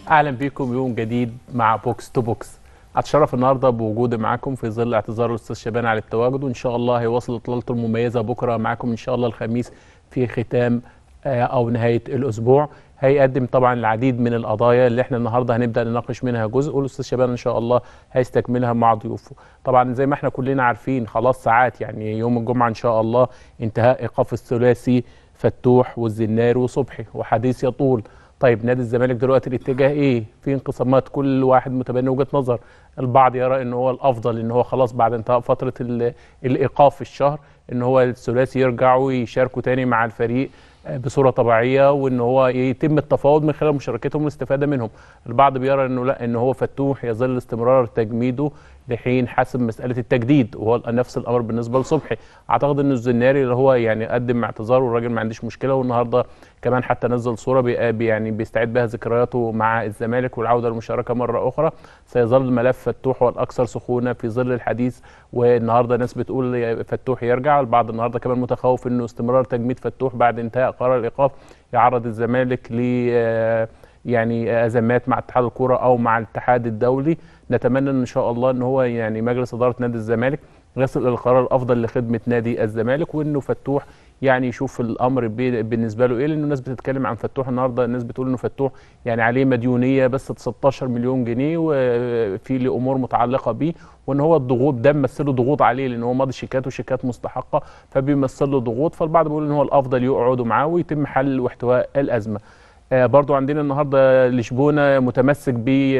اهلا بيكم يوم جديد مع بوكس تو بوكس اتشرف النهارده بوجودي معاكم في ظل اعتذار الاستاذ شبان على التواجد وان شاء الله هيواصل اطلالته المميزه بكره معاكم ان شاء الله الخميس في ختام آه، او نهايه الاسبوع هيقدم طبعا العديد من القضايا اللي احنا النهارده هنبدا نناقش منها جزء والاستاذ شبان ان شاء الله هيستكملها مع ضيوفه طبعا زي ما احنا كلنا عارفين خلاص ساعات يعني يوم الجمعه ان شاء الله انتهاء ايقاف الثلاثي فتوح والزناري وصبحي وحديث يطول طيب نادي الزمالك دلوقتي الاتجاه ايه في انقسامات كل واحد متبني وجهه نظر البعض يرى ان هو الافضل ان هو خلاص بعد انتهاء فتره ال- الايقاف في الشهر ان هو الثلاثي يرجعوا يشاركوا تاني مع الفريق آه، بصوره طبيعيه وان هو يتم التفاوض من خلال مشاركتهم والاستفاده منهم البعض بيرى انه لا ان هو فتوح يظل استمرار تجميده لحين حسم مساله التجديد وهو نفس الامر بالنسبه لصبحي اعتقد ان الزناري اللي هو يعني قدم اعتذار والراجل ما عنديش مشكله والنهارده كمان حتى نزل صوره بي بي- يعني بيستعيد بها ذكرياته مع الزمالك والعوده للمشاركه مره اخرى سيظل ملف فتوح هو الاكثر سخونه في ظل الحديث والنهارده ناس بتقول فتوح يرجع البعض النهارده كمان متخوف انه استمرار تجميد فتوح بعد انتهاء قرار الايقاف يعرض الزمالك ل آه، يعني ازمات مع اتحاد الكوره او مع الاتحاد الدولي نتمنى ان شاء الله ان هو يعني مجلس اداره نادي الزمالك يصل الى القرار الافضل لخدمه نادي الزمالك وانه فتوح يعني يشوف الامر بي- بالنسبه له ايه لان الناس بتتكلم عن فتوح النهارده الناس بتقول انه فتوح يعني عليه مديونيه بس 16 مليون جنيه وفي له امور متعلقه بيه وان هو الضغوط ده ممثل له ضغوط عليه لان هو ماضي شيكات وشيكات مستحقه فبيمثل له ضغوط فالبعض بيقول ان هو الافضل يقعدوا معاه ويتم حل واحتواء الازمه آه، برضو عندنا النهارده لشبونه متمسك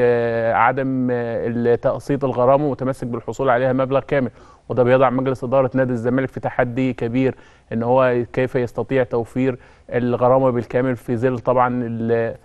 بعدم تقسيط الغرامه ومتمسك بالحصول عليها مبلغ كامل وده بيضع مجلس اداره نادي الزمالك في تحدي كبير ان هو كيف يستطيع توفير الغرامه بالكامل في ظل طبعا ال-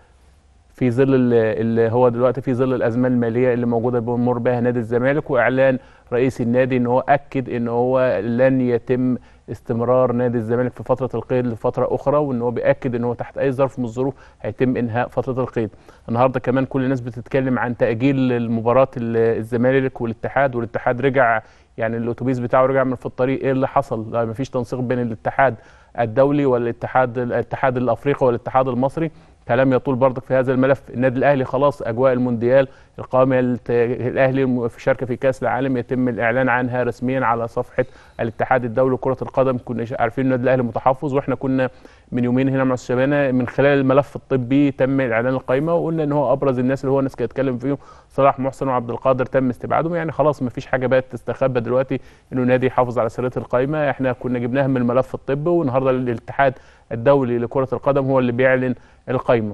في ظل ال- اللي هو دلوقتي في ظل الازمه الماليه اللي موجوده بيمر بها نادي الزمالك واعلان رئيس النادي ان هو اكد ان هو لن يتم استمرار نادي الزمالك في فتره القيد لفتره اخرى وان هو بياكد ان هو تحت اي ظرف من الظروف هيتم انهاء فتره القيد النهارده كمان كل الناس بتتكلم عن تاجيل المباراه ال- الزمالك والاتحاد والاتحاد رجع يعني الاتوبيس بتاعه رجع من في الطريق ايه اللي حصل لا مفيش تنسيق بين الاتحاد الدولي والاتحاد الاتحاد الافريقي والاتحاد المصري كلام يطول برضك في هذا الملف النادي الاهلي خلاص اجواء المونديال القائمه الت- الاهلي في شركه في كاس العالم يتم الاعلان عنها رسميا على صفحه الاتحاد الدولي لكره القدم كنا ش- عارفين النادي الاهلي متحفظ واحنا كنا من يومين هنا مع الشبانه من خلال الملف الطبي تم اعلان القائمه وقلنا ان هو ابرز الناس اللي هو الناس كانت تتكلم فيهم صلاح محسن وعبد القادر تم استبعادهم يعني خلاص ما فيش حاجه بقت تستخبى دلوقتي انه نادي يحافظ على سريه القائمه احنا كنا جبناها من الملف الطبي والنهارده الاتحاد الدولي لكره القدم هو اللي بيعلن القائمه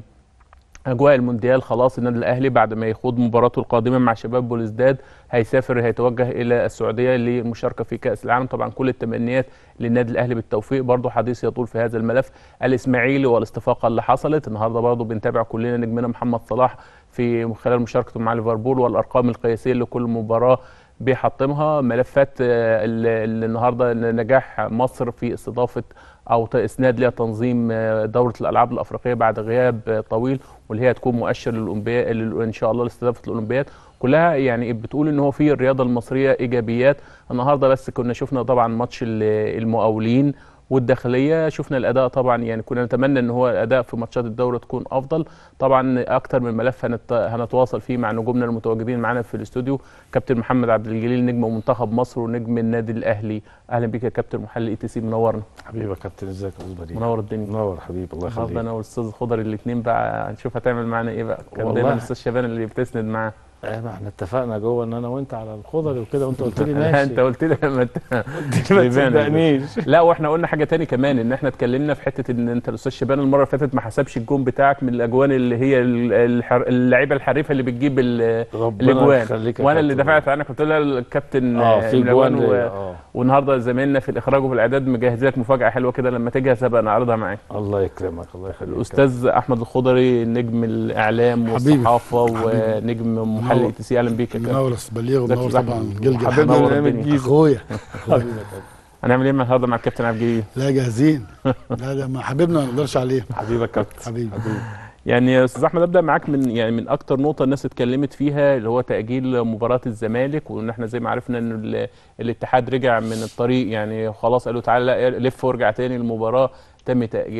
اجواء المونديال خلاص النادي الاهلي بعد ما يخوض مباراته القادمه مع شباب بوليسداد هيسافر هيتوجه الى السعوديه للمشاركه في كاس العالم طبعا كل التمنيات للنادي الاهلي بالتوفيق برضه حديث يطول في هذا الملف الاسماعيلي والاستفاقه اللي حصلت النهارده برضه بنتابع كلنا نجمنا محمد صلاح في خلال مشاركته مع ليفربول والارقام القياسيه لكل مباراه بيحطمها ملفات آه، ال- ال- النهارده نجاح مصر في استضافه او ت- اسناد لها تنظيم آه، دوره الالعاب الافريقيه بعد غياب آه، طويل واللي هي هتكون مؤشر للاولمبياد ان شاء الله لاستضافه الاولمبياد كلها يعني بتقول ان هو في الرياضه المصريه ايجابيات النهارده بس كنا شفنا طبعا ماتش ال- المقاولين والداخليه شفنا الاداء طبعا يعني كنا نتمنى ان هو الاداء في ماتشات الدوري تكون افضل طبعا اكتر من ملف هنت... هنتواصل فيه مع نجومنا المتواجدين معانا في الاستوديو كابتن محمد عبد الجليل نجم منتخب مصر ونجم النادي الاهلي اهلا بيك يا كابتن محلل اي تي سي منورنا حبيبي يا كابتن ازيك يا استاذ بديع منور الدنيا منور حبيبي الله النهارده يخليك انا والاستاذ خضر الاثنين بقى هنشوف هتعمل معانا ايه بقى كان والله. دايما الاستاذ شبان اللي بتسند معاه آه ما احنا اتفقنا جوه ان انا وانت على الخضر وكده وانت قلت لي ماشي انت قلت لي لما انت قلت لي ما بيبان. تصدقنيش لا واحنا قلنا حاجه تاني كمان ان احنا اتكلمنا في حته ان انت الاستاذ شبان المره اللي فاتت ما حسبش الجون بتاعك من الاجوان اللي هي ال- الحر- اللعيبه الحريفه اللي بتجيب ال- ربنا الاجوان يخليك يا وانا اللي كابتن. دفعت عنك قلت له الكابتن اه في من جوان الأجوان و... ليا، اه والنهارده زمايلنا في الاخراج وفي الاعداد مجهز لك مفاجاه حلوه كده لما تجهز هبقى نعرضها معاك الله يكرمك الله يخليك الاستاذ احمد الخضري نجم الاعلام حبيبي. والصحافه حبيبي. ونجم محلل منور. اي تي سي اهلا بيك يا كابتن منور أستاذ بليغ ازيك ومنور يا طبعا أحمد؟ جلجل حبيبنا منور من أيام الدنيا. الجيزة. اخويا حبيبي يا كابتن. هنعمل ايه النهارده مع الكابتن عبد الجليل لا جاهزين لا ده ما حبيبنا ما نقدرش عليه حبيبك يا كابتن حبيبي يعني يا استاذ احمد ابدا معاك من يعني من اكتر نقطه الناس اتكلمت فيها اللي هو تاجيل مباراه الزمالك وان احنا زي ما عرفنا ان ال- الاتحاد رجع من الطريق يعني خلاص قالوا تعالى لا لف وارجع تاني المباراه تم تاجيلها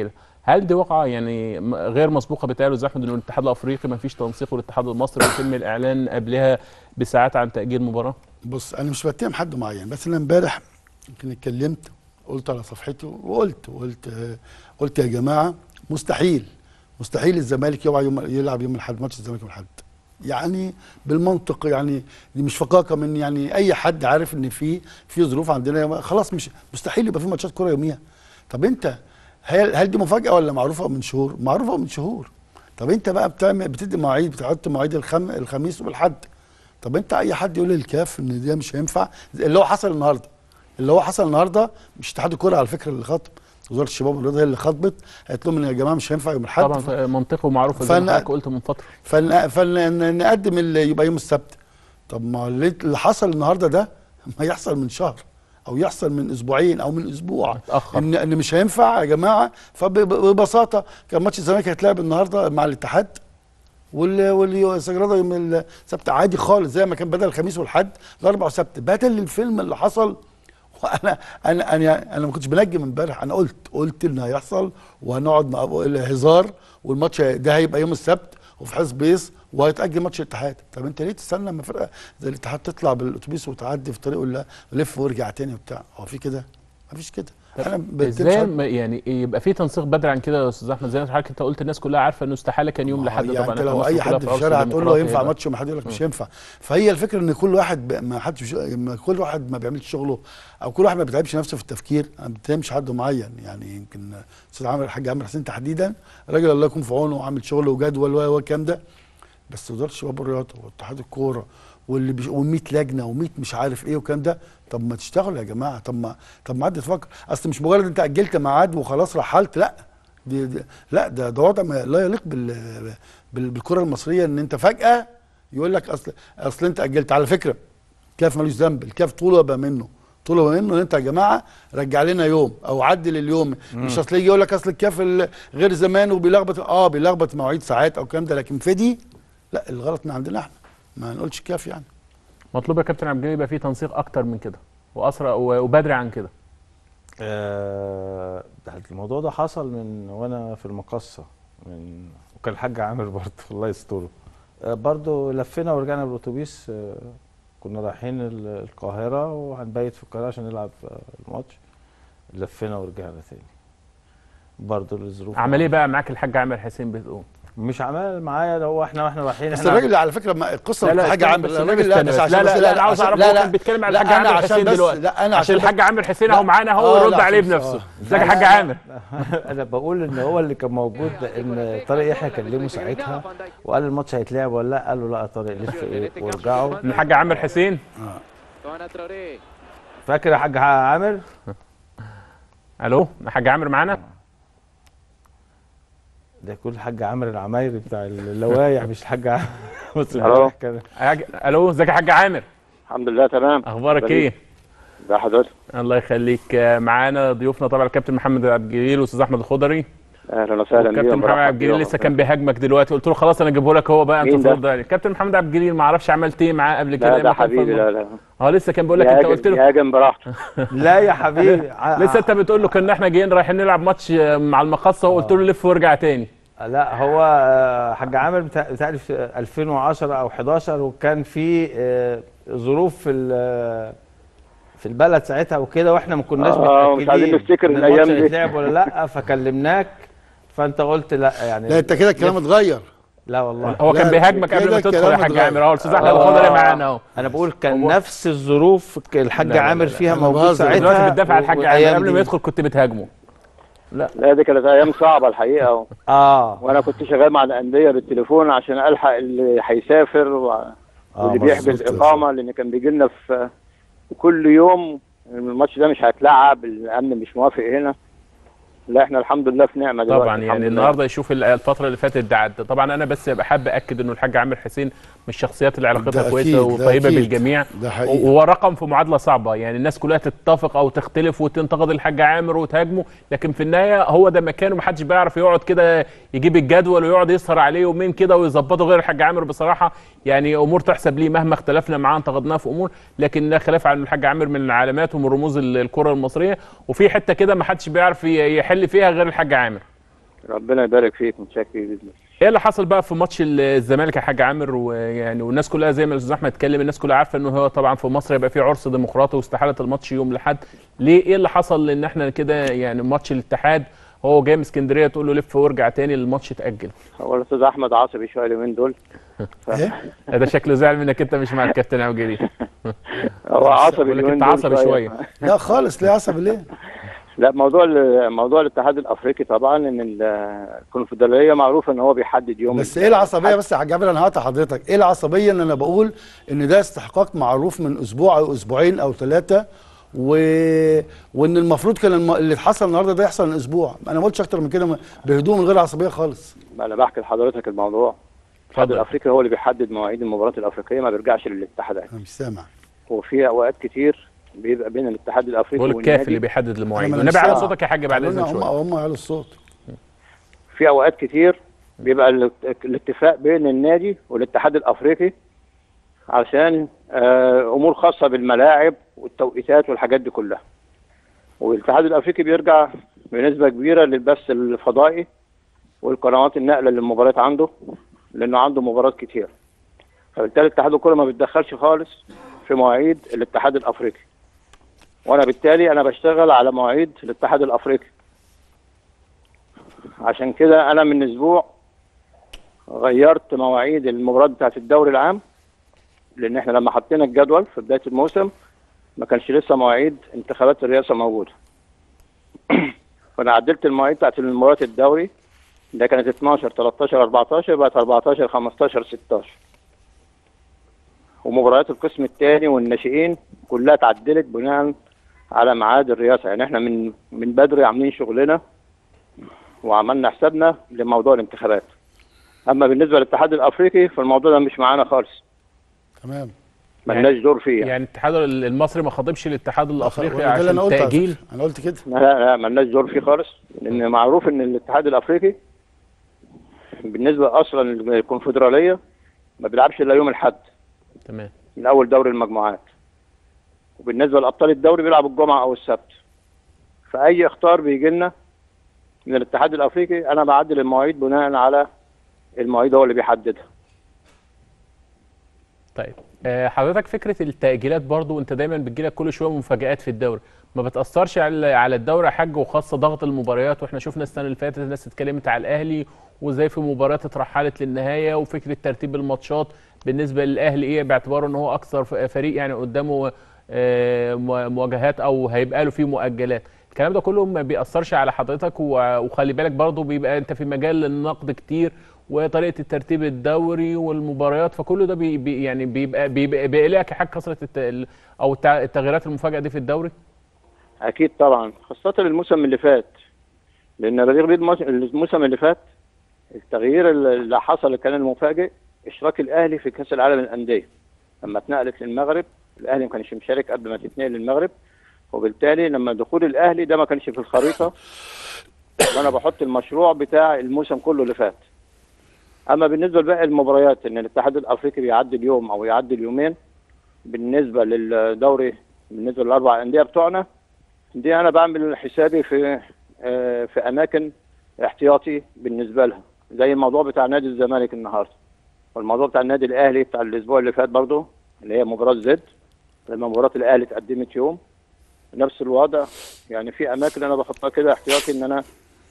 هل دي واقعه يعني م- غير مسبوقه بتقال زي احمد ان الاتحاد الافريقي ما فيش تنسيق والاتحاد المصري يتم الاعلان قبلها بساعات عن تاجيل المباراه بص انا مش بتهم حد معين بس انا امبارح يمكن اتكلمت قلت على صفحتي وقلت وقلت آه، قلت يا جماعه مستحيل مستحيل الزمالك يلعب يوم يلعب يوم الاحد ماتش الزمالك يوم الاحد يعني بالمنطق يعني دي مش فقاقه من يعني اي حد عارف ان في في ظروف عندنا يوم- خلاص مش مستحيل يبقى في ماتشات كوره يوميها طب انت هل هل دي مفاجاه ولا معروفه من شهور معروفه من شهور طب انت بقى بتعمل بتدي مواعيد بتحط مواعيد الخم الخميس والحد طب انت اي حد يقول للكاف ان ده مش هينفع اللي هو حصل النهارده اللي هو حصل النهارده مش اتحاد الكوره على فكره اللي خاطب وزاره الشباب والرياضه هي اللي خطبت قالت لهم ان يا جماعه مش هينفع يوم الاحد طبعا منطقي ومعروف زي ما فأنا- حضرتك قلت من فتره فنقدم اللي يبقى يوم السبت طب ما اللي اللي حصل النهارده ده ما يحصل من شهر او يحصل من اسبوعين او من اسبوع اتأخر. ان ان مش هينفع يا جماعه فببساطه كان ماتش الزمالك هيتلعب النهارده مع الاتحاد وال والسجراده يوم السبت عادي خالص زي ما كان بدل الخميس والحد الاربع والسبت بدل الفيلم اللي حصل وانا انا انا انا ما كنتش بنجم امبارح انا قلت قلت ان هيحصل وهنقعد مع الهزار والماتش ده هيبقى يوم السبت وفي حزب بيس وهيتاجل ماتش الاتحاد طب انت ليه تستنى لما فرقه زي الاتحاد تطلع بالاتوبيس وتعدي في طريق ولا لف وارجع تاني وبتاع هو في كده ما فيش كده انا ما بتكلمش ازاي عن- ما- يعني يبقى في تنسيق بدري عن كده يا استاذ احمد زي ما حضرتك انت قلت الناس كلها عارفه انه استحاله كان يوم لحد يعني طبعا انت احنا لو مصر اي كلها حد في عرس الشارع هتقول له ديمقراطي ينفع يبقى- ماتش وما حد يقول لك مش ينفع فهي الفكره ان كل واحد ب- ما حدش ما كل واحد ما بيعملش شغله او كل واحد ما بيتعبش نفسه في التفكير انا ما بتهمش حد معين يعني يمكن استاذ عامر الحاج عامر حسين تحديدا راجل الله يكون في عونه وعامل شغل وجدول و- والكلام ده بس وزاره الشباب والرياضه واتحاد الكوره واللي بيش... و100 لجنه و100 مش عارف ايه والكلام ده طب ما تشتغلوا يا جماعه طب ما طب ما حد تفكر اصل مش مجرد انت اجلت ميعاد وخلاص رحلت لا دي, دي لا ده ده وضع ما لا يليق بال... بال... بالكره المصريه ان انت فجاه يقول لك اصل اصل انت اجلت على فكره الكاف ملوش ذنب الكاف طلب منه طلب منه ان انت يا جماعه رجع لنا يوم او عدل اليوم مش اصل يجي يقول لك اصل الكاف ال- غير زمان وبيلخبط اه بيلخبط مواعيد ساعات او الكلام ده لكن في دي لا الغلط من عندنا احنا ما نقولش الكاف يعني مطلوب يا كابتن عبد الجليل يبقى في تنسيق اكتر من كده واسرع و- وبدري عن كده آه، ده الموضوع ده حصل من وانا في المقصه من وكان الحاج عامر برضه الله يستره آه، برضه لفينا ورجعنا بالاتوبيس آه، كنا رايحين ال- القاهره وهنبيت في القاهره عشان نلعب آه، الماتش لفينا ورجعنا تاني برضه الظروف عمل ايه بقى معاك الحاج عامر حسين بتقول مش عمال معايا ده هو احنا واحنا رايحين بس احنا الراجل على فكره ما القصه لا لا بتاعت الحاج استنى عامر بس الراجل استنى بس بس. عشان لا بس لا لا انا عاوز عشان- اعرف لا هو لا كان بيتكلم على لا، الحاج أنا عامر عشان حسين بس- دلوقتي لا انا عشان عشان الحاج عامر حسين لا. اهو معانا هو آه، يرد لا، عليه بس- بنفسه آه. ازيك يا لا، حاج لا، عامر انا بقول ان هو اللي كان موجود ان طارق يحيى كلمه ساعتها وقال الماتش هيتلعب ولا لا قال له لا يا طارق لف ايه وارجعوا من الحاج عامر حسين فاكر يا حاج عامر الو الحاج عامر معانا ده يكون الحاج عامر العمايري بتاع اللوايح مش الحاج عامر بص ألو. امبارح كان حاج- الو ازيك يا حاج عامر الحمد لله تمام اخبارك بليغ. ايه ده حضرتك الله يخليك آه، معانا ضيوفنا طبعا الكابتن محمد عبد الجليل والاستاذ احمد الخضري اهلا وسهلا الكابتن بيهم محمد برحب عبد الجليل بيهم. لسه كان بيهاجمك دلوقتي قلت له خلاص انا اجيبه لك هو بقى انت مين ده؟ ترد عليه الكابتن محمد عبد الجليل ما اعرفش عملت ايه معاه قبل كده لا لما ده كان في حبيبي الم- لا لا اه لسه كان بيقول لك انت قلت له يهاجم براحته لا يا حبيبي ع- لسه انت بتقول له كنا احنا جايين رايحين نلعب ماتش آه، مع المقصه وقلت له لف وارجع تاني لا هو آه، حاج عامر بتاع- بتاعي في 2010 او 11 وكان في آه، ظروف في ال- في البلد ساعتها وكده واحنا ما كناش آه، مش عايزين نفتكر إن الأيام الماتش دي. هيتلعب ولا لا فكلمناك فانت قلت لا يعني لا انت كده الكلام اتغير لا والله هو لا، كان بيهاجمك قبل كده ما تدخل يا الكلام حاج اتغير. عامر اهو الاستاذ احمد آه. الخضري معانا اهو انا بقول كان هو- نفس الظروف ك- الحاج لا، لا، عامر لا، فيها أنا موجود بهزر. ساعتها دلوقتي بتدافع عن الحاج عامر والأيام قبل ما دي. يدخل كنت بتهاجمه لا دي كانت ايام صعبه الحقيقه اه وانا كنت شغال مع الانديه بالتليفون عشان الحق اللي هيسافر و- آه، واللي بيحجز مظبوط. اقامه لان كان بيجي لنا في كل يوم الماتش ده مش هيتلعب الامن مش موافق هنا لا احنا الحمد لله في نعمه دلوقتي طبعا الحمد يعني لله. النهارده يشوف ال- الفتره اللي فاتت ده عدى طبعا انا بس بحب اكد انه الحاج عامر حسين من الشخصيات اللي علاقتها ده كويسه أكيد، ده وطيبه أكيد. بالجميع ده حقيقي. وهو رقم في معادله صعبه يعني الناس كلها تتفق او تختلف وتنتقد الحاج عامر وتهاجمه لكن في النهايه هو ده مكانه محدش بيعرف يقعد كده يجيب الجدول ويقعد يسهر عليه يومين كده ويظبطه غير الحاج عامر بصراحه يعني امور تحسب ليه مهما اختلفنا معاه انتقدناه في امور لكن لا خلاف عن الحاج عامر من العلامات ومن رموز ال- الكره المصريه وفي حته كده ما حدش بيعرف ي- يحل فيها غير الحاج عامر ربنا يبارك فيك متشكر جدا ايه اللي حصل بقى في ماتش الزمالك يا حاج عامر ويعني والناس كلها زي ما الاستاذ احمد اتكلم الناس كلها عارفه انه هو طبعا في مصر يبقى في عرس ديمقراطي واستحاله الماتش يوم الاحد ليه ايه اللي حصل ان احنا كده يعني ماتش الاتحاد هو جاي من اسكندريه تقول له لف وارجع تاني الماتش اتاجل هو الاستاذ احمد عصبي شويه اليومين دول ايه ده شكله زعل منك انت مش مع الكابتن عوجري هو عصبي بقول لك اليومين انت دول عصبي شويه لا خالص ليه عصبي ليه لا موضوع ال- موضوع الاتحاد الافريقي طبعا ان ال- الكونفدراليه معروف ان هو بيحدد يوم بس ايه العصبيه بس يا حاج عامر انا هقطع حضرتك ايه العصبيه ان انا بقول ان ده استحقاق معروف من اسبوع او اسبوعين او ثلاثه و... وان المفروض كان الم... اللي حصل النهارده ده يحصل من اسبوع انا ما قلتش اكتر من كده بهدوء من غير عصبيه خالص انا بحكي لحضرتك الموضوع الاتحاد اتفضل. الافريقي هو اللي بيحدد مواعيد المباريات الافريقيه ما بيرجعش للاتحادات انا مش سامع وفي اوقات كتير بيبقى بين الاتحاد الافريقي بقول الكاف اللي والنادي بيحدد المواعيد أنا والنبي مش على سامع. صوتك يا حاج بعد قالوا لنا اذنك هم شويه هم علوا الصوت في اوقات كتير بيبقى ال- الاتفاق بين النادي والاتحاد الافريقي عشان آه، امور خاصه بالملاعب والتوقيتات والحاجات دي كلها والاتحاد الافريقي بيرجع بنسبه كبيره للبث الفضائي والقنوات النقله للمباريات عنده لانه عنده مباريات كتير فبالتالي اتحاد الكره ما بيتدخلش خالص في مواعيد الاتحاد الافريقي وانا بالتالي انا بشتغل على مواعيد الاتحاد الافريقي عشان كده انا من اسبوع غيرت مواعيد المباريات بتاعت الدوري العام لان احنا لما حطينا الجدول في بدايه الموسم ما كانش لسه مواعيد انتخابات الرئاسه موجوده فانا عدلت المواعيد بتاعت المباريات الدوري ده كانت 12 13 14 بقت 14 15 16 ومباريات القسم الثاني والناشئين كلها اتعدلت بناء على ميعاد الرئاسه يعني احنا من من بدري عاملين شغلنا وعملنا حسابنا لموضوع الانتخابات اما بالنسبه للاتحاد الافريقي فالموضوع ده مش معانا خالص تمام ملناش دور فيه يعني. يعني الاتحاد المصري ما خاطبش الاتحاد الافريقي وده اللي عشان انا قلته على تاجيل فكرة. انا قلت كده لا لا ملناش دور فيه خالص لان معروف ان الاتحاد الافريقي بالنسبه اصلا للكونفدراليه ما بيلعبش الا يوم الاحد تمام من اول دوري المجموعات وبالنسبه لابطال الدوري بيلعب الجمعه او السبت فاي اختار بيجي لنا من الاتحاد الافريقي انا بعدل المواعيد بناء على المواعيد هو اللي بيحددها طيب آه، حضرتك فكره التاجيلات برضو انت دايما بتجيلك كل شويه مفاجآت في الدوري ما بتاثرش على على الدوري يا حاج وخاصه ضغط المباريات واحنا شفنا السنه اللي فاتت الناس اتكلمت على الاهلي وازاي في مباريات اترحلت للنهايه وفكره ترتيب الماتشات بالنسبه للاهلي ايه باعتباره ان هو اكثر ف- فريق يعني قدامه آه، مو- مواجهات او هيبقى له فيه مؤجلات الكلام ده كله ما بيأثرش على حضرتك و- وخلي بالك برضو بيبقى انت في مجال للنقد كتير وطريقه الترتيب الدوري والمباريات فكل ده بي بي يعني بيبقى بيبقى بيقلقك يا حاج كثره الت- ال- او التع- التغييرات المفاجئه دي في الدوري اكيد طبعا خاصه الموسم اللي فات لان بديع بيض الموس- الموسم اللي فات التغيير اللي حصل اللي كان المفاجئ اشراك الاهلي في كاس العالم للانديه لما اتنقلت للمغرب الاهلي ما كانش مشارك قبل ما تتنقل للمغرب وبالتالي لما دخول الاهلي ده ما كانش في الخريطه وانا بحط المشروع بتاع الموسم كله اللي فات اما بالنسبه لباقي المباريات ان الاتحاد الافريقي بيعدي اليوم او يعدي اليومين بالنسبه للدوري بالنسبه للاربع انديه بتوعنا دي انا بعمل حسابي في آه، في اماكن احتياطي بالنسبه لها زي الموضوع بتاع نادي الزمالك النهارده والموضوع بتاع النادي الاهلي بتاع الاسبوع اللي فات برضه اللي هي مباراه زد لما مباراه الاهلي اتقدمت يوم نفس الوضع يعني في اماكن انا بحطها كده احتياطي ان انا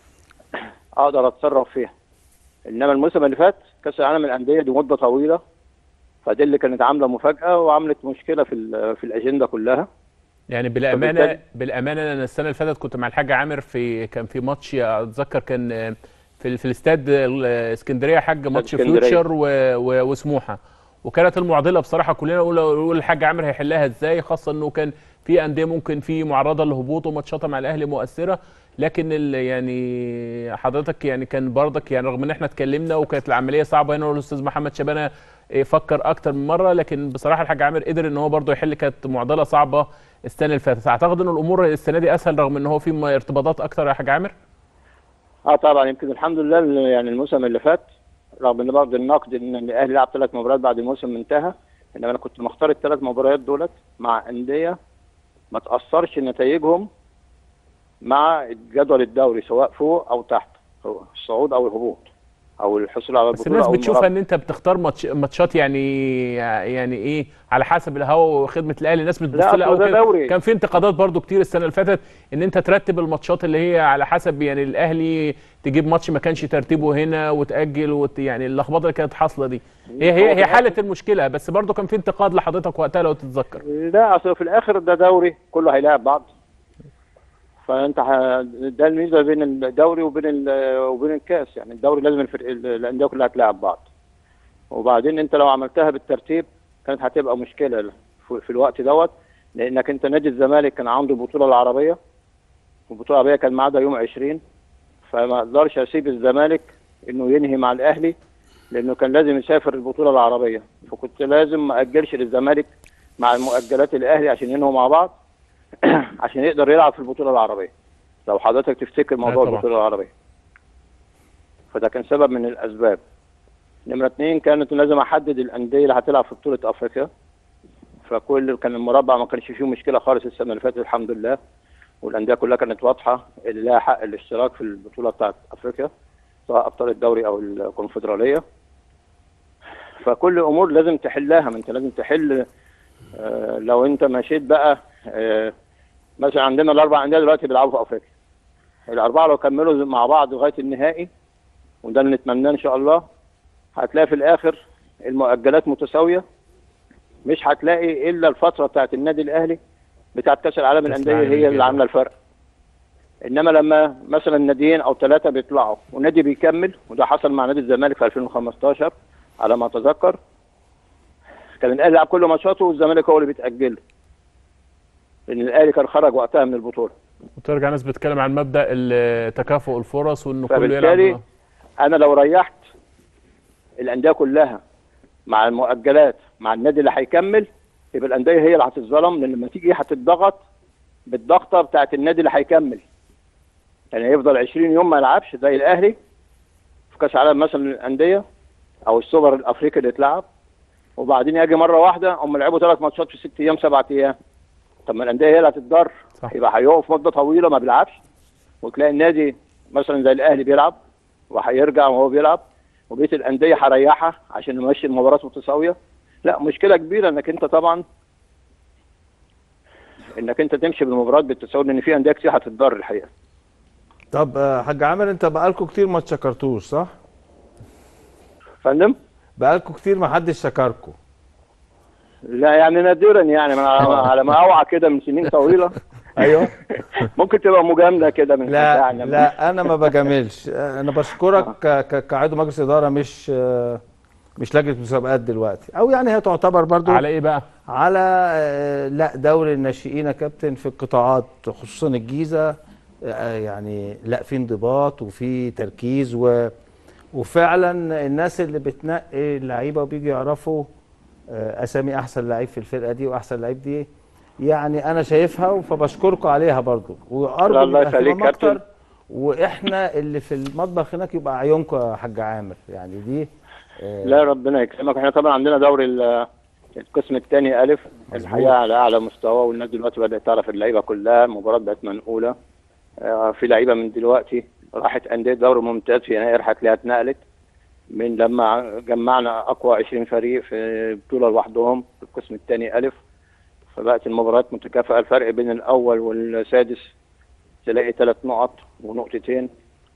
اقدر اتصرف فيها انما الموسم اللي فات كاس العالم للانديه دي مده طويله فدي اللي كانت عامله مفاجاه وعملت مشكله في ال- في الاجنده كلها يعني بالامانه فبالتالي- بالامانه انا السنه اللي فاتت كنت مع الحاج عامر في كان في ماتش اتذكر كان آه، في في الاستاد الاسكندريه حاج ماتش اسكندرية. فيوتشر و- و- وسموحه وكانت المعضله بصراحه كلنا نقول نقول الحاج عامر هيحلها ازاي خاصه انه كان في انديه ممكن في معرضه للهبوط وماتشاتها مع الاهلي مؤثره لكن ال- يعني حضرتك يعني كان برضك يعني رغم ان احنا اتكلمنا وكانت العمليه صعبه هنا والاستاذ محمد شبانه إيه، فكر اكتر من مره لكن بصراحه الحاج عامر قدر ان هو برضه يحل كانت معضله صعبه السنه اللي فاتت اعتقد ان الامور السنه دي اسهل رغم ان هو في م- ارتباطات اكتر يا حاج عامر اه طبعا يمكن الحمد لله ال- يعني الموسم اللي فات رغم ان برضه النقد ان الاهلي لعب ثلاث مباريات بعد الموسم ما انتهى انما انا كنت مختار الثلاث مباريات دولت مع انديه ما تاثرش نتائجهم مع جدول الدوري سواء فوق او تحت هو الصعود او الهبوط او الحصول على بس البطوله الناس او بتشوفها المربع. ان انت بتختار ماتش ماتشات يعني يعني ايه على حسب الهوا وخدمه الاهلي الناس بتبص لا، لها أصل قوي ده كده دوري. كان في انتقادات برضو كتير السنه اللي فاتت ان انت ترتب الماتشات اللي هي على حسب يعني الاهلي تجيب ماتش ما كانش ترتيبه هنا وتاجل وت يعني اللخبطه اللي كانت حاصله دي هي هو هي في هي الآخر- حلت المشكله بس برضو كان في انتقاد لحضرتك وقتها لو تتذكر لا اصل في الاخر ده دوري كله هيلاعب بعض فانت ه... ده الميزه بين الدوري وبين ال... وبين الكاس يعني الدوري لازم الفرق الانديه كلها تلاعب بعض وبعدين انت لو عملتها بالترتيب كانت هتبقى مشكله في, في الوقت دوت لانك انت نادي الزمالك كان عنده البطوله العربيه والبطوله العربيه كان ميعادها يوم 20 فما اقدرش اسيب الزمالك انه ينهي مع الاهلي لانه كان لازم يسافر البطوله العربيه فكنت لازم ما اجلش للزمالك مع المؤجلات الاهلي عشان ينهوا مع بعض عشان يقدر يلعب في البطوله العربيه لو حضرتك تفتكر موضوع طبعا. البطوله العربيه فده كان سبب من الاسباب نمره اتنين كانت لازم احدد الانديه اللي هتلعب في بطوله افريقيا فكل كان المربع ما كانش فيه مشكله خالص السنه اللي فاتت الحمد لله والانديه كلها كانت واضحه اللي لها حق الاشتراك في البطوله بتاعت افريقيا سواء ابطال الدوري او الكونفدراليه فكل امور لازم تحلها ما انت لازم تحل آه، لو انت مشيت بقى آه، مثلا عندنا الاربع انديه دلوقتي بيلعبوا في افريقيا الاربعه لو كملوا مع بعض لغايه النهائي وده اللي نتمناه ان شاء الله هتلاقي في الاخر المؤجلات متساويه مش هتلاقي الا الفتره بتاعت النادي الاهلي بتاعت كاس العالم كأس الانديه العالم هي كده. اللي عامله الفرق انما لما مثلا ناديين او ثلاثه بيطلعوا ونادي بيكمل وده حصل مع نادي الزمالك في 2015 على ما اتذكر كان الاهلي لعب كل ماتشاته والزمالك هو اللي بيتاجل لان الاهلي كان خرج وقتها من البطوله وترجع ناس بتتكلم عن مبدا ال- تكافؤ الفرص وانه كله فبالتالي يلعب انا لو ريحت الانديه كلها مع المؤجلات مع النادي اللي هيكمل يبقى الانديه هي اللي هتتظلم لان لما تيجي هتتضغط بالضغطه بتاعت النادي اللي هيكمل يعني هيفضل 20 يوم ما يلعبش زي الاهلي في كاس العالم مثلا للانديه او السوبر الافريقي اللي اتلعب وبعدين يجي مره واحده هم لعبوا ثلاث ماتشات في ست ايام سبعة ايام طب ما الانديه هي اللي هتتضر صح. يبقى هيقف مده طويله ما بيلعبش وتلاقي النادي مثلا زي الاهلي بيلعب وهيرجع وهو بيلعب وبقيه الانديه هريحها عشان نمشي المباراه متساويه لا مشكله كبيره انك انت طبعا انك انت تمشي بالمباريات بالتساوي لان في انديه كتير هتتضر الحقيقه طب آه، حاج عامر انت بقالكوا كتير ما تشكرتوش صح؟ فندم بقالكوا كتير ما حدش شكركوا لا يعني نادرا يعني من على على ما اوعى كده من سنين طويله ايوه ممكن تبقى مجامله كده من لا يعني لا انا ما بجاملش انا بشكرك ك- ك- كعضو مجلس اداره مش آه، مش لجنه مسابقات دلوقتي او يعني هي تعتبر برضو على ايه بقى؟ على آه، لا دوري الناشئين يا كابتن في القطاعات خصوصا الجيزه آه، يعني لا في انضباط وفي تركيز و وفعلا الناس اللي بتنقي اللعيبه وبيجوا يعرفوا آه، اسامي احسن لعيب في الفرقه دي واحسن لعيب دي يعني انا شايفها فبشكركم عليها برضو وارجو لا، الله يبقى يخليك اهتمام كابتن. اكتر واحنا اللي في المطبخ هناك يبقى عيونكم يا حاج عامر يعني دي آه، لا ربنا يكرمك احنا طبعا عندنا دوري ال- القسم الثاني الف الحقيقه على اعلى مستوى والناس دلوقتي بدات تعرف اللعيبه كلها المباراه بقت منقوله آه، في لعيبه من دلوقتي راحت انديه دوري ممتاز في يناير هتلاقيها اتنقلت من لما جمعنا اقوى 20 فريق في بطوله لوحدهم في القسم الثاني الف فبقت المباريات متكافئه الفرق بين الاول والسادس تلاقي ثلاث نقط ونقطتين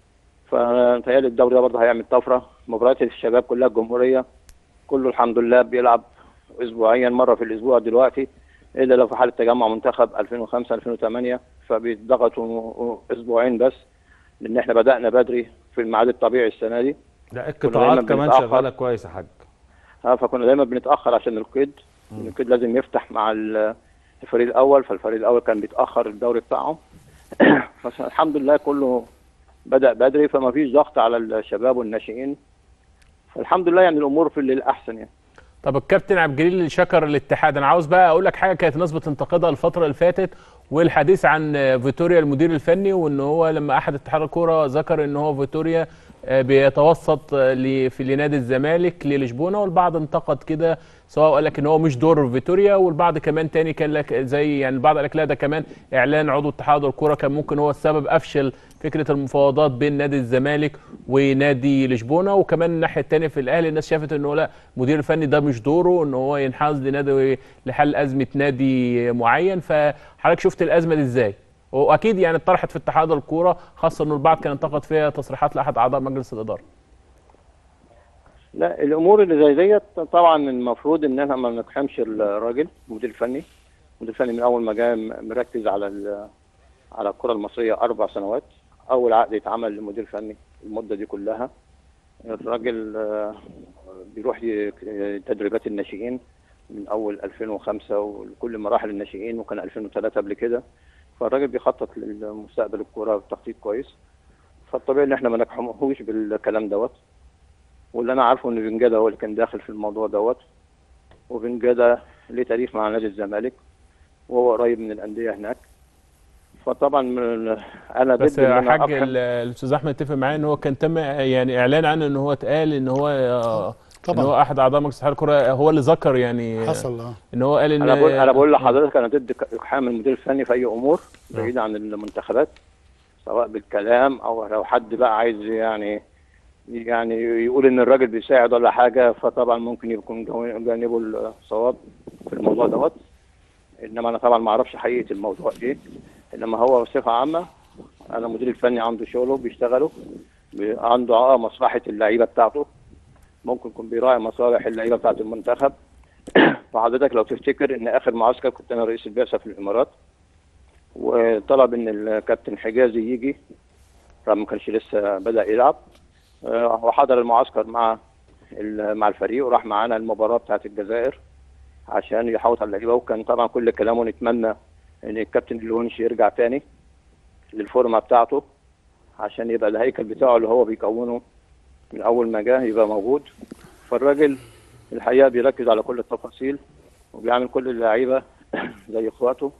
فمتهيألي الدوري ده برضه هيعمل طفره مباريات الشباب كلها الجمهوريه كله الحمد لله بيلعب اسبوعيا مره في الاسبوع دلوقتي الا لو في حاله تجمع منتخب 2005 2008 فبيضغطوا اسبوعين بس لان احنا بدانا بدري في الميعاد الطبيعي السنه دي لا دايما القطاعات كمان بنتأخر. شغاله كويس يا حاج اه فكنا دايما بنتاخر عشان القيد القيد لازم يفتح مع ال- الفريق الاول فالفريق الاول كان بيتاخر الدوري بتاعهم فالحمد لله كله بدا بدري فما فيش ضغط على الشباب والناشئين فالحمد لله يعني الامور في الاحسن يعني طب الكابتن عبد الجليل اللي شكر الاتحاد انا عاوز بقى اقول لك حاجه كانت الناس بتنتقدها الفتره اللي فاتت والحديث عن فيتوريا المدير الفني وان هو لما احد اتحاد الكوره ذكر ان هو فيتوريا آه، بيتوسط آه، ل- في لنادي الزمالك للشبونه والبعض انتقد كده سواء قال لك ان هو مش دور فيتوريا والبعض كمان تاني كان لك زي يعني البعض قال لك لا ده كمان اعلان عضو اتحاد الكوره كان ممكن هو السبب افشل فكره المفاوضات بين نادي الزمالك ونادي لشبونه وكمان الناحيه الثانيه في الاهلي الناس شافت انه لا المدير الفني ده مش دوره ان هو ينحاز لنادي لحل ازمه نادي معين فحضرتك شفت الازمه دي ازاي؟ واكيد يعني اتطرحت في اتحاد الكوره خاصه انه البعض كان انتقد فيها تصريحات لاحد اعضاء مجلس الاداره. لا الامور اللي زي ديت طبعا المفروض ان احنا ما نقحمش الراجل المدير الفني المدير الفني من اول ما جاء مركز على ال- على الكره المصريه اربع سنوات اول عقد يتعمل للمدير الفني المده دي كلها الراجل آه، بيروح ي- تدريبات الناشئين من اول 2005 وكل مراحل الناشئين وكان 2003 قبل كده فالراجل بيخطط للمستقبل الكوره بتخطيط كويس فالطبيعي ان احنا ما نقحمهوش بالكلام دوت واللي انا عارفه ان بن جدة هو اللي كان داخل في الموضوع دوت وبن جدة ليه تاريخ مع نادي الزمالك وهو قريب من الانديه هناك فطبعا من انا بس ضد ان يا انا حاج أقحم ال- الاستاذ احمد اتفق معايا ان هو كان تم يعني اعلان عنه ان هو اتقال ان هو آه، ان طبعا. هو احد اعضاء مجلس اتحاد الكوره هو اللي ذكر يعني حصل اه ان هو قال ان انا بقول انا بقول لحضرتك انا ضد ك- اقحام المدير الفني في اي امور بعيد عن المنتخبات سواء بالكلام او لو حد بقى عايز يعني يعني يقول ان الراجل بيساعد ولا حاجه فطبعا ممكن يكون جو- جانبه الصواب في الموضوع دوت انما انا طبعا ما اعرفش حقيقه الموضوع ايه انما هو بصفه عامه انا المدير الفني عنده شغله بيشتغله بي- عنده اه مصلحه اللعيبه بتاعته ممكن يكون بيراعي مصالح اللعيبه بتاعت المنتخب فحضرتك لو تفتكر ان اخر معسكر كنت انا رئيس البعثه في الامارات وطلب ان الكابتن حجازي يجي رغم ما كانش لسه بدا يلعب آه، وحضر المعسكر مع ال- مع الفريق وراح معانا المباراه بتاعت الجزائر عشان يحوط على اللعيبه وكان طبعا كل كلامه نتمنى ان الكابتن الونش يرجع تاني للفورمه بتاعته عشان يبقى الهيكل بتاعه اللي هو بيكونه من اول ما جه يبقى موجود فالراجل الحقيقه بيركز على كل التفاصيل وبيعمل كل اللعيبه زي اخواته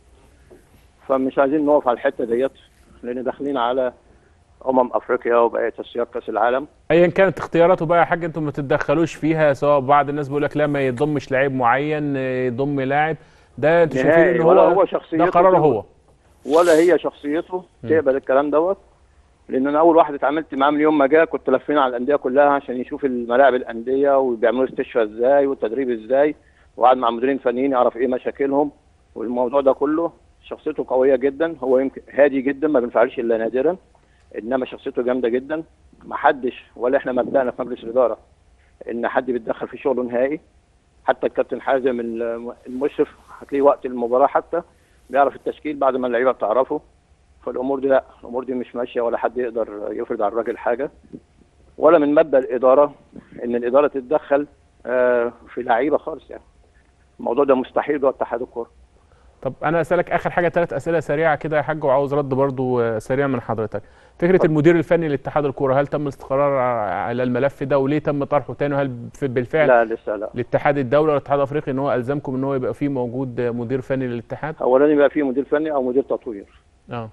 فمش عايزين نقف على الحته ديت لان داخلين على امم افريقيا وبقيه تسيير كاس العالم ايا كانت اختياراته بقى يا حاج انتم ما تتدخلوش فيها سواء بعض الناس بيقول لك لا ما يضمش لعيب معين يضم لاعب ده انتوا شايفين نهائي ان ولا هو هو شخصيته ده قراره كده. هو ولا هي شخصيته تقبل الكلام دوت لان انا اول واحد اتعاملت معاه من يوم ما جه كنت لفينا على الانديه كلها عشان يشوف الملاعب الانديه وبيعملوا استشفاء ازاي والتدريب ازاي وقعد مع مديرين فنيين يعرف ايه مشاكلهم والموضوع ده كله شخصيته قويه جدا هو يمكن هادي جدا ما بينفعلش الا نادرا انما شخصيته جامده جدا ما حدش ولا احنا مبدأنا في مجلس الاداره ان حد بيتدخل في شغله نهائي حتى الكابتن حازم الم- المشرف هتلاقيه وقت المباراه حتى بيعرف التشكيل بعد ما اللعيبه بتعرفه فالامور دي لا الامور دي مش ماشيه ولا حد يقدر يفرض على الراجل حاجه ولا من مبدا الاداره ان الاداره تتدخل آه، في لعيبه خالص يعني الموضوع ده مستحيل جوه اتحاد الكوره طب انا اسالك اخر حاجه ثلاث اسئله سريعه كده يا حاج وعاوز رد برضو آه، سريع من حضرتك فكره المدير الفني لاتحاد الكوره هل تم الاستقرار على الملف ده وليه تم طرحه تاني وهل في- بالفعل لا لسه لا الاتحاد الدولي والاتحاد الافريقي ان هو الزمكم ان هو يبقى فيه موجود آه، مدير فني للاتحاد اولا يبقى في مدير فني او مدير تطوير اه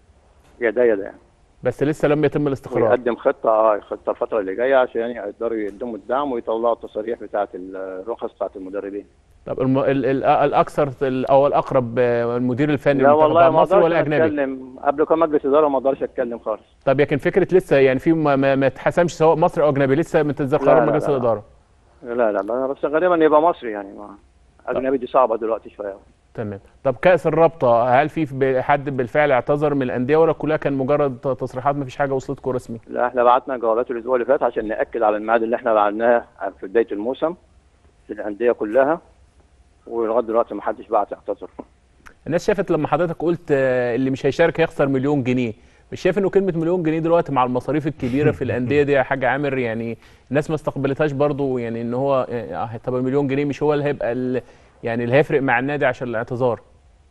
يا ده يا ده يعني بس لسه لم يتم الاستقرار ويقدم خطه اه خطه الفتره اللي جايه عشان يقدروا يقدموا الدعم ويطلعوا التصاريح بتاعه الرخص بتاعه المدربين طب الم... ال... ال... الاكثر ال- او الاقرب آه، المدير الفني لا للمنتخب والله بقى ما مصري ولا اقدرش اجنبي اتكلم قبل كان مجلس اداره ما اقدرش اتكلم خالص طب لكن فكره لسه يعني في ما, ما, ما اتحسمش سواء مصري او اجنبي لسه منتظر لا، قرار لا، مجلس لا. الاداره لا لا بس غالبا يبقى مصري يعني ما اجنبي دي صعبه دلوقتي شويه تمام طب كاس الرابطه هل في ب- حد بالفعل اعتذر من الانديه ولا كلها كان مجرد تصريحات ما فيش حاجه وصلتكم رسمي لا احنا بعتنا جوابات الاسبوع اللي فات عشان ناكد على الميعاد اللي احنا بعتناه في بدايه الموسم للانديه كلها ولغايه دلوقتي ما حدش بعت اعتذر الناس شافت لما حضرتك قلت آه، اللي مش هيشارك هيخسر مليون جنيه مش شايف انه كلمه مليون جنيه دلوقتي مع المصاريف الكبيره في الانديه دي يا حاج عامر يعني الناس ما استقبلتهاش برضو يعني ان هو آه، طب المليون جنيه مش هو اللي هيبقى ال- يعني اللي هيفرق مع النادي عشان الاعتذار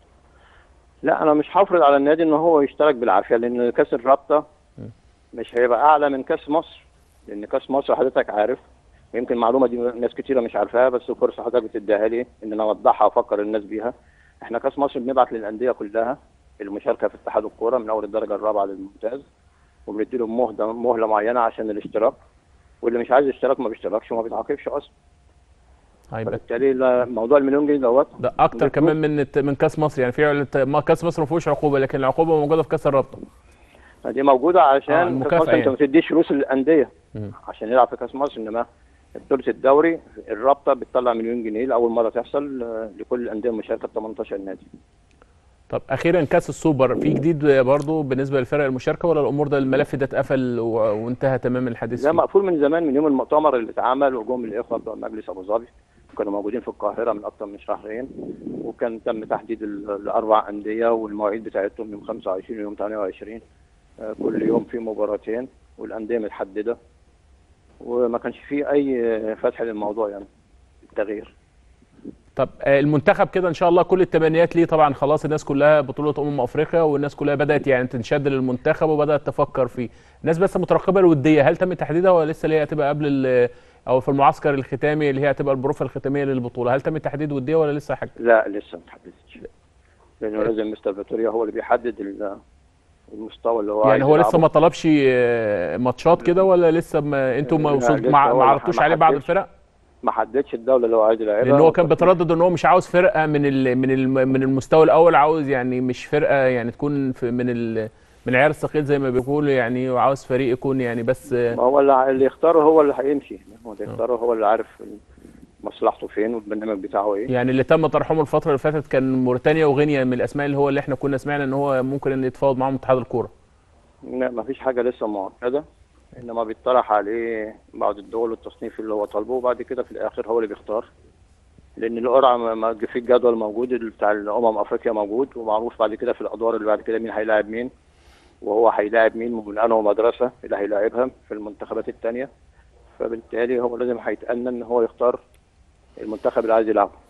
لا انا مش هفرض على النادي ان هو يشترك بالعافيه لان كاس الرابطه مش هيبقى اعلى من كاس مصر لان كاس مصر حضرتك عارف يمكن المعلومه دي ناس كتيره مش عارفاها بس فرصه حضرتك بتديها لي ان انا اوضحها وافكر الناس بيها احنا كاس مصر بنبعت للانديه كلها المشاركه في اتحاد الكوره من اول الدرجه الرابعه للممتاز وبندي لهم مهله مهله معينه عشان الاشتراك واللي مش عايز يشترك ما بيشتركش وما بيتعاقبش اصلا هيبقى فبالتالي لا- موضوع المليون جنيه دوت ده اكتر كمان من الت- من كاس مصر يعني في عل- ما كاس مصر ما فيهوش عقوبه لكن العقوبه موجوده في كاس الرابطه دي موجوده آه، عشان كاس المكافأة مصر انت يعني. ما تديش فلوس للانديه مم. عشان يلعب في كاس مصر انما بطوله الدوري الرابطه بتطلع مليون جنيه لاول مره تحصل آه، لكل الانديه المشاركه 18 نادي طب اخيرا كاس السوبر في جديد برضو بالنسبه للفرق المشاركه ولا الامور ده الملف ده اتقفل و- وانتهى تمام الحديث ده فيه؟ مقفول من زمان من يوم المؤتمر اللي اتعمل وجم الاخوه بتوع مجلس ابو ظبي كانوا موجودين في القاهره من اكثر من شهرين وكان تم تحديد ال- الاربع انديه والمواعيد بتاعتهم يوم 25 ويوم 28 آه، كل يوم في مباراتين والانديه متحدده وما كانش فيه اي فتح للموضوع يعني التغيير طب آه، المنتخب كده ان شاء الله كل التمنيات ليه طبعا خلاص الناس كلها بطوله امم افريقيا والناس كلها بدات يعني تنشد للمنتخب وبدات تفكر فيه الناس بس مترقبه الوديه هل تم تحديدها ولا لسه ليه هتبقى قبل ال- او في المعسكر الختامي اللي هي هتبقى البروفه الختاميه للبطوله هل تم تحديد وديه ولا لسه حاجه لا لسه ما اتحددتش لانه لازم مستر فيتوريا هو اللي بيحدد ال- المستوى اللي هو يعني عايز هو لسه يلعبه. ما طلبش آه، ماتشات كده ولا لسه ما انتم ما لا، وصلت لسه ما هو ما ما عرضتوش عليه بعض حددش. الفرق ما حددش الدوله اللي هو عايز يلعبها لان هو كان والتصنيف. بيتردد ان هو مش عاوز فرقه من ال من ال من المستوى الاول عاوز يعني مش فرقه يعني تكون في من ال من العيار الثقيل زي ما بيقولوا يعني وعاوز فريق يكون يعني بس آه، ما هو اللي اللي يختاره هو اللي هيمشي هو اللي يختاره هو اللي عارف مصلحته فين والبرنامج بتاعه ايه يعني اللي تم طرحهم الفتره اللي فاتت كان موريتانيا وغينيا من الاسماء اللي هو اللي احنا كنا سمعنا ان هو ممكن ان يتفاوض معاهم اتحاد الكوره لا ما فيش حاجه لسه مؤكده انما بيطرح عليه بعض الدول والتصنيف اللي هو طالبه وبعد كده في الاخر هو اللي بيختار لان القرعه ما- ما في الجدول موجود اللي بتاع الامم افريقيا موجود ومعروف بعد كده في الادوار اللي بعد كده مين هيلاعب مين وهو هيلاعب مين من انه مدرسه اللي هيلاعبها في المنتخبات الثانيه فبالتالي هو لازم هيتأنى ان هو يختار المنتخب اللي عايز يلعبه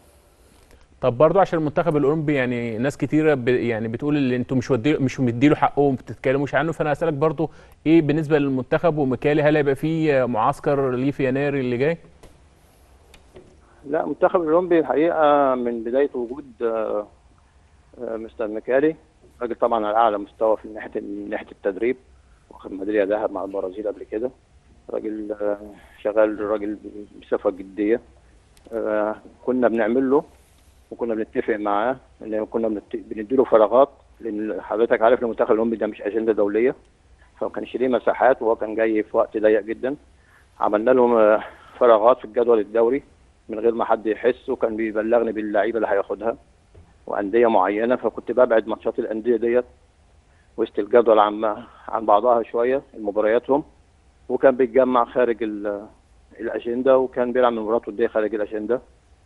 طب برضو عشان المنتخب الاولمبي يعني ناس كتيره ب يعني بتقول اللي انتوا مش ودي مش مديله حقه وما بتتكلموش عنه فانا هسالك برضو ايه بالنسبه للمنتخب وميكالي هل هيبقى في معسكر ليه في يناير اللي جاي؟ لا المنتخب الاولمبي الحقيقه من بدايه وجود آه، آه، مستر ميكالي راجل طبعا على اعلى مستوى في ناحيه من ناحيه التدريب واخد ميداليه ذهب مع البرازيل قبل كده راجل آه، شغال راجل بصفه جديه آه، كنا بنعمل له وكنا بنتفق معاه ان كنا بنت- بنديله فراغات لان حضرتك عارف المنتخب الاولمبي ده مش اجنده دوليه فما كانش ليه مساحات وهو كان جاي في وقت ضيق جدا عملنا لهم آه، فراغات في الجدول الدوري من غير ما حد يحس وكان بيبلغني باللعيبه اللي هياخدها وانديه معينه فكنت ببعد ماتشات الانديه ديت وسط الجدول عن عن بعضها شويه مبارياتهم وكان بيتجمع خارج ال- الاجنده وكان بيلعب من مباريات وديه خارج الاجنده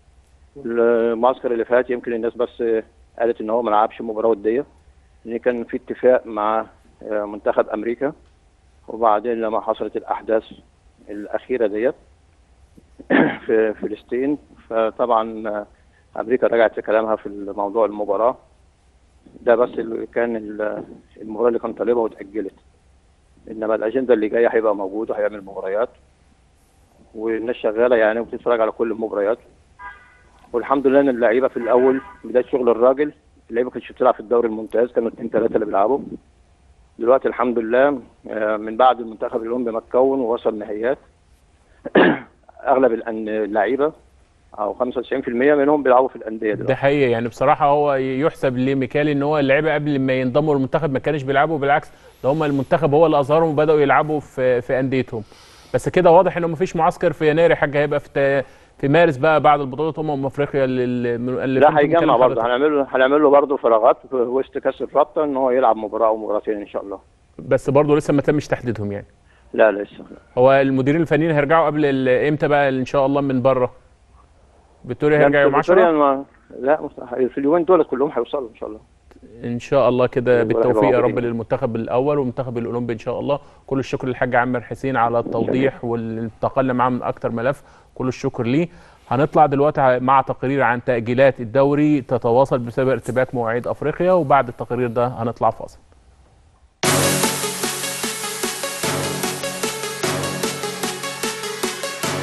المعسكر اللي فات يمكن الناس بس قالت ان هو ما لعبش مباراه وديه لان كان في اتفاق مع آه، منتخب امريكا وبعدين لما حصلت الاحداث الاخيره ديت في فلسطين فطبعا آه، امريكا رجعت في كلامها في موضوع المباراه ده بس اللي كان ال- المباراه اللي كان طالبها واتاجلت انما الاجنده اللي جايه هيبقى موجود وهيعمل مباريات والناس شغاله يعني وبتتفرج على كل المباريات والحمد لله ان اللعيبه في الاول بدايه شغل الراجل اللعيبه ما كانتش بتلعب في الدوري الممتاز كانوا اثنين ثلاثه اللي بيلعبوا دلوقتي الحمد لله آه، من بعد المنتخب الاولمبي ما اتكون ووصل نهائيات اغلب الأن- اللعيبه او 95% منهم بيلعبوا في الانديه ده دلوقتي حقيقي يعني بصراحه هو يحسب لميكالي ان هو اللعيبه قبل ما ينضموا للمنتخب ما كانش بيلعبوا بالعكس ده هم المنتخب هو اللي اظهرهم وبداوا يلعبوا في في انديتهم بس كده واضح انه مفيش معسكر في يناير يا حاج هيبقى في تا- في مارس بقى بعد البطوله امم افريقيا اللي اللي لا كنت هيجمع بتكلم برضه حضرتك. هنعمل له هنعمل له برضه فراغات في وسط كاس الرابطه ان هو يلعب مباراه او مباراتين ان شاء الله بس برضه لسه ما تمش تحديدهم يعني لا لسه هو المديرين الفنيين هيرجعوا قبل ال- امتى بقى ان شاء الله من بره فيكتوريا هيرجع يوم 10 فيكتوريا ما- لا مستحيل. في اليومين دول كلهم هيوصلوا ان شاء الله ان شاء الله كده والله بالتوفيق يا رب موجودين. للمنتخب الاول والمنتخب الاولمبي ان شاء الله كل الشكر للحاج عامر حسين على التوضيح والانتقال معاه من اكتر ملف كل الشكر ليه هنطلع دلوقتي مع تقرير عن تاجيلات الدوري تتواصل بسبب ارتباك مواعيد افريقيا وبعد التقرير ده هنطلع فاصل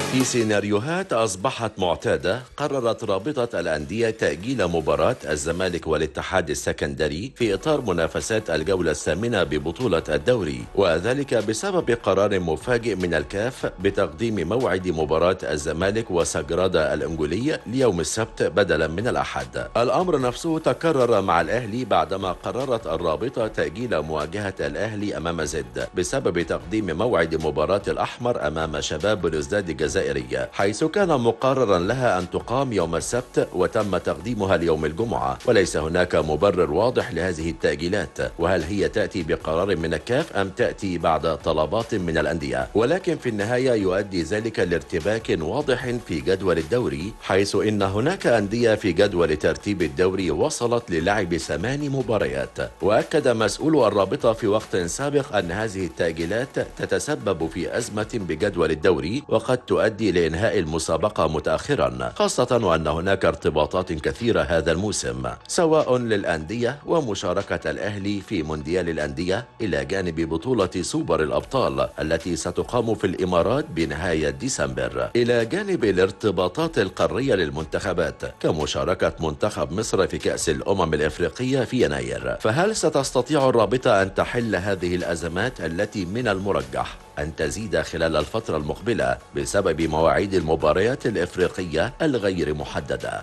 في سيناريوهات أصبحت معتادة قررت رابطة الأندية تأجيل مباراة الزمالك والاتحاد السكندري في إطار منافسات الجولة الثامنة ببطولة الدوري وذلك بسبب قرار مفاجئ من الكاف بتقديم موعد مباراة الزمالك وسجرادة الأنجولي ليوم السبت بدلا من الأحد الأمر نفسه تكرر مع الأهلي بعدما قررت الرابطة تأجيل مواجهة الأهلي أمام زد بسبب تقديم موعد مباراة الأحمر أمام شباب بلوزداد الجزائرية حيث كان مقررا لها أن تقام يوم السبت وتم تقديمها ليوم الجمعة وليس هناك مبرر واضح لهذه التأجيلات وهل هي تأتي بقرار من الكاف أم تأتي بعد طلبات من الأندية ولكن في النهاية يؤدي ذلك لارتباك واضح في جدول الدوري حيث إن هناك أندية في جدول ترتيب الدوري وصلت للعب ثمان مباريات وأكد مسؤول الرابطة في وقت سابق أن هذه التأجيلات تتسبب في أزمة بجدول الدوري وقد تؤدي لإنهاء المسابقة متأخرا خاصة وأن هناك ارتباطات كثيرة هذا الموسم سواء للأندية ومشاركة الأهلي في مونديال الأندية إلى جانب بطولة سوبر الأبطال التي ستقام في الإمارات بنهاية ديسمبر إلى جانب الارتباطات القارية للمنتخبات كمشاركة منتخب مصر في كأس الأمم الإفريقية في يناير فهل ستستطيع الرابطة أن تحل هذه الأزمات التي من المرجح أن تزيد خلال الفترة المقبلة بسبب مواعيد المباريات الإفريقية الغير محددة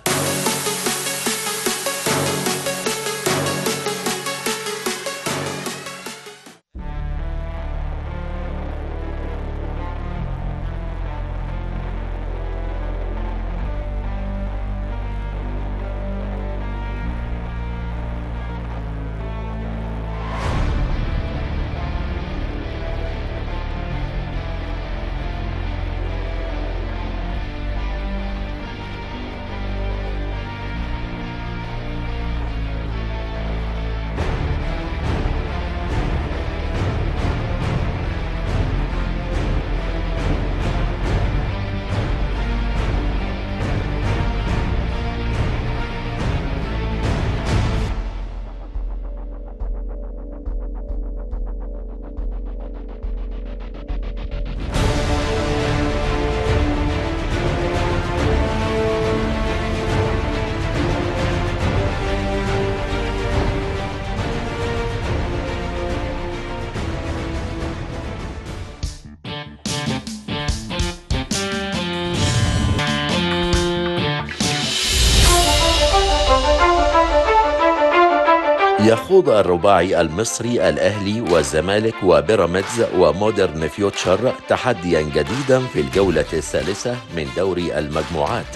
يخوض الرباعي المصري الأهلي والزمالك وبيراميدز ومودرن فيوتشر تحديا جديدا في الجولة الثالثة من دوري المجموعات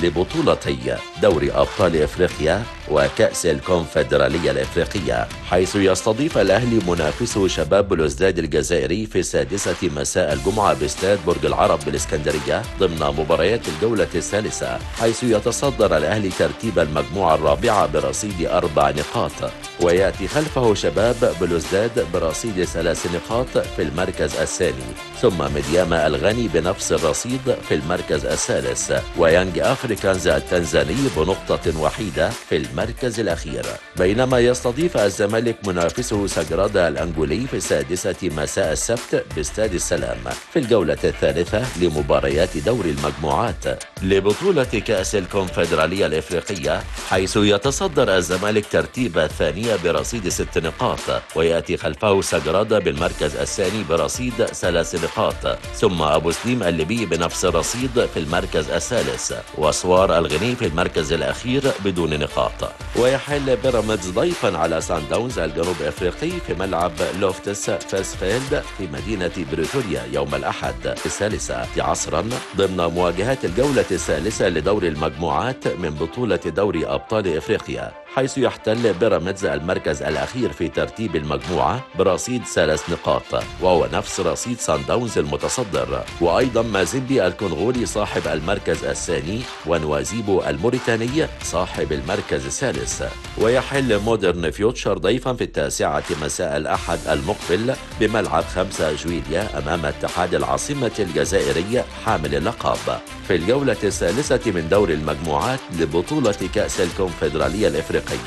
لبطولتي دوري أبطال إفريقيا وكأس الكونفدرالية الإفريقية حيث يستضيف الأهلي منافسه شباب بلوزداد الجزائري في السادسة مساء الجمعة باستاد برج العرب بالإسكندرية ضمن مباريات الجولة الثالثة حيث يتصدر الأهلي ترتيب المجموعة الرابعة برصيد أربع نقاط ويأتي خلفه شباب بلوزداد برصيد ثلاث نقاط في المركز الثاني ثم مدياما الغني بنفس الرصيد في المركز الثالث ويانج أفريكانز التنزاني بنقطة وحيدة في المركز الأخير بينما يستضيف الزمالك منافسه سجرادا الأنجولي في السادسة مساء السبت باستاد السلام في الجولة الثالثة لمباريات دور المجموعات لبطولة كأس الكونفدرالية الإفريقية حيث يتصدر الزمالك ترتيب الثانية برصيد ست نقاط ويأتي خلفه سجرادا بالمركز الثاني برصيد ثلاث نقاط ثم أبو سليم الليبي بنفس الرصيد في المركز الثالث وأسوار الغني في المركز الأخير بدون نقاط ويحل بيراميدز ضيفا على سان داونز الجنوب افريقي في ملعب لوفتس فاسفيلد في مدينة بريتوريا يوم الأحد الثالثة عصرا ضمن مواجهات الجولة الثالثة لدور المجموعات من بطولة دوري أبطال إفريقيا حيث يحتل بيراميدز المركز الأخير في ترتيب المجموعة برصيد ثلاث نقاط وهو نفس رصيد سان داونز المتصدر وأيضا مازيمبي الكونغولي صاحب المركز الثاني ونوازيبو الموريتاني صاحب المركز الثالث ويحل مودرن فيوتشر ضيفا في التاسعة مساء الأحد المقبل بملعب 5 جويليا أمام اتحاد العاصمة الجزائري حامل اللقب في الجولة الثالثة من دور المجموعات لبطولة كأس الكونفدرالية الإفريقية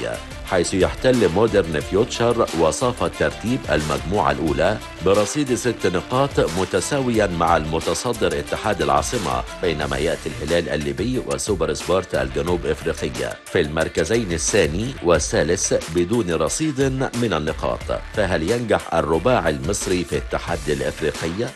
حيث يحتل مودرن فيوتشر وصافة ترتيب المجموعة الأولى برصيد ست نقاط متساويا مع المتصدر اتحاد العاصمة بينما يأتي الهلال الليبي وسوبر سبورت الجنوب إفريقية في المركزين الثاني والثالث بدون رصيد من النقاط فهل ينجح الرباع المصري في التحدي الإفريقي؟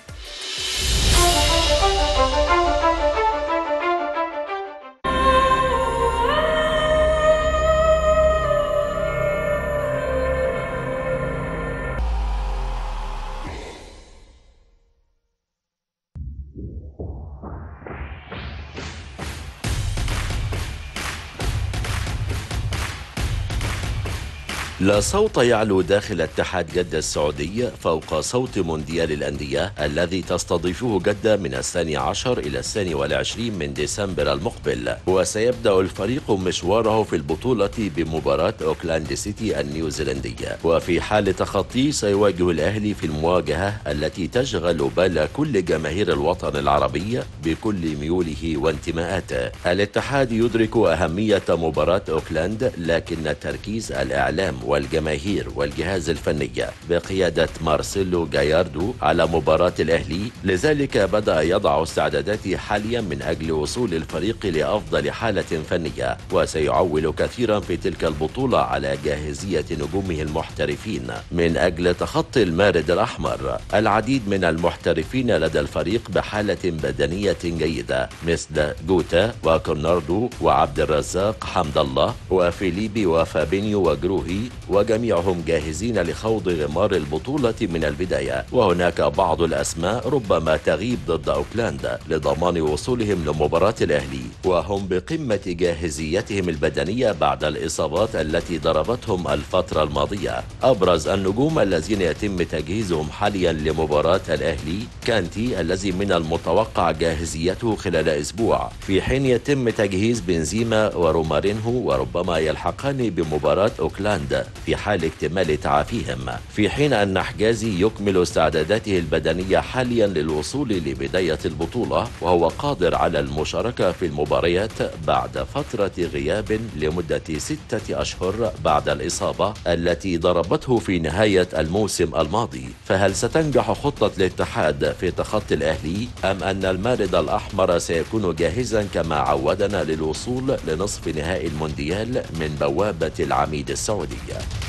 لا صوت يعلو داخل اتحاد جدة السعودي فوق صوت مونديال الأندية الذي تستضيفه جدة من الثاني عشر إلى الثاني والعشرين من ديسمبر المقبل وسيبدأ الفريق مشواره في البطولة بمباراة أوكلاند سيتي النيوزيلندية وفي حال تخطي سيواجه الأهلي في المواجهة التي تشغل بال كل جماهير الوطن العربي بكل ميوله وانتماءاته الاتحاد يدرك أهمية مباراة أوكلاند لكن تركيز الإعلام والجماهير والجهاز الفني بقيادة مارسيلو جاياردو على مباراة الأهلي لذلك بدأ يضع استعداداته حاليا من أجل وصول الفريق لأفضل حالة فنية وسيعول كثيرا في تلك البطولة على جاهزية نجومه المحترفين من أجل تخطي المارد الأحمر العديد من المحترفين لدى الفريق بحالة بدنية جيدة مثل جوتا وكورناردو وعبد الرزاق حمد الله وفيليبي وفابينيو وجروهي وجميعهم جاهزين لخوض غمار البطولة من البداية وهناك بعض الأسماء ربما تغيب ضد أوكلاند لضمان وصولهم لمباراة الأهلي وهم بقمة جاهزيتهم البدنية بعد الإصابات التي ضربتهم الفترة الماضية أبرز النجوم الذين يتم تجهيزهم حاليا لمباراة الأهلي كانتي الذي من المتوقع جاهزيته خلال أسبوع في حين يتم تجهيز بنزيما ورومارينهو وربما يلحقان بمباراة أوكلاند في حال اكتمال تعافيهم في حين أن حجازي يكمل استعداداته البدنية حاليا للوصول لبداية البطولة وهو قادر على المشاركة في المباريات بعد فترة غياب لمدة ستة أشهر بعد الإصابة التي ضربته في نهاية الموسم الماضي فهل ستنجح خطة الاتحاد في تخطي الأهلي أم أن المارد الأحمر سيكون جاهزا كما عودنا للوصول لنصف نهائي المونديال من بوابة العميد السعودية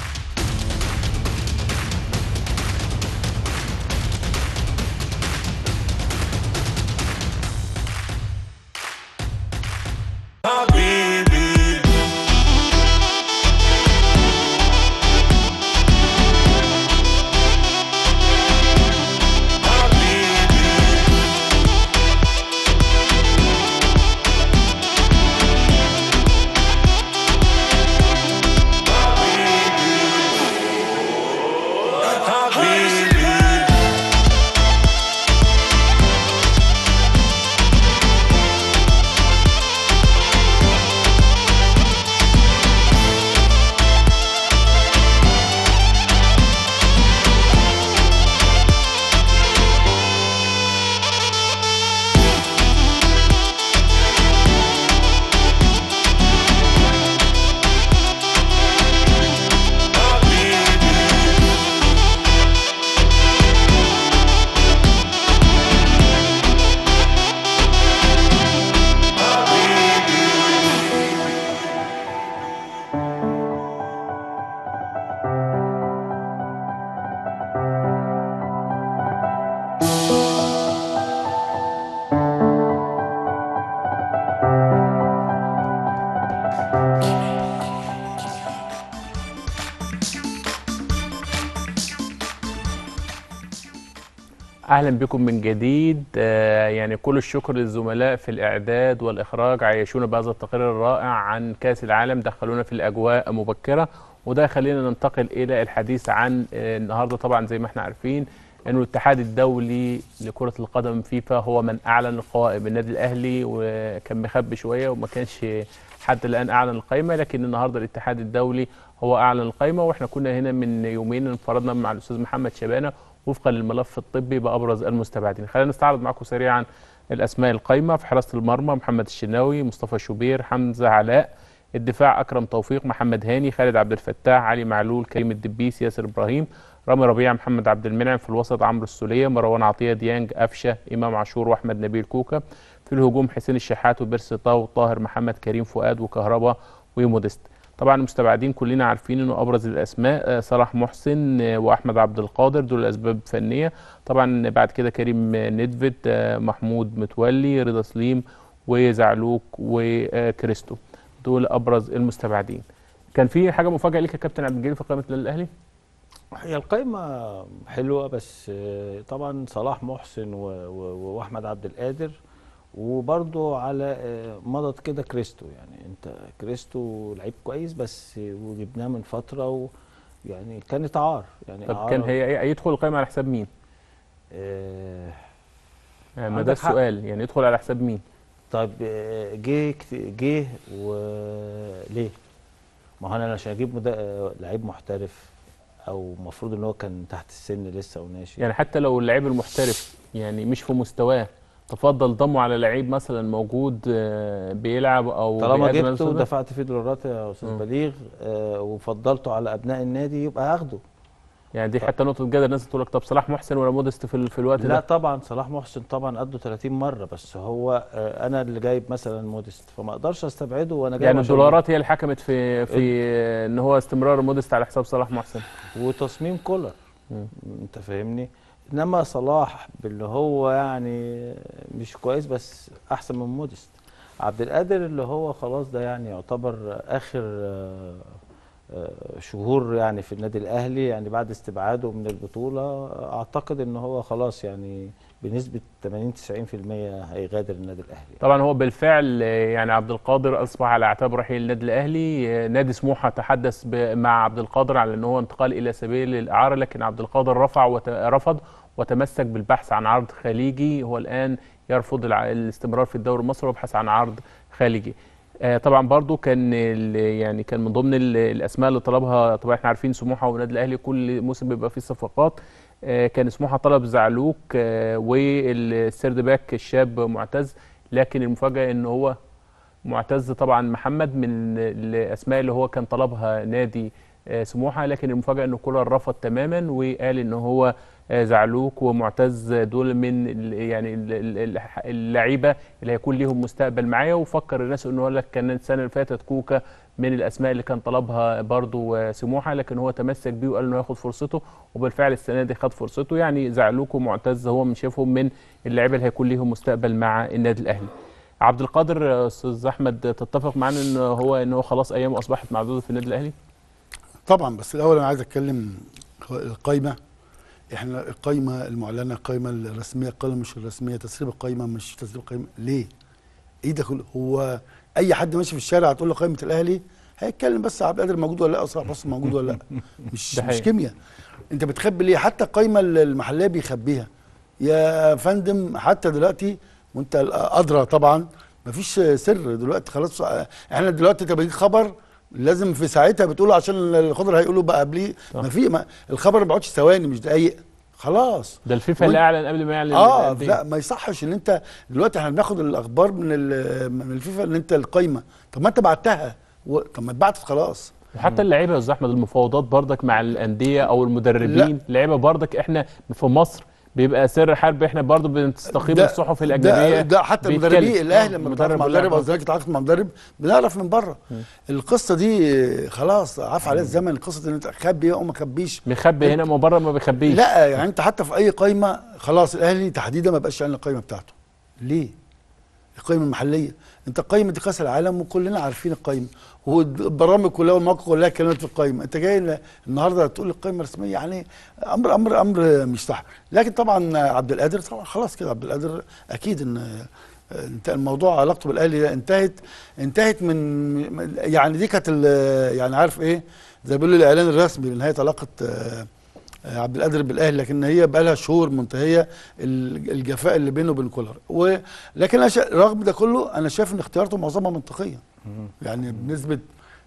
اهلا بكم من جديد آه، يعني كل الشكر للزملاء في الاعداد والاخراج عيشونا بهذا التقرير الرائع عن كاس العالم دخلونا في الاجواء مبكره وده خلينا ننتقل الى الحديث عن آه، النهارده طبعا زي ما احنا عارفين انه الاتحاد الدولي لكره القدم فيفا هو من اعلن القوائم النادي الاهلي وكان مخبي شويه وما كانش حتى الان اعلن القائمه لكن النهارده الاتحاد الدولي هو اعلن القائمه واحنا كنا هنا من يومين انفردنا مع الاستاذ محمد شبانه وفقا للملف الطبي بابرز المستبعدين خلينا نستعرض معكم سريعا الاسماء القايمه في حراسه المرمى محمد الشناوي مصطفى شوبير حمزه علاء الدفاع اكرم توفيق محمد هاني خالد عبد الفتاح علي معلول كريم الدبيس ياسر ابراهيم رامي ربيع محمد عبد المنعم في الوسط عمرو السوليه مروان عطيه ديانج قفشه امام عاشور واحمد نبيل كوكا في الهجوم حسين الشحات وبيرسي طاو طاهر محمد كريم فؤاد وكهربا ومودست طبعا المستبعدين كلنا عارفين انه ابرز الاسماء آه، صلاح محسن آه، واحمد عبد القادر دول اسباب فنيه طبعا بعد كده كريم ندفت آه، محمود متولي رضا سليم وزعلوك وكريستو دول ابرز المستبعدين كان في حاجه مفاجاه ليك يا كابتن عبد الجليل في قائمه الاهلي هي القايمة حلوة بس آه، طبعا صلاح محسن و- و- واحمد عبد القادر وبرضو على آه، مضض كده كريستو يعني انت كريستو لعيب كويس بس وجبناه من فترة و يعني كانت عار يعني طب كان هي إيه- يدخل القائمه على حساب مين؟ آه يعني ما عندك ده حق. السؤال يعني يدخل على حساب مين؟ طيب آه، جه كت- جه وليه؟ ما هو انا عشان اجيب مدا- آه، لعيب محترف او المفروض ان هو كان تحت السن لسه وناشئ يعني حتى لو اللعيب المحترف يعني مش في مستواه تفضل ضمه على لعيب مثلا موجود آه، بيلعب او طالما بيقدم جبته نفسه ده؟ ودفعت فيه دولارات يا استاذ مم. بليغ آه وفضلته على ابناء النادي يبقى هاخده يعني دي حتى نقطه جدل الناس تقول لك طب صلاح محسن ولا مودست في, ال- في الوقت لا ده طبعا صلاح محسن طبعا قده 30 مره بس هو آه انا اللي جايب مثلا موديست فما اقدرش استبعده وانا جايب يعني عشان- الدولارات هي اللي حكمت في في ان هو استمرار مودست على حساب صلاح محسن وتصميم كولر مم. انت فاهمني انما صلاح باللي هو يعني مش كويس بس احسن من موديست عبد القادر اللي هو خلاص ده يعني يعتبر اخر آه، آه، شهور يعني في النادي الاهلي يعني بعد استبعاده من البطوله اعتقد ان هو خلاص يعني بنسبه 80 90% هيغادر النادي الاهلي طبعا هو بالفعل آه، يعني عبد القادر اصبح على اعتاب رحيل النادي الاهلي آه، نادي سموحه تحدث ب- مع عبد القادر على ان هو انتقال الى سبيل الاعاره لكن عبد القادر رفع وت... رفض وتمسك بالبحث عن عرض خليجي هو الان يرفض الع... الاستمرار في الدوري المصري ويبحث عن عرض خارجي آه، طبعا برضو كان ال- يعني كان من ضمن ال- الاسماء اللي طلبها طبعا احنا عارفين سموحه والنادي الاهلي كل موسم بيبقى فيه صفقات آه، كان سموحه طلب زعلوك آه، والسيرد باك الشاب معتز لكن المفاجاه ان هو معتز طبعا محمد من الاسماء اللي هو كان طلبها نادي آه، سموحه لكن المفاجاه ان كولر رفض تماما وقال ان هو آه، زعلوك ومعتز دول من ال- يعني ال- ال- ال- اللعيبه اللي هيكون ليهم مستقبل معايا وفكر الناس انه قال لك كان السنه اللي فاتت كوكا من الاسماء اللي كان طلبها برضو آه، سموحه لكن هو تمسك بيه وقال انه ياخد فرصته وبالفعل السنه دي خد فرصته يعني زعلوك ومعتز هو من شايفهم من اللعيبه اللي هيكون ليهم مستقبل مع النادي الاهلي عبد القادر آه، استاذ احمد تتفق معانا ان هو ان هو خلاص ايامه اصبحت معدوده في النادي الاهلي طبعا بس الاول انا عايز اتكلم هو القايمه احنا القايمه المعلنه القايمه الرسميه القايمه مش الرسميه تسريب القايمه مش تسريب القايمه ليه؟ ايه ده كله؟ هو اي حد ماشي في الشارع هتقول له قائمه الاهلي هيتكلم بس عبد القادر موجود ولا لا صلاح بص موجود ولا لا مش ده مش حقيقي. كيمياء انت بتخبي ليه حتى القايمه المحليه بيخبيها يا فندم حتى دلوقتي وانت ادرى طبعا مفيش سر دلوقتي خلاص احنا دلوقتي انت بيجي خبر لازم في ساعتها بتقوله عشان الخضر هيقولوا بقى قبليه صح. ما في ما الخبر ما بيقعدش ثواني مش دقايق خلاص ده الفيفا اللي وإنت- اعلن قبل ما يعلن اه الأندية. لا ما يصحش ان انت دلوقتي احنا بناخد الاخبار من ال- من الفيفا ان انت القايمه طب ما انت بعتها و... طب ما اتبعتت خلاص وحتى اللعيبه يا استاذ احمد المفاوضات برضك مع الانديه او المدربين اللعيبه برضك احنا في مصر بيبقى سر حرب احنا برضه بنستقيم ده- الصحف ده, الاجنبيه ده حتى بيتكلم. المدربين الاهلي آه، لما مدرب بيتعاقد مع واللاعب. مدرب او الزمالك يتعاقد مع مدرب بنعرف من بره القصه دي خلاص عاف عليها الزمن قصه ان انت خبي او ما خبيش بيخبي هنا من بره ما بيخبيش لا يعني انت حتى في اي قايمه خلاص الاهلي تحديدا ما بقاش يعلن القايمه بتاعته ليه القايمه المحليه انت قايمه دي كاس العالم وكلنا عارفين القايمه والبرامج كلها والمواقع كلها كلمات في القايمه انت جاي ل- النهارده تقول القايمه رسميه يعني امر امر امر مش صح لكن طبعا عبد القادر طبعا خلاص كده عبد القادر اكيد ان انت الموضوع علاقته بالاهلي ده انتهت انتهت من يعني دي كانت ال- يعني عارف ايه زي بيقولوا الاعلان الرسمي لنهايه علاقه آه، آه، عبد القادر بالاهلي لكن هي بقى لها شهور منتهيه ال- الجفاء اللي بينه وبين كولر ولكن أنا شا- رغم ده كله انا شايف ان اختيارته معظمها منطقيه يعني بنسبه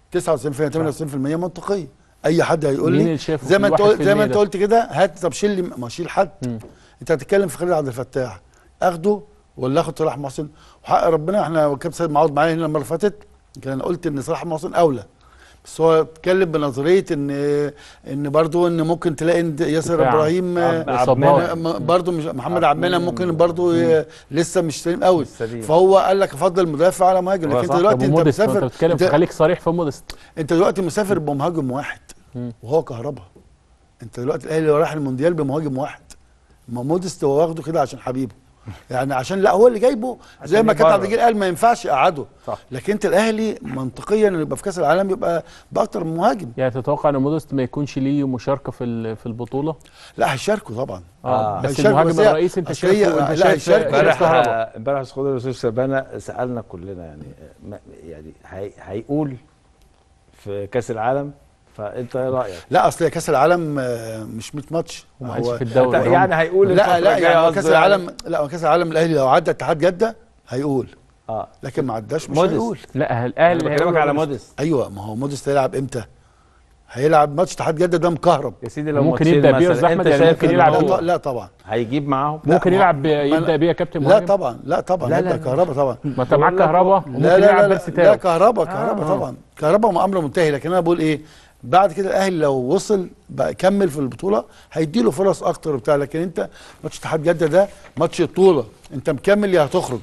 99% 98% منطقيه اي حد هيقول مين لي اللي شايفه زي ما في انت الواحد قلت في زي ما المية انت ده؟ قلت كده هات طب شيل لي ما شيل حد مم. انت هتتكلم في خالد عبد الفتاح اخده ولا اخد صلاح محسن وحق ربنا احنا كابتن سيد معوض معايا هنا المره اللي فاتت يمكن انا قلت ان صلاح محسن اولى بس هو اتكلم بنظريه ان ان برضو ان ممكن تلاقي إن ياسر دفاع. ابراهيم عب- آه، إصابات. م- برضو مش محمد عبد المنعم ممكن برضو ي- لسه مش سليم قوي مش سليم. فهو قال لك افضل مدافع على مهاجم هو لكن صح. انت دلوقتي طب انت وموديست ما مسافر انت بتتكلم انت, خليك صريح في موديست انت دلوقتي مسافر بمهاجم واحد وهو كهربا انت دلوقتي الاهلي رايح المونديال بمهاجم واحد ما موديست هو واخده كده عشان حبيبه يعني عشان لا هو اللي جايبه زي عشان ما كابتن عبد يبرر. الجليل قال ما ينفعش يقعده صح. لكن انت الاهلي منطقيا انه يبقى في كاس العالم يبقى باكتر من مهاجم يعني تتوقع ان موديست ما يكونش ليه مشاركه في ال- في البطوله لا هيشاركوا طبعا اه بس هيشاركوا، المهاجم بس هي- الرئيسي انت أصل هي- شايفه لا، انت شايف هيشاركوا. شايف امبارح كهربا امبارح سخوض الاستاذ شبانه سالنا كلنا يعني ما- يعني هي- هيقول في كاس العالم فانت ايه رايك؟ لا اصل كاس العالم آه، مش 100 ماتش وما عادش في الدوري أنت يعني هيقول لا الفترة لا الجاية يعني هو قصده كاس العالم لا هو كاس العالم الاهلي لو عدى اتحاد جده هيقول اه لكن ما عداش مش موديست. هيقول لا الاهلي انا اللي بكلمك هيقول على موديست. موديست ايوه ما هو موديست هيلعب امتى؟ هيلعب ماتش اتحاد جده ده مكهرب يا سيدي لو ممكن ماتشين يبدأ بيه مثلاً، أستاذ أحمد، أنت يعني شايف ممكن إن يلعب لا, هو ط- لا طبعا هيجيب معاهم ممكن ما- يلعب ب- ما يبدا أنا- بيه يا كابتن لا مهاجم طبعا لا طبعا لا، لا لا، لا لا. كهربا طبعا ما انت معاك كهربا وممكن لا لا يلعب لا, بيرسي لا تاو كهربا كهربا آه. طبعا كهربا امر منتهي لكن انا بقول ايه بعد كده الاهلي لو وصل بقى كمل في البطوله هيديله فرص اكتر وبتاع لكن انت ماتش اتحاد جده ده ماتش البطوله انت مكمل يا هتخرج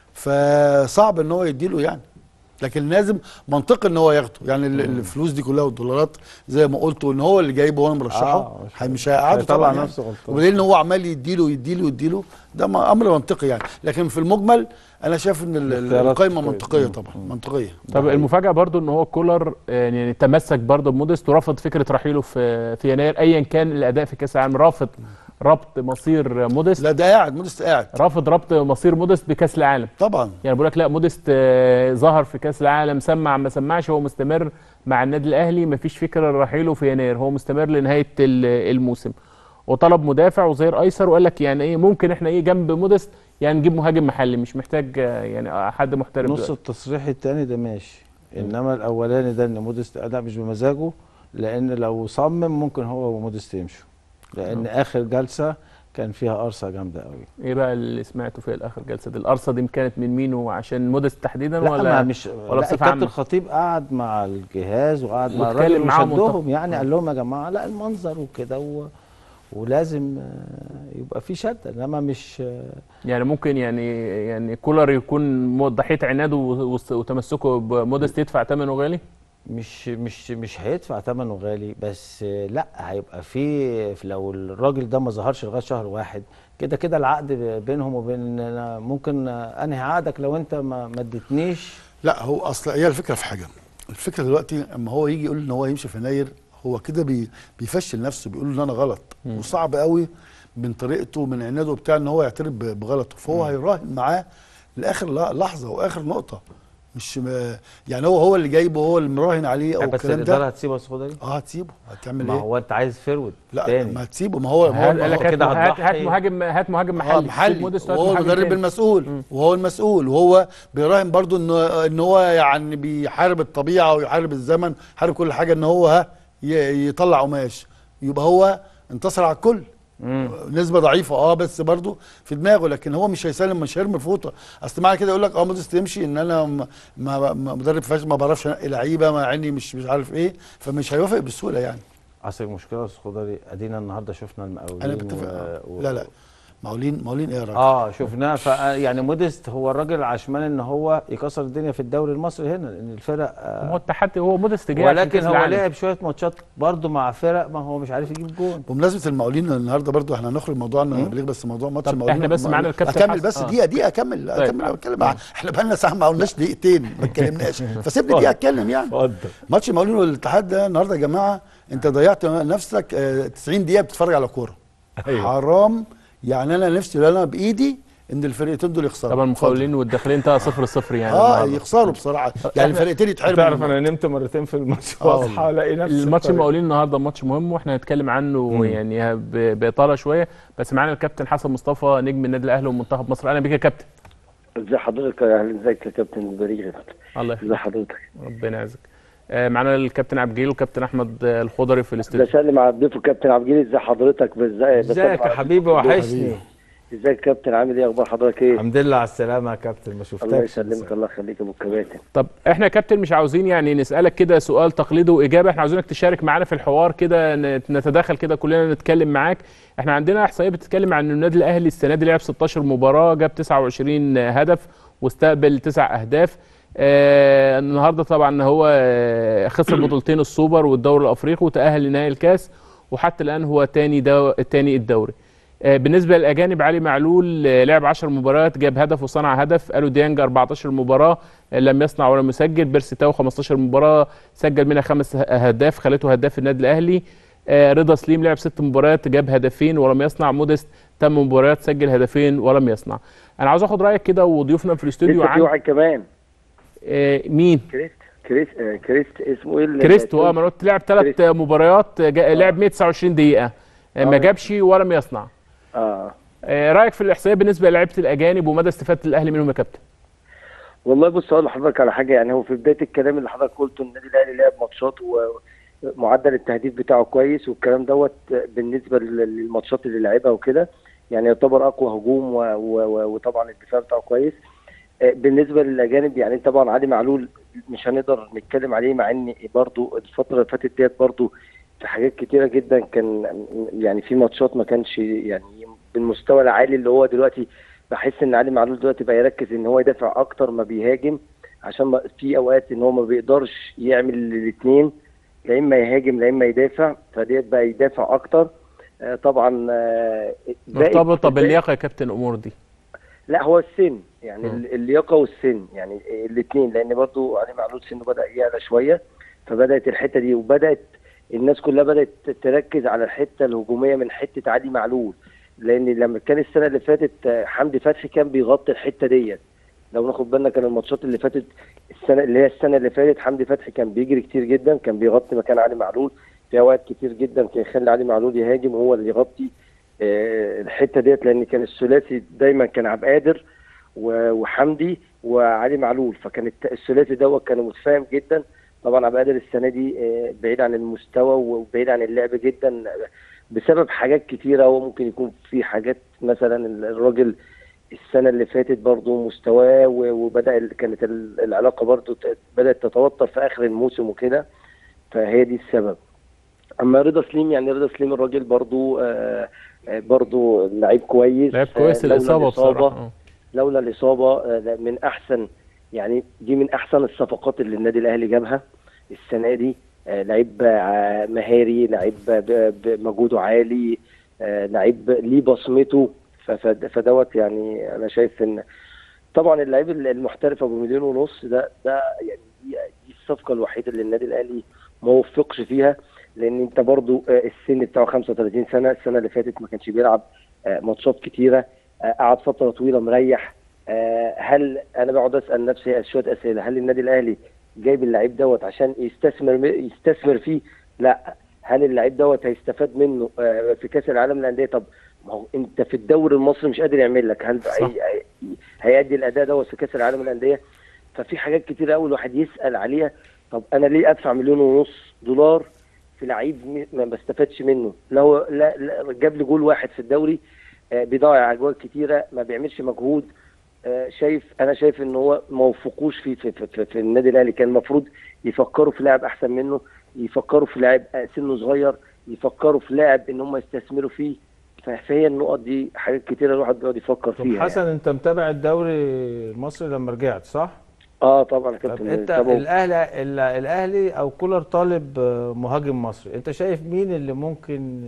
فصعب ان هو يديله يعني لكن لازم منطقي ان هو ياخده يعني ال- الفلوس دي كلها والدولارات زي ما قلت وان هو اللي جايبه وانا مرشحه آه، مش- هي- مش هيقعده هيطلع طبعا يعني. نفسه غلطان. وبدليل ان هو عمال يديله يديله يديله ده ما- امر منطقي يعني لكن في المجمل انا شايف ان ال- ال- الاختيارات القايمه كويس. منطقيه مم. طبعا منطقيه طب المفاجاه برضو ان هو كولر آه، يعني تمسك برضو بموديست ورفض فكره رحيله في في يناير ايا كان الاداء في كاس العالم رافض ربط مصير موديست لا ده قاعد موديست قاعد رافض ربط مصير موديست بكاس العالم طبعا يعني بقول لك لا موديست آه، ظهر في كاس العالم سمع ما سمعش هو مستمر مع النادي الاهلي مفيش فكره رحيله في يناير هو مستمر لنهايه ال- الموسم وطلب مدافع وظهير ايسر وقال لك يعني ايه ممكن احنا ايه جنب موديست يعني نجيب مهاجم محلي مش محتاج آه، يعني حد محترف نص دلوقتي. التصريح الثاني ده ماشي انما الاولاني ده ان موديست اداء مش بمزاجه لان لو صمم ممكن هو وموديست يمشوا لان اخر جلسه كان فيها قرصه جامده قوي ايه بقى اللي سمعته في الاخر جلسه دي القرصه دي كانت من مين وعشان موديست تحديدا لا ولا ما مش ولا لا بصفه الكابتن عامه الخطيب قعد مع الجهاز وقعد مع واتكلم الراجل معاهم وشدهم وانت- يعني آه. قال لهم يا جماعه لا المنظر وكده و... ولازم آه، يبقى في شده انما مش آه، يعني ممكن يعني يعني كولر يكون مو- ضحيه عناده و- وس- وتمسكه بموديست يدفع ثمنه غالي مش مش مش هيدفع ثمنه غالي بس آه، لا هيبقى في في- لو الراجل ده ما ظهرش لغايه شهر واحد كده كده العقد ب- بينهم وبين أنا ممكن آه، انهي عقدك لو انت ما ما اديتنيش لا هو اصل هي الفكره في حاجه الفكره دلوقتي اما هو يجي يقول ان هو يمشي في يناير هو كده بي بيفشل نفسه بيقول ان انا غلط وصعب قوي من طريقته من عناده بتاع ان هو يعترف ب- بغلطه فهو هيراهن معاه لاخر ل- لحظه واخر نقطه مش م... يعني هو هو اللي جايبه هو اللي مراهن عليه او بس الكلام الاداره ده هتسيبه السخوده دي اه هتسيبه هتعمل ما ايه هو انت عايز فرود لا تاني ما هتسيبه ما هو ما هو, هات- ما قال هو لك هات كده هات هات هتضحي. مهاجم هات مهاجم اه محلي سيب محلي موديست وهات وهو مهاجم المدرب تاني. المسؤول وهو المسؤول وهو بيراهن برضو ان ان هو يعني بيحارب الطبيعه ويحارب الزمن يحارب كل حاجه ان هو ها ي- يطلع قماش يبقى هو انتصر على الكل نسبه ضعيفه اه بس برضو في دماغه لكن هو مش هيسلم مش هيرمي فوطه اصل معنى كده يقول لك اه موديست يمشي ان انا م- ما ما- مدرب فاشل ما بعرفش انقي لعيبه مع اني مش مش عارف ايه فمش هيوافق بسهوله يعني اصل المشكله السخوده دي ادينا النهارده شفنا المقاولين انا بتفق و... و... لا لا مقاولين مقاولين ايه يا راجل اه شفناه ف يعني موديست هو الراجل عشمان ان هو يكسر الدنيا في الدوري المصري هنا لان الفرق هو آه التحدي هو موديست جاي عشان ولكن كأس هو العالم. لعب شويه ماتشات برضه مع فرق ما هو مش عارف يجيب جون بمناسبه المقاولين النهارده برضو احنا هنخرج موضوعنا بليغ بس موضوع ماتش طب المقاولين احنا بس معانا الكابتن اكمل حسن. بس آه. دقيقه دقيقه اكمل طيب. اكمل اتكلم احنا بقالنا ساعه ما قلناش دقيقتين ما اتكلمناش فسيبني دقيقه اتكلم يعني اتفضل ماتش المقاولين والاتحاد ده النهارده يا جماعه انت ضيعت نفسك آه، 90 دقيقه بتتفرج على كوره أيوة. حرام يعني انا نفسي لو انا بايدي ان الفرقتين دول يخسروا طبعا المقاولين والداخلين انتهى صفر صفر يعني اه النهاردة. يخسروا بصراحه يعني الفرقتين يتحرموا تعرف من- انا نمت مرتين في الماتش آه واصحى الاقي نفسي الماتش الطريق. المقاولين النهارده ماتش مهم واحنا هنتكلم عنه يعني ب- باطاله شويه بس معانا الكابتن حسن مصطفى نجم النادي الاهلي ومنتخب مصر اهلا بيك يا كابتن ازي حضرتك يا اهلا ازيك يا كابتن بريغ الله ازي يخليك حضرتك ربنا يعزك آه، معانا الكابتن عبد الجليل والكابتن احمد آه، الخضري في الاستوديو بسلم على ضيفه كابتن عبد الجليل ازي حضرتك بازاي ازيك يا حبيبي وحشني ازيك يا كابتن عامل ايه اخبار حضرتك ايه الحمد لله على السلامه يا كابتن ما شفتكش الله يسلمك الله يخليك يا ابو الكباتن طب احنا يا كابتن مش عاوزين يعني نسالك كده سؤال تقليدي واجابه احنا عاوزينك تشارك معانا في الحوار كده نت- نتداخل كده كلنا نتكلم معاك احنا عندنا احصائيه بتتكلم عن ان النادي الاهلي السنه دي لعب 16 مباراه جاب 29 هدف واستقبل تسع اهداف آه النهارده طبعا هو آه، خسر بطولتين السوبر والدوري الافريقي وتاهل لنهائي الكاس وحتى الان هو تاني دو... تاني الدوري آه، بالنسبه للاجانب علي معلول آه، لعب 10 مباريات جاب هدف وصنع هدف الو ديانج 14 مباراه آه، لم يصنع ولا يسجل بيرسي تاو 15 مباراه سجل منها خمس ه- اهداف خلته هداف النادي الاهلي آه، رضا سليم لعب ست مباريات جاب هدفين ولم يصنع موديست ثمان مباريات سجل هدفين ولم يصنع انا عاوز اخد رايك كده وضيوفنا في الاستوديو لسه في عن واحد كمان آه، مين كريست كريست آه، كريست اسمه ايه ال- كريستو اه ما أنا قلت لعب ثلاث كريستو. مباريات آه، جا- لعب 129 دقيقه آه، ما آه. جابش ولم يصنع اه آه، رايك في الاحصائيه بالنسبه للعيبه الاجانب ومدى استفاده الاهلي منهم يا كابتن والله بص اقول لحضرتك على حاجه يعني هو في بدايه الكلام اللي حضرتك قلته النادي الاهلي لعب ماتشات ومعدل التهديف بتاعه كويس والكلام دوت بالنسبه لل- للماتشات اللي لعبها وكده يعني يعتبر اقوى هجوم و- و- و- وطبعا الدفاع بتاعه كويس آه، بالنسبه للاجانب يعني طبعا علي معلول مش هنقدر نتكلم عليه مع ان برضو الفتره اللي فاتت ديت برضو في حاجات كتيره جدا كان يعني في ماتشات ما كانش يعني بالمستوى العالي اللي هو دلوقتي بحس ان علي معلول دلوقتي بقى يركز ان هو يدافع اكتر ما بيهاجم عشان ما- في اوقات ان هو ما بيقدرش يعمل الاثنين لا اما يهاجم لا اما يدافع فديت بقى يدافع اكتر آه، طبعا آه، باقي- مرتبطه باقي- باللياقه يا كابتن الامور دي لا هو السن يعني مم. ال- اللياقه والسن يعني الاثنين لان برضو علي معلول سنه بدا يعلى شويه فبدات الحته دي وبدات الناس كلها بدات تركز على الحته الهجوميه من حته علي معلول لان لما كان السنه اللي فاتت آه، حمدي فتحي كان بيغطي الحته ديت لو ناخد بالنا كان الماتشات اللي فاتت السنه اللي هي السنه اللي فاتت حمدي فتحي كان بيجري كتير جدا كان بيغطي مكان علي معلول في اوقات كتير جدا كان يخلي علي معلول يهاجم وهو اللي يغطي آه، الحته ديت لان كان الثلاثي دايما كان عبد قادر و- وحمدي وعلي معلول فكان الت- الثلاثي دوت كان متفاهم جدا طبعا عبد القادر السنه دي آه، بعيد عن المستوى وبعيد عن اللعب جدا بسبب حاجات كتيره هو ممكن يكون في حاجات مثلا الراجل السنه اللي فاتت برضه مستواه و- وبدا ال- كانت ال- العلاقه برضه ت- بدات تتوتر في اخر الموسم وكده فهي دي السبب اما رضا سليم يعني رضا سليم الراجل برضه آه آه، برضه لعيب كويس لعب كويس آه، لولا الاصابه الإصابة بصراحه آه. لولا الاصابه آه، ده من احسن يعني دي من احسن الصفقات اللي النادي الاهلي جابها السنه دي آه، لعيب آه، مهاري لعيب ب- بمجهوده عالي آه، لعيب ليه بصمته ف- ف- فدوت يعني انا شايف ان طبعا اللعيب المحترف ابو مليون ونص ده ده يعني دي, دي الصفقه الوحيده اللي النادي الاهلي ما وفقش فيها لان انت برضو آه، السن بتاعه 35 سنه السنه اللي فاتت ما كانش بيلعب آه، ماتشات كتيره آه، قعد فتره طويله مريح آه، هل انا بقعد اسال نفسي شويه اسئله هل النادي الاهلي جايب اللعيب دوت عشان يستثمر يستثمر فيه لا هل اللعيب دوت هيستفاد منه آه، في كاس العالم للانديه طب ما هو انت في الدوري المصري مش قادر يعمل لك هل صح. هي- هي- هيأدي الاداء دوت في كاس العالم للانديه ففي حاجات كتير قوي الواحد يسال عليها طب انا ليه ادفع مليون ونص دولار في لعيب م- ما بستفادش منه لو لا, لا جاب لي جول واحد في الدوري آه، بيضيع اجوال كتيره ما بيعملش مجهود آه، شايف انا شايف ان هو ما وفقوش في في, في, في, في النادي الاهلي كان المفروض يفكروا في لاعب احسن منه يفكروا في لاعب آه، سنه صغير يفكروا في لاعب ان هم يستثمروا فيه ف- فهي النقط دي حاجات كتيره الواحد بيقعد يفكر طب فيها حسن يعني. انت متابع الدوري المصري لما رجعت صح؟ اه طبعا يا طب كابتن انت طبعاً. الاهلي ال- الاهلي او كولر طالب آه، مهاجم مصري انت شايف مين اللي ممكن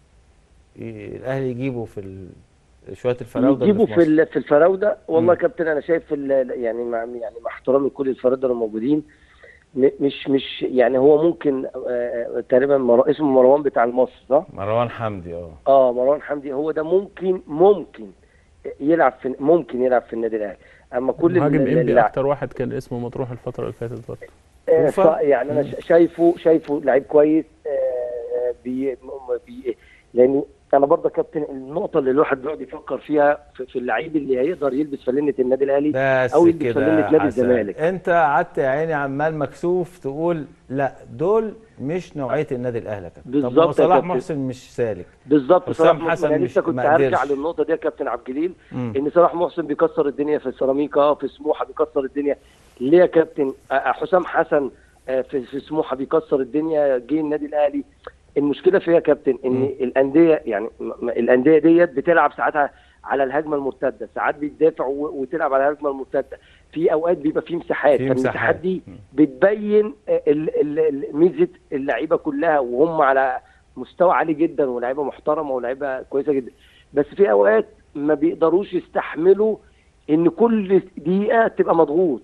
آه، ي- الاهلي يجيبه في ال- شويه الفراوده يجيبوا اللي في في مصر ال- في الفراوده والله مم. يا كابتن انا شايف ال- يعني مع يعني مع احترامي لكل الفراوده اللي موجودين م- مش مش يعني هو ممكن آه، آه، تقريبا مر- اسمه مروان بتاع المصري صح؟ مروان حمدي اه اه مروان حمدي هو ده ممكن ممكن يلعب في ممكن يلعب في النادي الاهلي اما كل مهاجم ال- انبي اللع- اكتر واحد كان اسمه مطروح الفتره اللي فاتت برضه آه، كوفة؟ ف- يعني انا ش- شايفه شايفه لعيب كويس آه، بي م- بي لان انا برضه يا كابتن النقطه اللي الواحد بيقعد يفكر فيها في, في اللعيب اللي هيقدر يلبس فلنه النادي الاهلي بس او يلبس كده فلنه يا نادي حسن. الزمالك انت قعدت يا عيني عمال مكسوف تقول لا دول مش نوعيه النادي الاهلي يا كابتن طب ما هو بالظبط يا صلاح كابتن. محسن مش سالك بالظبط حسام صلاح حسن محسن انا مش- لسه كنت ما هرجع قدرش. للنقطه دي يا كابتن عبد الجليل مم. ان صلاح محسن بيكسر الدنيا في السيراميكا في سموحه بيكسر الدنيا ليه يا كابتن آه، آه، حسام حسن آه، في في سموحه بيكسر الدنيا جه النادي الاهلي المشكله فيها يا كابتن ان الانديه يعني م- م- الانديه ديت بتلعب ساعتها على الهجمه المرتده ساعات بتدافع و- وتلعب على الهجمه المرتده في اوقات بيبقى في مساحات في فالمساحات مساحات. دي بتبين آه، ال- ال- ال- ميزه اللعيبه كلها وهم على مستوى عالي جدا ولاعيبه محترمه ولاعيبه كويسه جدا بس في اوقات ما بيقدروش يستحملوا ان كل دقيقه تبقى مضغوط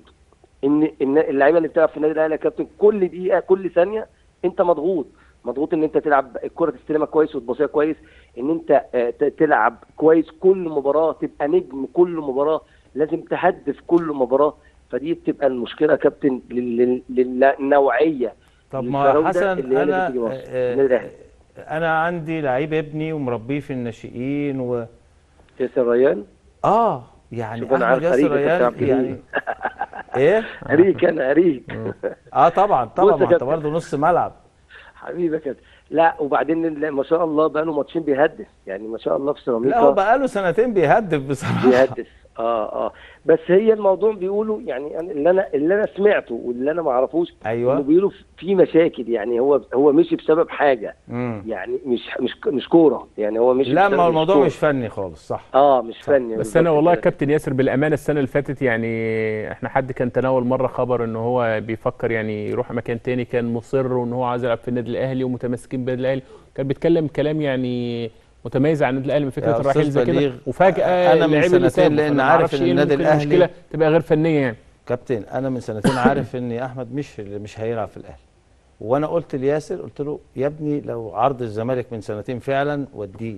ان ان اللعيبه اللي بتلعب في النادي الاهلي يا كابتن كل دقيقه كل ثانيه انت مضغوط مضغوط ان انت تلعب الكره تستلمها كويس وتباصيها كويس ان انت آه، ت- تلعب كويس كل مباراه تبقى نجم كل مباراه لازم تهدف كل مباراه فدي بتبقى المشكله يا كابتن لل- لل- للنوعيه طب ما الفراودة حسن اللي هي اللي انا بتيجي مصر. آه، النادي الأهلي. انا عندي لعيب ابني ومربيه في الناشئين و ياسر ريان اه يعني شوف أنا احمد عارف ياسر خريج ريان الكابتن عبد يعني ايه اريك انا اريك اه طبعا طبعا بص يا ما انت كابتن. برضه نص ملعب حبيبي يا كابتن لا وبعدين ال- ما شاء الله بقى له ماتشين بيهدف يعني ما شاء الله في سيراميكا لا هو بقاله سنتين بيهدف بصراحه بيهدف اه اه بس هي الموضوع بيقولوا يعني أنا- اللي انا اللي انا سمعته واللي انا ما اعرفوش أيوة. إنه بيقولوا في مشاكل يعني هو هو مشي بسبب حاجه مم. يعني مش مش مش كوره يعني هو مشي لا بسبب ما هو الموضوع كورة. مش فني خالص صح اه مش فني بس انا بالظبط والله يا كده. كابتن ياسر بالامانه السنه اللي فاتت يعني احنا حد كان تناول مره خبر ان هو بيفكر يعني يروح مكان تاني كان مصر وان هو عايز يلعب في النادي الاهلي ومتمسكين بالنادي الاهلي كان بيتكلم كلام يعني متميز عن النادي الاهلي من يا فكره الرحيل أستاذ زي كده بليغ، وفجاه أنا من اللعيب اللي سنتين سابه، لأن فأنا عارف معرفش إن إيه النادي ممكن الأهلي- المشكله تبقى غير فنيه يعني كابتن انا من سنتين عارف ان احمد مش مش هيلعب في الاهلي وانا قلت لياسر قلت له يا ابني لو عرض الزمالك من سنتين فعلا وديه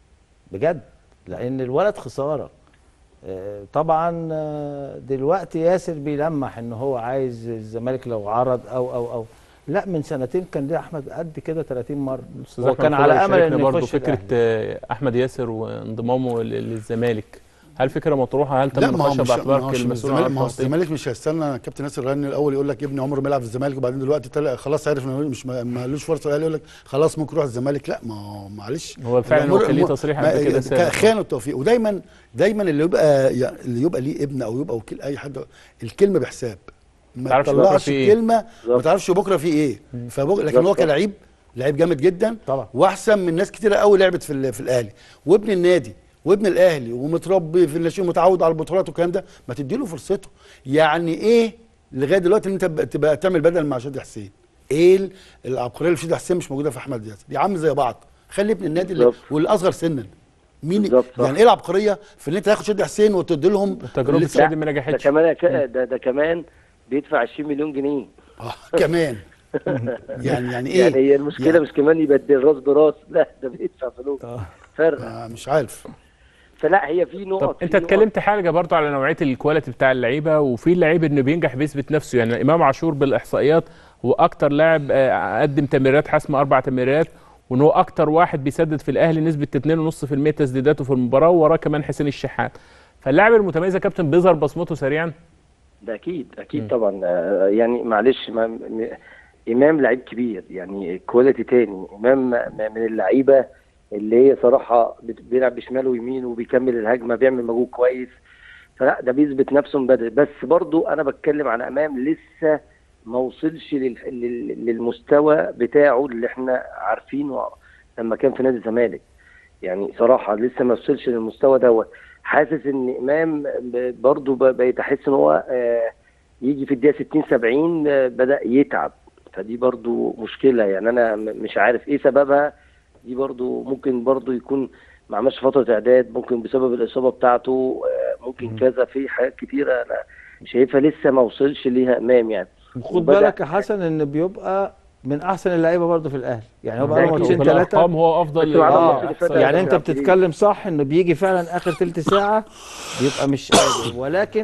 بجد لان الولد خساره آه، طبعا آه، دلوقتي ياسر بيلمح ان هو عايز الزمالك لو عرض او او او لا من سنتين كان ليه احمد قد كده 30 مره أستاذ هو أحمد كان فضل على امل يشاركنا انه برضه يخش فكره الأهلي. آه، احمد ياسر وانضمامه لل- للزمالك هل فكره مطروحه هل لا تم ما هو نقاشها مش ما باعتبارك هوش المسؤول عن الزمالك ما هو التخطيط؟ الزمالك مش هيستنى كابتن ياسر راني الاول يقول لك ابني عمره ما يلعب في الزمالك وبعدين دلوقتي طلع خلاص عرف انه مش ما ما لوش فرصه الاهلي يقول لك خلاص ممكن يروح الزمالك لا ما هو معلش هو فعلا الأمور- هو كان ليه الأمور- تصريح ما- قبل كده سابق. خيانه التوفيق ودايما دايما اللي يبقى اللي يبقى ليه ابن او يبقى وكيل اي حد الكلمه بحساب ما تعرفش بكرة تطلعش في إيه. الكلمه ما بالظبط. تعرفش بكره في ايه فبك... لكن بالظبط. هو كلاعب لعيب جامد جدا طبعا. واحسن من ناس كتيره قوي لعبت في ال- في الاهلي وابن النادي وابن الاهلي ومتربي في الناشئين متعود على البطولات والكلام ده ما تديله فرصته يعني ايه لغايه دلوقتي ان انت ب- تبقى تعمل بدل مع شادي حسين ايه ال- العبقريه اللي في شادي حسين مش موجوده في احمد ياسر يا عم زي بعض خلي ابن النادي اللي بالظبط. والاصغر سنا مين بالظبط، صح. يعني ايه العبقريه في ان انت تاخد شادي حسين وتدي لهم تجربه اللي- شادي ما ده نجحتش كمان يا كا- ده, ده كمان بيدفع 20 مليون جنيه آه كمان يعني يعني ايه يعني هي المشكله يعني- مش كمان يبدل راس براس لا ده بيدفع فلوس فرق آه مش عارف فلا هي في نقط طب في انت نقط. اتكلمت حاجه برضو على نوعيه الكواليتي بتاع اللعيبه وفي لعيب انه بينجح بيثبت نفسه يعني امام عاشور بالاحصائيات هو اكتر لاعب آه، قدم تمريرات حاسمه اربع تمريرات وان هو اكتر واحد بيسدد في الاهلي نسبه 2.5% تسديداته في المباراه ووراه كمان حسين الشحات فاللاعب المتميز يا كابتن بيظهر بصمته سريعا ده اكيد اكيد طبعا آه، يعني معلش ما م- امام لعيب كبير يعني كواليتي تاني امام م- من اللعيبه اللي هي صراحه بت- بيلعب بشماله ويمين وبيكمل الهجمه بيعمل مجهود كويس فلا ده بيثبت نفسه من بدري بس برضو انا بتكلم عن امام لسه ما وصلش لل- لل- للمستوى بتاعه اللي احنا عارفينه لما كان في نادي الزمالك يعني صراحه لسه ما وصلش للمستوى دوت حاسس ان امام ب- برضو ب- بقيت احس ان هو آه، يجي في الدقيقه 60 70 آه، بدا يتعب فدي برضو مشكله يعني انا م- مش عارف ايه سببها دي برضو ممكن برضو يكون ما عملش فتره اعداد ممكن بسبب الاصابه بتاعته آه، ممكن كذا في حاجات كتيره انا شايفها لسه ما وصلش ليها امام يعني خد وبدأ- بالك يا حسن ان بيبقى من احسن اللعيبه برضه في الاهلي يعني هو بقى له أكيد. ماتشين وفي ثلاثه الارقام هو افضل بس بعد آه، الماتش اللي فات أحسن. يعني يا انت كابتن عبد بتتكلم صح انه بيجي فعلا اخر ثلث ساعه بيبقى مش قادر ولكن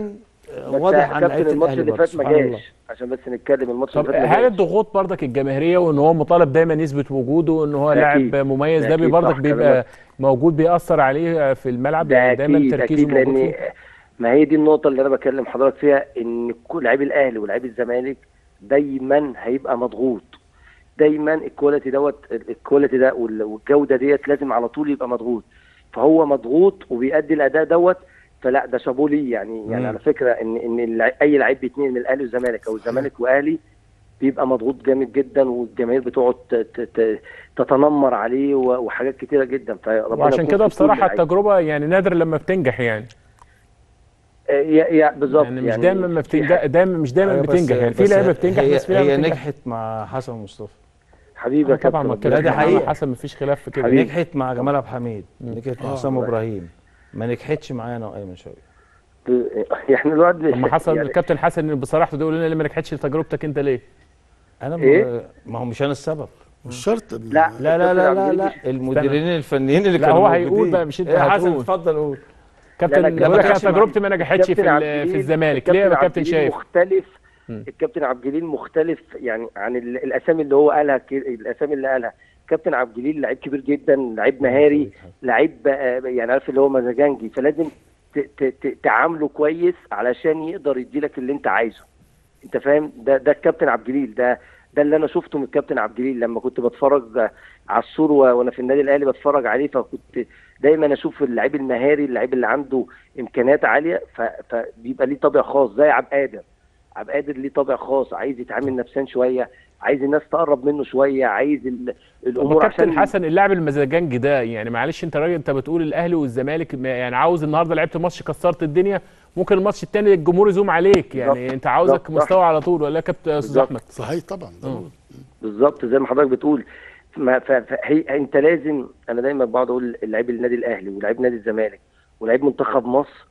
بس واضح عن كابتن لعيبه الماتش الاهلي اللي برضه فات ما سبحان الله جاش عشان بس نتكلم الماتش طب اللي فات ما هل جاش. الضغوط برضك الجماهيريه وان هو مطالب دايما يثبت وجوده وان هو أكيد. لاعب مميز ده أكيد برضك صح بيبقى كلامك. موجود بيأثر عليه في الملعب ده يعني دايما اكيد تركيزه اكيد موجود لان فيه ما هي دي النقطه اللي انا بكلم حضرتك فيها ان كل لعيب الاهلي ولاعيب الزمالك دايما هيبقى مضغوط دايما الكواليتي دوت الكواليتي ده وال- والجوده ديت لازم على طول يبقى مضغوط فهو مضغوط وبيأدي الاداء دوت فلا ده شابوه ليه يعني يعني مم. على فكره ان ان اللع- اي لعيب بيتنقل من الاهلي والزمالك او الزمالك واهلي بيبقى مضغوط جامد جدا والجماهير بتقعد ت- ت- ت- تتنمر عليه و- وحاجات كتيره جدا فربنا وعشان يكون كده في كل بصراحه لعيب. التجربه يعني نادر لما بتنجح يعني يا يا بالظبط يعني مش دايما ما في بتنجح دايما مش دايما أيوة بس- بتنجح يعني في بس لعيبه بتنجح هي بس في لعيبه هي بتنجح نجحت مع حسن مصطفى حبيبي يا طبعا ما كابتن لا، الكلام ده ده حقيقي. حسن مفيش خلاف في كده حبيبي. نجحت مع جمال عبد الحميد نجحت مع آه، حسام والله. ابراهيم ما نجحتش معايا انا وايمن شوقي احنا الوقت لما حصل يعني الكابتن حسن بصراحه تقول لنا ليه ما نجحتش تجربتك انت ليه؟ انا ما- إيه؟ ما هو مش انا السبب مش شرط لا. لا لا لا لا, لا. الكابتن المديرين الفنيين اللي لا، كانوا هو هيقول موجودين. بقى، مش أنت إيه حسن هتقول. اتفضل قول كابتن لا، بيقول لك ما انا كانش مع- تجربتي ما نجحتش في الكابتن عبد ال- في الجليل- الزمالك ليه يا الكابتن عبد كابتن الجليل شايف؟ مختلف مم. الكابتن عبد الجليل مختلف يعني عن ال- الاسامي اللي هو قالها ك- الاسامي اللي قالها كابتن عبد الجليل لعيب كبير جدا لعيب مهاري لعيب آه، يعني عارف اللي هو مزاجنجي فلازم ت- ت- ت- تعامله كويس علشان يقدر يديلك اللي انت عايزه انت فاهم ده ده الكابتن عبد الجليل ده ده اللي انا شفته من الكابتن عبد الجليل لما كنت بتفرج على السور و- وانا في النادي الاهلي بتفرج عليه فكنت دايما اشوف اللعيب المهاري اللعيب اللي عنده امكانيات عاليه ف- فبيبقى ليه طابع خاص زي عبد قادر عبد قادر ليه طابع خاص عايز يتعامل نفسيا شويه عايز الناس تقرب منه شويه عايز ال- طب الامور كابتن عشان حسن اللاعب المزاجنجي ده يعني معلش انت راجل انت بتقول الاهلي والزمالك ما- يعني عاوز النهارده لعبت ماتش كسرت الدنيا ممكن الماتش التاني الجمهور يزوم عليك يعني بالظبط. انت عاوزك بالظبط. مستوى على طول ولا يا كابتن استاذ بالظبط. احمد؟ صحيح طبعا ضروري. بالظبط زي ما حضرتك بتقول ما ف- فهي انت لازم انا دايما بقعد اقول لعيب النادي الاهلي ولاعيب نادي الزمالك ولاعيب منتخب مصر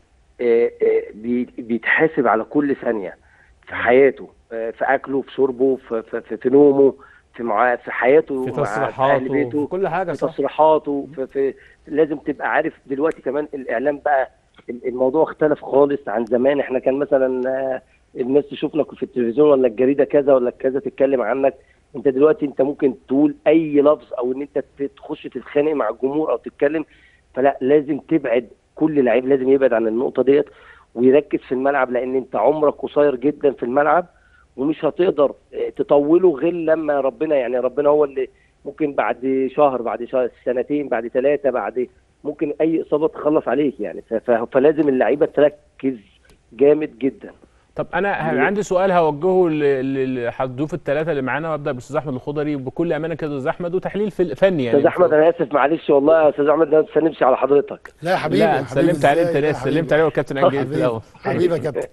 آه، آه، بي- بيتحاسب على كل ثانيه في حياته آه، في اكله في شربه في, في, في, في نومه في مع في حياته في مع أهل تصريحاته في بيته كل حاجه في صح تصريحاته في, في لازم تبقى عارف دلوقتي كمان الاعلام بقى ال- الموضوع اختلف خالص عن زمان احنا كان مثلا آه، الناس تشوفنا في التلفزيون ولا الجريده كذا ولا كذا تتكلم عنك انت دلوقتي انت ممكن تقول اي لفظ او ان انت ت- تخش تتخانق مع الجمهور او تتكلم فلا لازم تبعد كل لعيب لازم يبعد عن النقطه ديت ويركز في الملعب لان انت عمرك قصير جدا في الملعب ومش هتقدر اه، تطوله غير لما ربنا يعني ربنا هو اللي ممكن بعد شهر بعد شهر سنتين بعد ثلاثه بعد ممكن اي اصابه تخلص عليك يعني ف- ف- فلازم اللعيبه تركز جامد جدا طب انا ه- عندي سؤال هوجهه للضيوف الثلاثه اللي معانا وابدا بالاستاذ احمد الخضري بكل امانه كده يا استاذ احمد وتحليل في- فني يعني استاذ احمد انا اسف معلش والله يا استاذ احمد ده ما تسلمش على حضرتك لا يا حبيبي لا يا انت حبيبي سلمت عليه إزاي؟ انت لا يا ناس حبيبي. سلمت عليه والكابتن انجل في حبيبي الاول حبيبي يا كابتن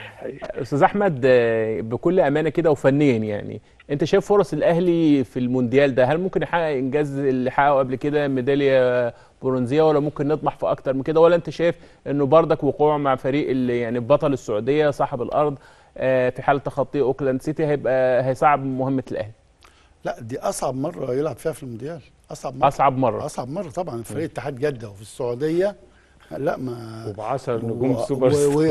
استاذ احمد آه، بكل امانه كده وفنيا يعني انت شايف فرص الاهلي في المونديال ده هل ممكن يحقق انجاز اللي حققه قبل كده ميداليه برونزيه ولا ممكن نطمح في اكتر من كده ولا انت شايف انه بردك وقوعه مع فريق اللي يعني بطل السعوديه صاحب الارض آه، في حاله تخطي اوكلاند سيتي هيبقى هيصعب مهمه الاهلي لا دي اصعب مره يلعب فيها في المونديال اصعب مره اصعب مره اصعب مره طبعا فريق اتحاد جده وفي السعوديه لا ما وب10 نجوم و- سوبر و- ستار و-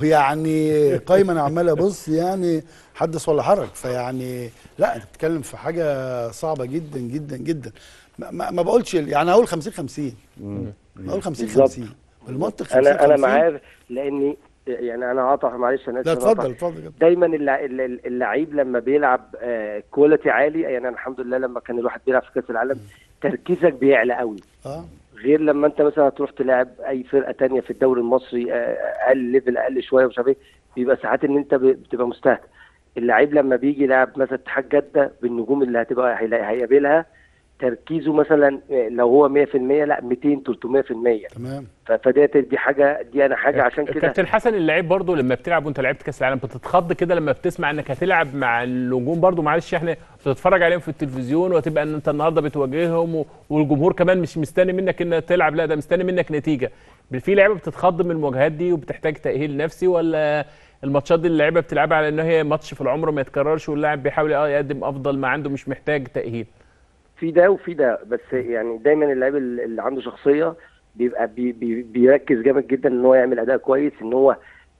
ويعني قايمه انا عمال ابص يعني حدث ولا حرج فيعني لا انت بتتكلم في حاجه صعبه جدا جدا جدا ما, ما, ما بقولش يعني هقول 50 50 هقول 50 بالظبط. 50 بالمنطق 50 انا انا 50. معاه لاني يعني انا هقطع معلش انا لا اسف أنا هقطع. اتفضل اتفضل يا كابتن. دايما اللع- الل- اللعيب لما بيلعب آه، كواليتي عالي يعني أنا الحمد لله لما كان الواحد بيلعب في كاس العالم تركيزك بيعلى قوي اه غير لما انت مثلا تروح تلاعب اي فرقه تانية في الدوري المصري آه، اقل ليفل اقل شويه ومش عارف ايه بيبقى ساعات ان انت ب- بتبقى مستهتر اللعيب لما بيجي يلعب مثلا اتحاد جده بالنجوم اللي هتبقى هيلا- هيقابلها تركيزه مثلا آه، لو هو 100% لا 200 300% تمام ف- فديت دي حاجه دي انا حاجه عشان كده كابتن حسن اللعيب برضو لما بتلعب وانت لعبت كاس العالم بتتخض كده لما بتسمع انك هتلعب مع النجوم برضو معلش احنا بتتفرج عليهم في التلفزيون وتبقى ان انت النهارده بتواجههم و- والجمهور كمان مش مستني منك انك تلعب لا ده مستني منك نتيجه في لعيبه بتتخض من المواجهات دي وبتحتاج تاهيل نفسي ولا الماتشات دي اللعيبه بتلعبها على ان هي ماتش في العمر ما يتكررش واللاعب بيحاول اه يقدم افضل ما عنده مش محتاج تاهيل في ده وفي ده بس يعني دايما اللعيب اللي عنده شخصيه بيبقى بي بي بيركز جامد جدا ان هو يعمل اداء كويس ان هو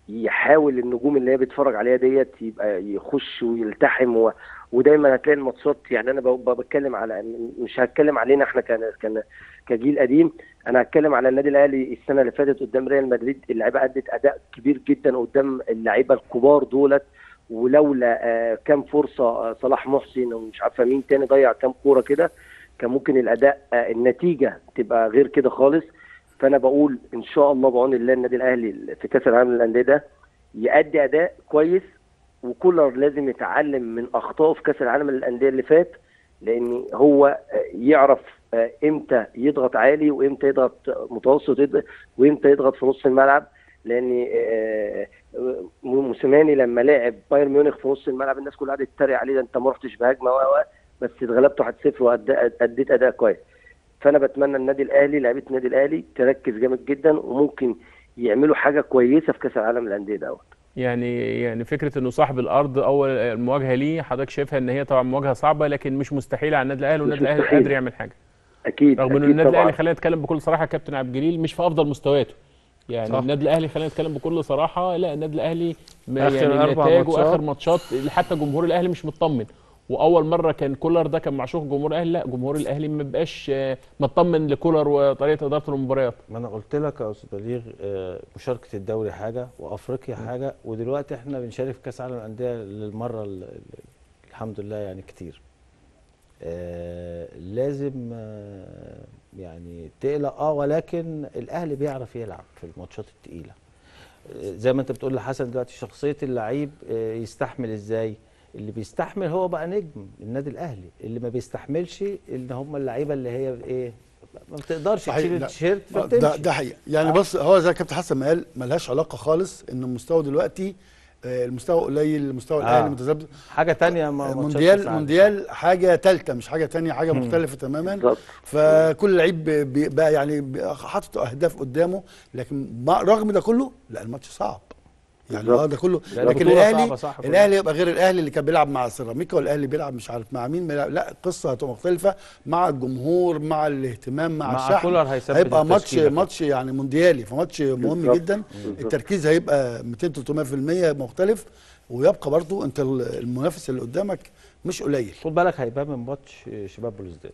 يحاول النجوم اللي هي بيتفرج عليها ديت يبقى يخش ويلتحم و... ودايما هتلاقي الماتشات يعني انا ب- ب- بتكلم على مش هتكلم علينا احنا كان كان كجيل قديم انا هتكلم على النادي الاهلي السنه اللي فاتت قدام ريال مدريد اللعيبه ادت اداء كبير جدا قدام اللعيبه الكبار دولت ولولا آه، كام فرصه آه، صلاح محسن ومش عارفه مين تاني ضيع كام كوره كده كان ممكن الاداء آه، النتيجه تبقى غير كده خالص فانا بقول ان شاء الله بعون الله النادي الاهلي في كاس العالم للانديه ده يأدي اداء كويس وكولر لازم يتعلم من اخطائه في كاس العالم للانديه اللي فات لان هو آه، يعرف آه، امتى يضغط عالي وامتى يضغط متوسط يض- وامتى يضغط في نص الملعب لان آه، آه، موسيماني لما لعب بايرن ميونخ في نص الملعب الناس كلها قعدت تتريق عليه ده انت ما رحتش بهجمه و و- بس اتغلبت 1-0 واديت اداء كويس فانا بتمنى النادي الاهلي لعيبه النادي الاهلي تركز جامد جدا وممكن يعملوا حاجه كويسه في كاس العالم للانديه دوت يعني يعني فكره انه صاحب الارض اول المواجهه ليه حضرتك شايفها ان هي طبعا مواجهه صعبه لكن مش مستحيله على النادي الاهلي والنادي الاهلي مستحيل. قادر يعمل حاجه اكيد رغم ان أكيد النادي طبعاً. الاهلي خلينا نتكلم بكل صراحه يا كابتن عبد الجليل مش في افضل مستوياته يعني صح. النادي الاهلي خلينا نتكلم بكل صراحه لا النادي الاهلي ما آخر يعني أربع نتائجه ماتشات. اخر ماتشات حتى جمهور الاهلي مش مطمن واول مره كان كولر ده كان معشوق جمهور الاهلي لا جمهور الاهلي ما بقاش آه، مطمن لكولر وطريقه اداره المباريات ما انا قلت لك يا استاذ بليغ آه، مشاركه الدوري حاجه وافريقيا حاجه ودلوقتي احنا بنشارك في كاس العالم للانديه للمره ال- ال- الحمد لله يعني كتير آه، لازم آه، يعني تقلق اه ولكن الاهلي بيعرف يلعب في الماتشات التقيله آه، زي ما انت بتقول لحسن دلوقتي شخصيه اللعيب آه، يستحمل ازاي اللي بيستحمل هو بقى نجم النادي الاهلي اللي ما بيستحملش ان هم اللعيبه اللي هي ايه ما بتقدرش صحيح، تشيل لا. التيشيرت ده فبتمشي ده حقيقه يعني بص هو زي كابتن حسن ما قال ملهاش علاقه خالص ان المستوى دلوقتي آه، المستوى قليل المستوى آه. الاهلي متذبذب حاجه تانية ما ماتشات كأس مونديال العالم. مونديال حاجه ثالثه مش حاجه تانية حاجه مختلفه تماما بالظبط فكل لعيب بي- بي- بقى يعني بي- حاطط اهداف قدامه لكن مع- رغم ده كله لا الماتش صعب يعني بالظبط. اه ده كله لا، لكن البطولة الاهلي صعبة صح كلها. الاهلي يبقى غير الاهلي اللي كان بيلعب مع سيراميكا والاهلي بيلعب مش عارف مع مين بيلعب لا القصه هتبقى مختلفه مع الجمهور مع الاهتمام مع, مع الشحن كولر هيثبت هيبقى ماتش التشكيلة. ماتش يعني مونديالي فماتش مهم بالظبط. جدا بالظبط. التركيز هيبقى 200 300% مختلف ويبقى برضو انت ال- المنافس اللي قدامك مش قليل خد بالك هيبقى من ماتش شباب بلوزداد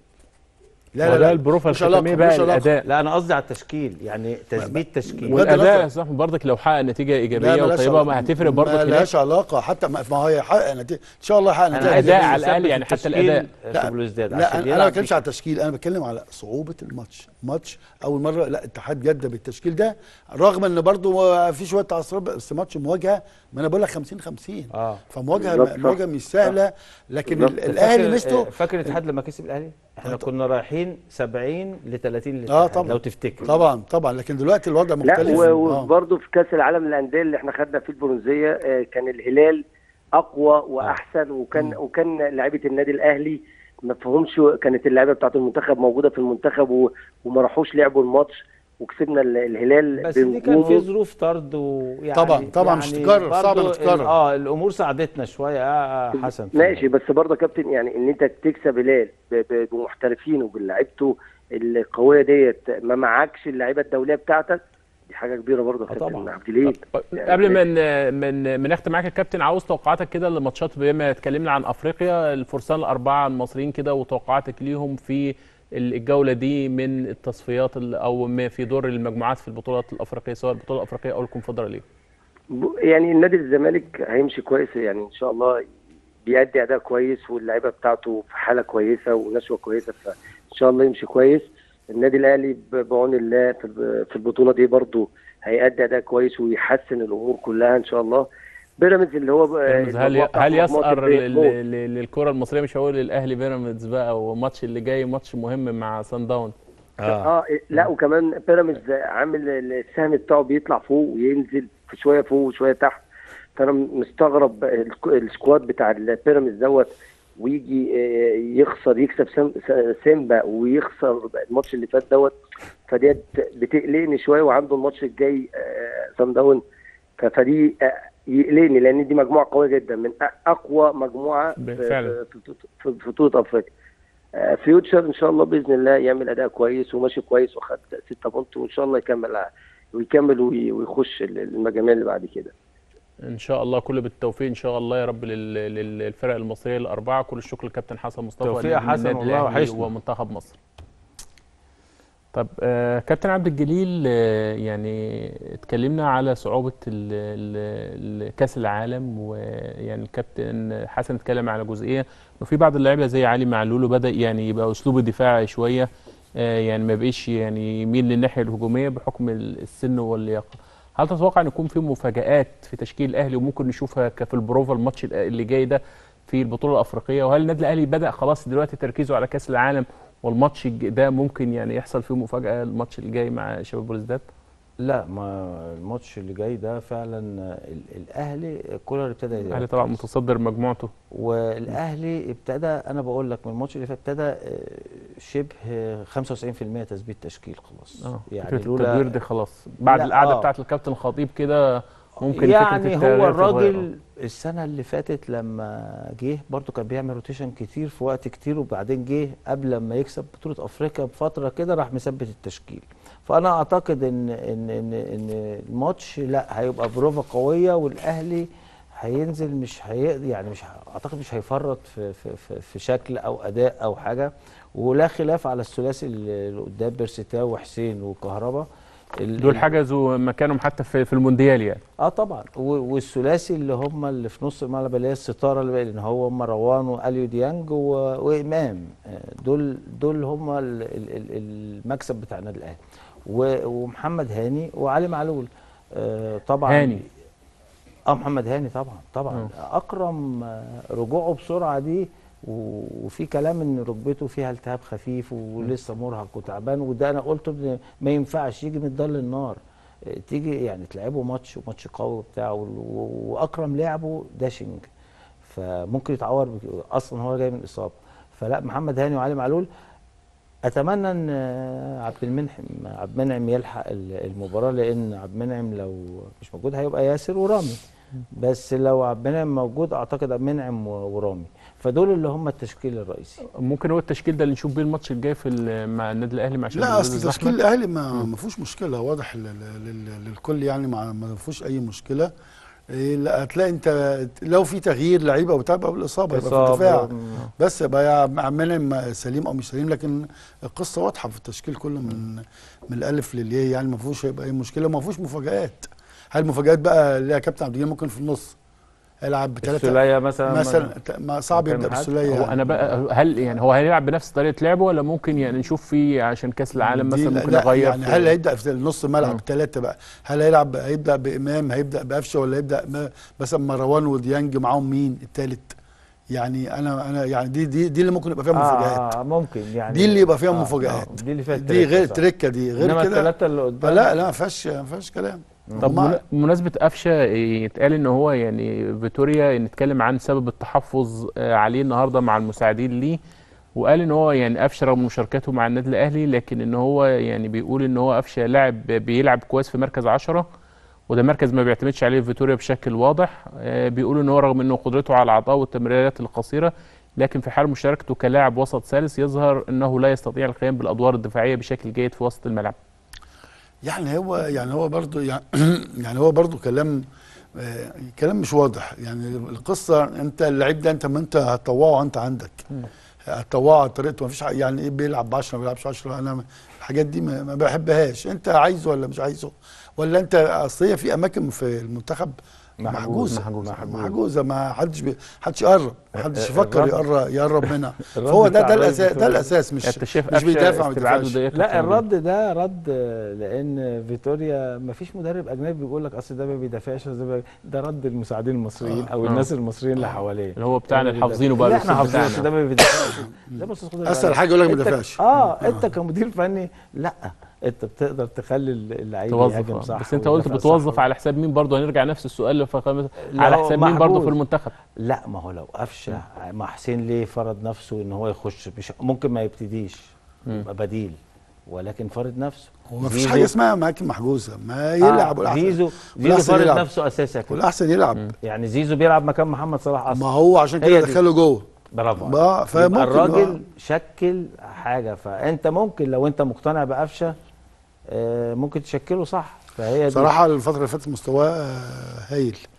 لا ما لا ده لا البروفة مش علاقة، الختامية بقى مش علاقة. الاداء لا انا قصدي على التشكيل يعني تثبيت تشكيل بغض والاداء النظر. يا صاحبي برضك لو حقق نتيجه لا ايجابيه ملهاش وطيبه علاقة. ما هتفرق برضك ما هناك لهاش علاقه حتى ما ما هو هيحقق نتيجه ان شاء الله يحقق انا نتيجه عايز عايز على يثبت الأقل يعني حتى التشكيل الأداء. لا في بلوزداد لا عشان انا انا ما يلعب بتكلمش بيه. على التشكيل انا بتكلم على صعوبه الماتش ماتش اول مره لا اتحاد جده بالتشكيل ده رغم ان برضو في شويه تعثرات بس ماتش مواجهه ما انا بقول لك 50 50 اه فمواجهه بالظبط، صح. مواجهه مش سهله لكن بالظبط. ال- الاهلي فاكر- ميزته فاكر الاتحاد لما كسب الاهلي احنا طب- كنا رايحين 70 ل 30 اه للاتحاد طبعا لو تفتكر طبعا طبعا لكن دلوقتي الوضع لا مختلف و- آه. وبرضه في كاس العالم للانديه اللي احنا خدنا فيه البرونزيه آه، كان الهلال اقوى واحسن وكان وكان لعيبه النادي الاهلي ما فيهمش كانت اللعيبه بتاعت المنتخب موجوده في المنتخب و- وما راحوش لعبوا الماتش وكسبنا ال- الهلال بس دي كان في بنجومه. ظروف طرد ويعني طبعا- طبعا مش تتكرر، صعب برضو إنها تتكرر. ال- اه الامور ساعدتنا شويه اه آه، حسن في ماشي بس برضه يا كابتن يعني ان انت تكسب هلال ب- ب- بمحترفين وبلعيبته القويه ديت ما معكش اللعيبه الدوليه بتاعتك دي حاجه كبيره برضه يا آه كابتن طبعا. عبد الجليل يعني قبل ما ن- من من نختم معاك يا كابتن عاوز توقعاتك كده لماتشات بما اتكلمنا عن افريقيا الفرسان الاربعه المصريين كده وتوقعاتك ليهم في الجوله دي من التصفيات ال- او ما في دور المجموعات في البطولات الافريقيه سواء البطوله الافريقيه او الكونفدراليه ب- يعني النادي الزمالك هيمشي كويس يعني ان شاء الله بيأدي اداء كويس واللعيبه بتاعته في حاله كويسه ونشوه كويسه فان شاء الله يمشي كويس النادي الاهلي ب- بعون الله في الب- في البطوله دي برضه هيأدي اداء كويس ويحسن الامور كلها ان شاء الله بيراميدز اللي هو ب- بيراميدز هل المجموعة بتاعته هل مجموعة يسأر البيت لل- موت. لل- للكره المصريه مش هقول للاهلي بيراميدز بقى والماتش اللي جاي ماتش مهم مع سان داون اه لا وكمان بيراميدز عامل السهم بتاعه بيطلع فوق وينزل في شويه فوق وشويه تحت فانا مستغرب الك- السكواد بتاع البيراميدز دوت ويجي آه، يخسر يكسب سم- س- سيمبا ويخسر الماتش اللي فات دوت فديت بتقلقني شويه وعنده الماتش الجاي آه، سان داون ف- فدي آه، يقلقني لان دي مجموعه قويه جدا من أ- اقوى مجموعه في- فعلا. في في- في بطوله افريقيا آه، فيوتشر ان شاء الله باذن الله يعمل اداء كويس وماشي كويس وخد 6 بونت وان شاء الله يكمل ويكمل وي- ويخش المجاميع اللي بعد كده ان شاء الله كل بالتوفيق ان شاء الله يا رب لل- لل- للفرق المصريه الاربعه كل الشكر للكابتن حسن مصطفى توفيق يا نجم حسن النادي والله الأهلي وحشني. ومنتخب مصر طب آه كابتن عبد الجليل آه يعني اتكلمنا على صعوبه ال- ال- ال- كاس العالم ويعني الكابتن حسن اتكلم على جزئيه انه في بعض اللعيبه زي علي معلول بدا يعني يبقى اسلوبه دفاعي شويه آه يعني ما بقيش يعني يميل للناحيه الهجوميه بحكم السن واللياقه هل تتوقع ان يكون في مفاجآت في تشكيل الاهلي وممكن نشوفها ك- في البروفا الماتش الأ- اللي جاي ده في البطوله الافريقيه وهل النادي الاهلي بدا خلاص دلوقتي تركيزه على كاس العالم والماتش الج- ده ممكن يعني يحصل فيه مفاجاه الماتش اللي جاي مع شباب بلوزداد لا ما الماتش اللي جاي ده فعلا ال- الاهلي كولر ابتدى الاهلي يركز. طبعا متصدر مجموعته والاهلي ابتدى انا بقول لك من الماتش اللي فات ابتدى آه، شبه 95% تثبيت تشكيل خلاص اه يعني فكره التدوير لولا دي خلاص بعد لا، القعده آه. بتاعه الكابتن الخطيب كده ممكن فكره يعني التغيير هو تتغير. الراجل السنه اللي فاتت لما جه برضو كان بيعمل روتيشن كتير في وقت كتير وبعدين جه قبل ما يكسب بطوله افريقيا بفتره كده راح مثبت التشكيل فانا اعتقد ان ان ان ان الماتش لا هيبقى بروفا قويه والاهلي هينزل مش هي يعني مش ه- اعتقد مش هيفرط في في في, في شكل او اداء او حاجه ولا خلاف على الثلاثي اللي اللي قدام بيرسيتاو وحسين وكهربا ال- دول ال- حجزوا مكانهم حتى في في المونديال يعني اه طبعا و- والثلاثي اللي هم اللي في نص الملعب اللي هي الستاره اللي لان هو مروان واليو ديانج و... وامام آه، دول دول هم ال- ال- ال- المكسب بتاع النادي الاهلي و- ومحمد هاني وعلي معلول آه، طبعا هاني. اه محمد هاني طبعا طبعا اكرم آه، رجوعه بسرعه دي و- وفي كلام ان ركبته فيها التهاب خفيف ولسه مرهق وتعبان وده انا قلت إن ما ينفعش يجي من الدار للنار آه، تيجي يعني تلعبه ماتش وماتش قوي وبتاع و- و- واكرم لعبه داشنج فممكن يتعور بك- اصلا هو جاي من اصابه فلا محمد هاني وعلي معلول اتمنى ان آه، عبد المنعم عبد المنعم يلحق ال- المباراه لان عبد المنعم لو مش موجود هيبقى ياسر ورامي بس لو عبد المنعم موجود اعتقد عبد المنعم و- ورامي فدول اللي هم التشكيل الرئيسي ممكن هو التشكيل ده اللي نشوف بيه الماتش الجاي في ال- مع النادي الاهلي مع شباب لا اصل بلوزداد تشكيل أحمد؟ الاهلي ما ما فيهوش مشكله واضح لل- لل- للكل يعني ما ما فيهوش اي مشكله إيه، لا هتلاقي انت لو في تغيير لعيبه وبتاع يبقى بالاصابه يبقى في إصابة، الدفاع مم. بس يبقى يا عم منعم سليم او مش سليم لكن القصه واضحه في التشكيل كله من من الالف للياء يعني ما فيهوش هيبقى اي مشكله وما فيهوش مفاجات هل المفاجات بقى اللي هي كابتن عبد الجليل ممكن في النص هيلعب بثلاثه السوليه مثلا مثلا ما صعب مكان يبدا حد؟ بالسوليه هو انا بقى هل يعني هو هيلعب بنفس طريقه لعبه ولا ممكن يعني نشوف فيه عشان كاس العالم دي مثلا لا- ممكن لا، يغير يعني في- هل هيبدا في نص الملعب مم. ثلاثه بقى هل هيلعب هيبدا بامام هيبدا بقفشه ولا هيبدا م- مثلا مروان وديانج معاهم مين الثالث يعني انا انا يعني دي دي دي اللي ممكن يبقى فيها مفاجآت آه آه ممكن يعني دي اللي يبقى فيها آه، مفاجآت آه، دي اللي فيها دي غير صح. تركه دي غير انما كده الثلاثه اللي آه، قدام لا لا ما فيهاش ما فيهاش كلام طب ومع- بمن- بمناسبة قفشة يتقال ان هو يعني فيتوريا نتكلم عن سبب التحفظ آه، عليه النهارده مع المساعدين ليه وقال ان هو يعني قفشه رغم مشاركته مع النادي الاهلي لكن ان هو يعني بيقول ان هو قفشه لاعب بيلعب كويس في مركز عشرة وده مركز ما بيعتمدش عليه فيتوريا بشكل واضح آه، بيقول ان هو رغم انه قدرته على العطاء والتمريرات القصيره لكن في حال مشاركته كلاعب وسط ثالث يظهر انه لا يستطيع القيام بالادوار الدفاعيه بشكل جيد في وسط الملعب يعني هو يعني هو برضو يعني, يعني هو برضو كلام آه، كلام مش واضح يعني القصه انت اللعيب ده انت ما انت هتطوعه انت عندك هتطوعه طريقته ما فيش يعني ايه بيلعب ب 10 ما بيلعبش 10 انا الحاجات دي ما ما بحبهاش انت عايزه ولا مش عايزه ولا انت اصل هي في اماكن في المنتخب محجوز- محجوزه محجوزة. محجوزه, محجوزة ما حدش بي حدش يقرب ما حدش آه، يفكر الرد- يقرب يقرب منها الرد فهو ده بتاع ده الراجل الاساس ده بتوع- الاساس مش انت شايف مش قفشه بيدافع ما استبعاده بيدافعش ده لا كابتن الرد ده رد آه، لان فيتوريا ما فيش مدرب اجنبي بيقول لك اصل ده ما بيدافعش أصل ده ما- ده رد المساعدين المصريين او آه. الناس المصريين اللي حواليه اللي هو بتاعنا ده اللي ما حافظينه بيدافعش. بقى اللي احنا الأسلوب حافظينه بتاعنا. ده ما بيدافعش ده بس خد اسهل بالك. حاجه يقول لك ما انت- بيدافعش اه انت كمدير فني لا انت بتقدر تخلي اللعيب توظف يهاجم آه. صح بس انت قلت ويدافع بتوظف صح. على حساب مين برضه هنرجع نفس السؤال اللي فخامة- لا، على هو حساب مين برضه في محجوز. المنتخب لا ما هو لو قفشه مع حسين ليه فرض نفسه ان هو يخش مش ممكن ما يبتديش يبقى بديل ولكن فرض نفسه هو ما فيش زيزو- حاجه اسمها اماكن محجوزه ما يلعب آه والأحسن- زيزو زيزو والأحسن فرض يلعب. نفسه اساسا كده والاحسن يلعب يعني زيزو بيلعب مكان محمد صلاح ما اصلا هو عشان هي كده دي. دخله جوه برافو عليك. بقى فممكن يبقى الراجل آه. شكل حاجه فانت ممكن لو انت مقتنع بقفشه آه، ممكن تشكله صح فهي دي صراحه الفتره اللي فاتت مستواه آه، هايل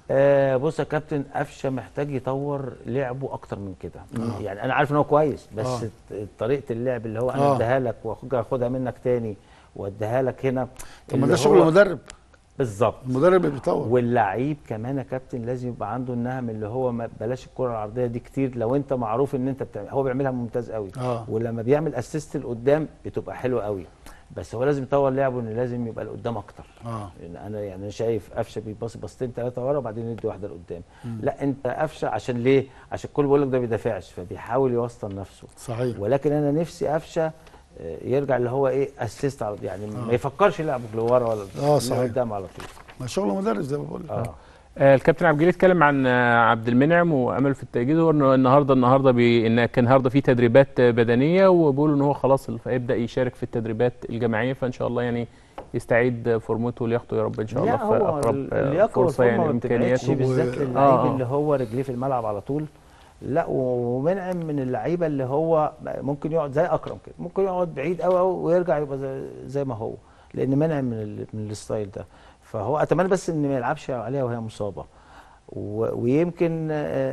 آه بص يا كابتن قفشه محتاج يطور لعبه اكتر من كده آه. يعني انا عارف ان هو كويس بس آه. آه. طريقه اللعب اللي هو انا آه. اديها لك واخدها منك تاني واديها لك هنا طب ما اللي ده شغل هو- مدرب بالظبط المدرب اللي بيطور واللعيب كمان يا كابتن لازم يبقى عنده النهم اللي هو ما بلاش الكره العرضيه دي كتير لو انت معروف ان انت بتعمل هو بيعملها ممتاز قوي اه ولما بيعمل اسيست لقدام بتبقى حلوه قوي بس هو لازم يطور لعبه ان لازم يبقى لقدام اكتر اه لان انا يعني شايف قفشه بيباصي باصتين ثلاثه ورا وبعدين يدي واحده لقدام لا انت قفشه عشان ليه عشان الكل بيقول لك ده بيدافعش فبيحاول يوسطن نفسه صحيح ولكن انا نفسي قفشه آه، يرجع اللي هو ايه اسيست على يعني ما يفكرش يلعبه لورا ولا آه، صحيح. قدام على طول ما شغل مدرب زي ما بقول لك اه آه، الكابتن عبد الجليل اتكلم عن آه، عبد المنعم وامل في التأجيل وانه النهارده النهارده بي ان كان النهارده في تدريبات آه، بدنيه وبيقولوا ان هو خلاص هيبدا يشارك في التدريبات الجماعيه فان شاء الله يعني يستعيد آه، فورمته لياقته يا رب ان شاء الله لا في هو اقرب آه، اللياقه فرصه يعني والفورمه ما بتبعدش امكانياته بالذات و- للعيب آه. اللي هو رجليه في الملعب على طول لا ومنعم من اللعيبه اللي هو ممكن يقعد زي اكرم كده ممكن يقعد بعيد قوي قوي ويرجع يبقى زي, زي ما هو لان منعم من ال- من الستايل ده فهو اتمنى بس ان ما يلعبش عليها وهي مصابه و- ويمكن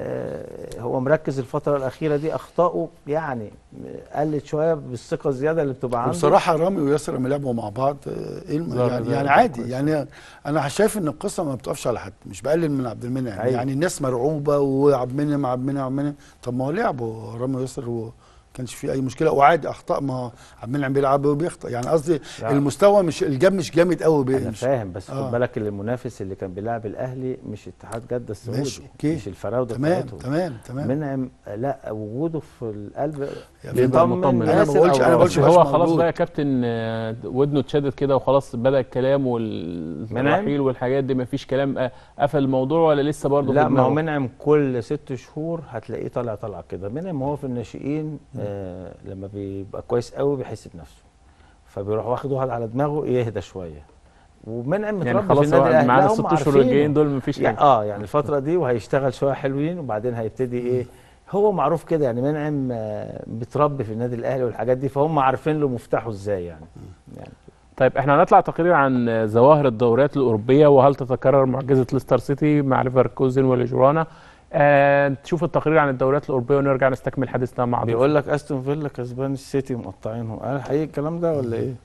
آه، هو مركز الفتره الاخيره دي اخطائه يعني قلت شويه بالثقه الزياده اللي بتبقى عنده وبصراحه رامي وياسر لما لعبوا مع بعض آه، ايه الم- ظهر يعني, ده- يعني ده عادي كويس. يعني انا شايف ان القصه ما بتقفش على حد مش بقلل من عبد المنعم أيوة. يعني الناس مرعوبه وعبد المنعم عبد المنعم عبد المنعم طب ما هو لعبوا رامي وياسر وما كانش فيه اي مشكله وعادي اخطاء ما هو عبد المنعم بيلعب وبيخطئ يعني قصدي لا. المستوى مش الجاب مش جامد قوي بي- انا مش فاهم بس آه. خد بالك اللي المنافس اللي كان بيلعب الاهلي مش اتحاد جده السعودي ماشي، أوكي. مش الفراوده تمام بتاعتهم. تمام تمام منعم لا وجوده في القلب يعني بيبقى بيطمن مطمن. أنا ما ياسر بقولش- أو أنا ما بس بقولش رامي. مبقاش هو خلاص موجود. بقى يا كابتن آه، ودنه اتشدد كده وخلاص بدا الكلام والرحيل والحاجات دي مفيش كلام آه، قفل الموضوع ولا لسه برضه لا في ما هو دماغه؟ منعم كل ست شهور هتلاقيه طالع طالع كده منعم هو في الناشئين آه لما بيبقى كويس قوي بيحس بنفسه فبيروح واخد واحد على دماغه يهدى شويه ومنعم يعني متربي في خلاص النادي هو الاهلي معانا لا، هم الست اشهر عارفينه. الجايين دول مفيش يعني حاجه اه يعني الفتره دي وهيشتغل شويه حلوين وبعدين هيبتدي ايه هو معروف كده يعني منعم آه، بيتربي في النادي الاهلي والحاجات دي فهم عارفين له مفتاحه ازاي يعني يعني طيب احنا هنطلع تقرير عن ظواهر الدوريات الاوروبيه وهل تتكرر معجزه ليستر سيتي مع ليفركوزن وليجورانا آه تشوف التقرير عن الدوريات الاوروبيه ونرجع نستكمل حديثنا مع ضيوفنا. بيقول لك استون فيلا كسبان السيتي مقطعينهم قال حقيقي الكلام ده ولا ايه؟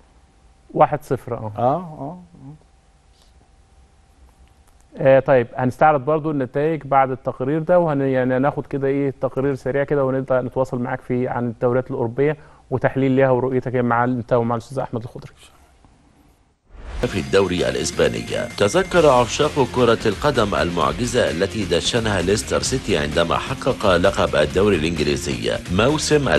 واحد صفر اه اه اه آه طيب هنستعرض برضو النتائج بعد التقرير ده وهن يعني هناخد كده ايه تقرير سريع كده ونبدا نتواصل معاك في عن الدوريات الاوروبيه وتحليل ليها ورؤيتك مع انت ومع الاستاذ احمد الخضري في الدوري الإسباني تذكر عشاق كرة القدم المعجزة التي دشنها ليستر سيتي عندما حقق لقب الدوري الإنجليزي موسم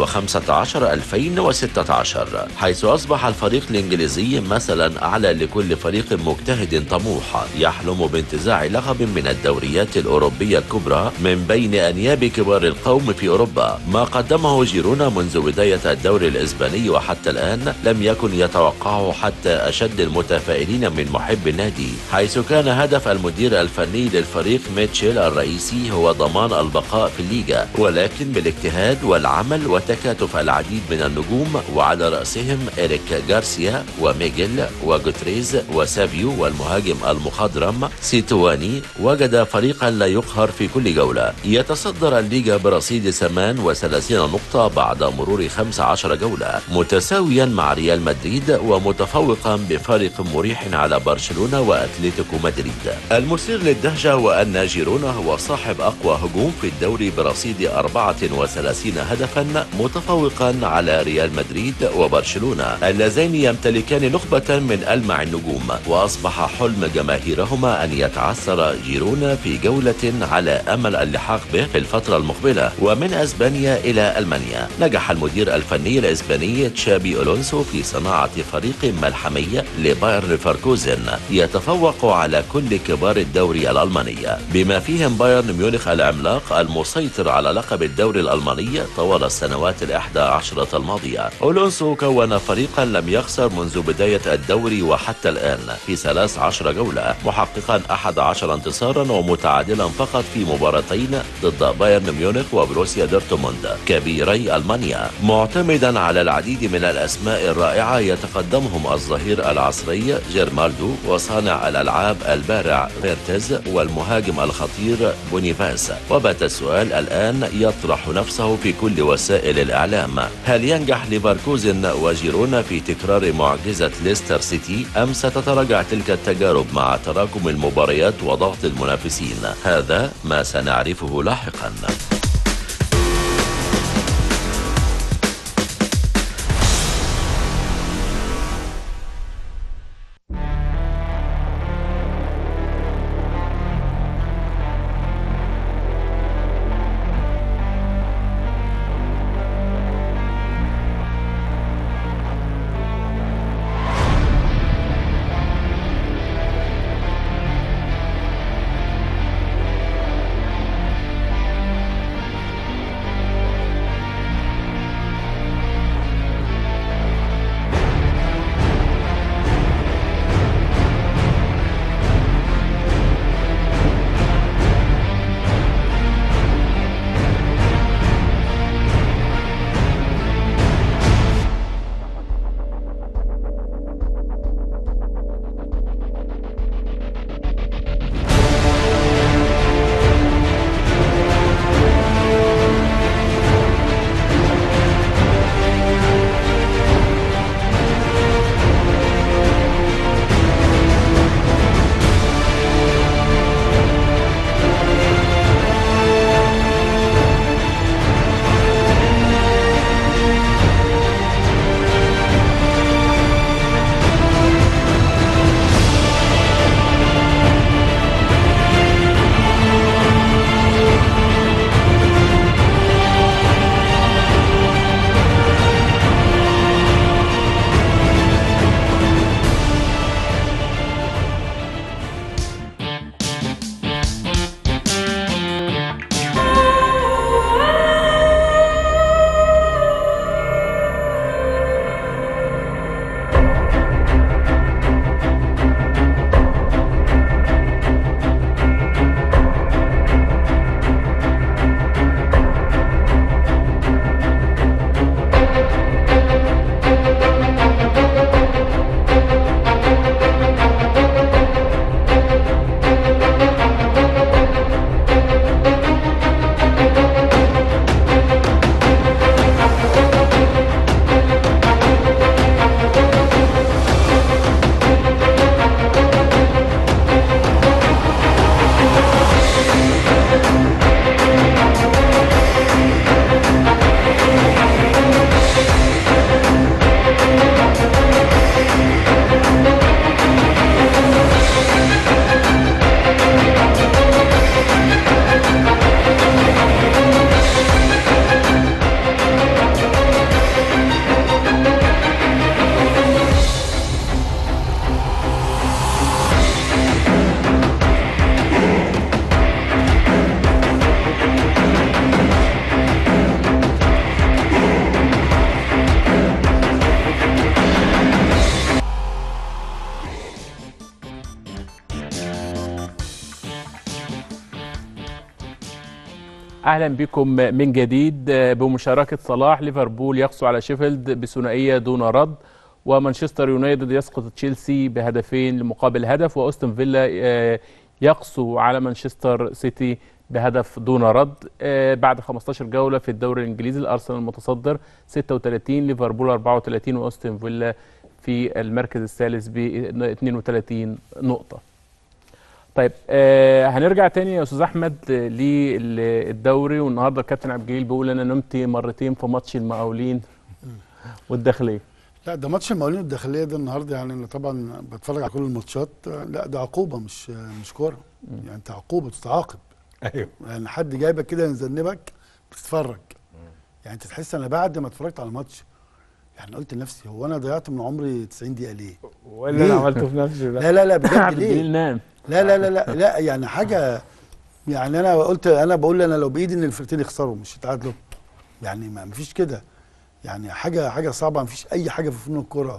2015-2016 حيث أصبح الفريق الإنجليزي مثلا أعلى لكل فريق مجتهد طموح يحلم بانتزاع لقب من الدوريات الأوروبية الكبرى من بين أنياب كبار القوم في أوروبا ما قدمه جيرونا منذ بداية الدوري الإسباني وحتى الآن لم يكن يتوقعه حتى أشد المتفائلين من محب النادي حيث كان هدف المدير الفني للفريق ميتشيل الرئيسي هو ضمان البقاء في الليغا ولكن بالاجتهاد والعمل وتكاتف العديد من النجوم وعلى رأسهم إريك غارسيا وميغيل وغوتريز وسافيو والمهاجم المخضرم سيتواني وجد فريقا لا يقهر في كل جولة يتصدر الليغا برصيد 38 نقطة بعد مرور 15 جولة متساويا مع ريال مدريد ومتفوقا بفارق مريح على برشلونة وأتلتيكو مدريد المثير للدهشة هو أن جيرونا هو صاحب أقوى هجوم في الدوري برصيد 34 هدفا متفوقا على ريال مدريد وبرشلونة اللذين يمتلكان نخبة من ألمع النجوم وأصبح حلم جماهيرهما أن يتعثر جيرونا في جولة على أمل اللحاق به في الفترة المقبلة ومن أسبانيا إلى ألمانيا نجح المدير الفني الإسباني تشابي ألونسو في صناعة فريق ملحمي لبايرن ليفركوزن يتفوق على كل كبار الدوري الألماني بما فيهم بايرن ميونخ العملاق المسيطر على لقب الدوري الألماني طوال السنوات الإحدى عشرة الماضية أولونسو كون فريقا لم يخسر منذ بداية الدوري وحتى الآن في 13 جولة محققا 11 انتصارا ومتعادلا فقط في مباراتين ضد بايرن ميونخ وبروسيا دورتموند كبيري ألمانيا معتمدا على العديد من الأسماء الرائعة يتقدمهم الظهير العصري المصري جيرمالدو وصانع الألعاب البارع فيرتز والمهاجم الخطير بونيفاس وبات السؤال الآن يطرح نفسه في كل وسائل الإعلام هل ينجح ليفركوزن وجيرونا في تكرار معجزة ليستر سيتي أم ستتراجع تلك التجارب مع تراكم المباريات وضغط المنافسين هذا ما سنعرفه لاحقا اهلا بكم من جديد بمشاركه صلاح ليفربول يقسو على شيفيلد بثنائيه دون رد ومانشستر يونايتد يسقط تشيلسي بهدفين مقابل هدف واوستن فيلا يقسو على مانشستر سيتي بهدف دون رد بعد 15 جوله في الدوري الانجليزي الارسنال المتصدر 36 ليفربول 34 واوستن فيلا في المركز الثالث ب 32 نقطه طيب آه هنرجع تاني يا استاذ احمد للدوري والنهارده الكابتن عبد الجليل بيقول انا نمت مرتين في ماتش المقاولين والداخليه لا ده ماتش المقاولين والداخليه ده النهارده يعني انا طبعا بتفرج على كل الماتشات لا ده عقوبه مش مش كوره يعني انت عقوبه تتعاقب ايوه يعني حد جايبك كده يذنبك بتتفرج يعني انت تحس انا بعد ما اتفرجت على الماتش يعني قلت لنفسي هو انا ضيعت من عمري 90 دقيقه ليه؟ واللي انا عملته في نفسي ده لا لا لا بجد عبد ليه؟ الجليل نام لا لا لا لا لا يعني حاجه يعني انا قلت انا بقول انا لو بايدي ان الفرقتين يخسروا مش يتعادلوا يعني ما فيش كده يعني حاجه حاجه صعبه ما فيش اي حاجه في فنون الكوره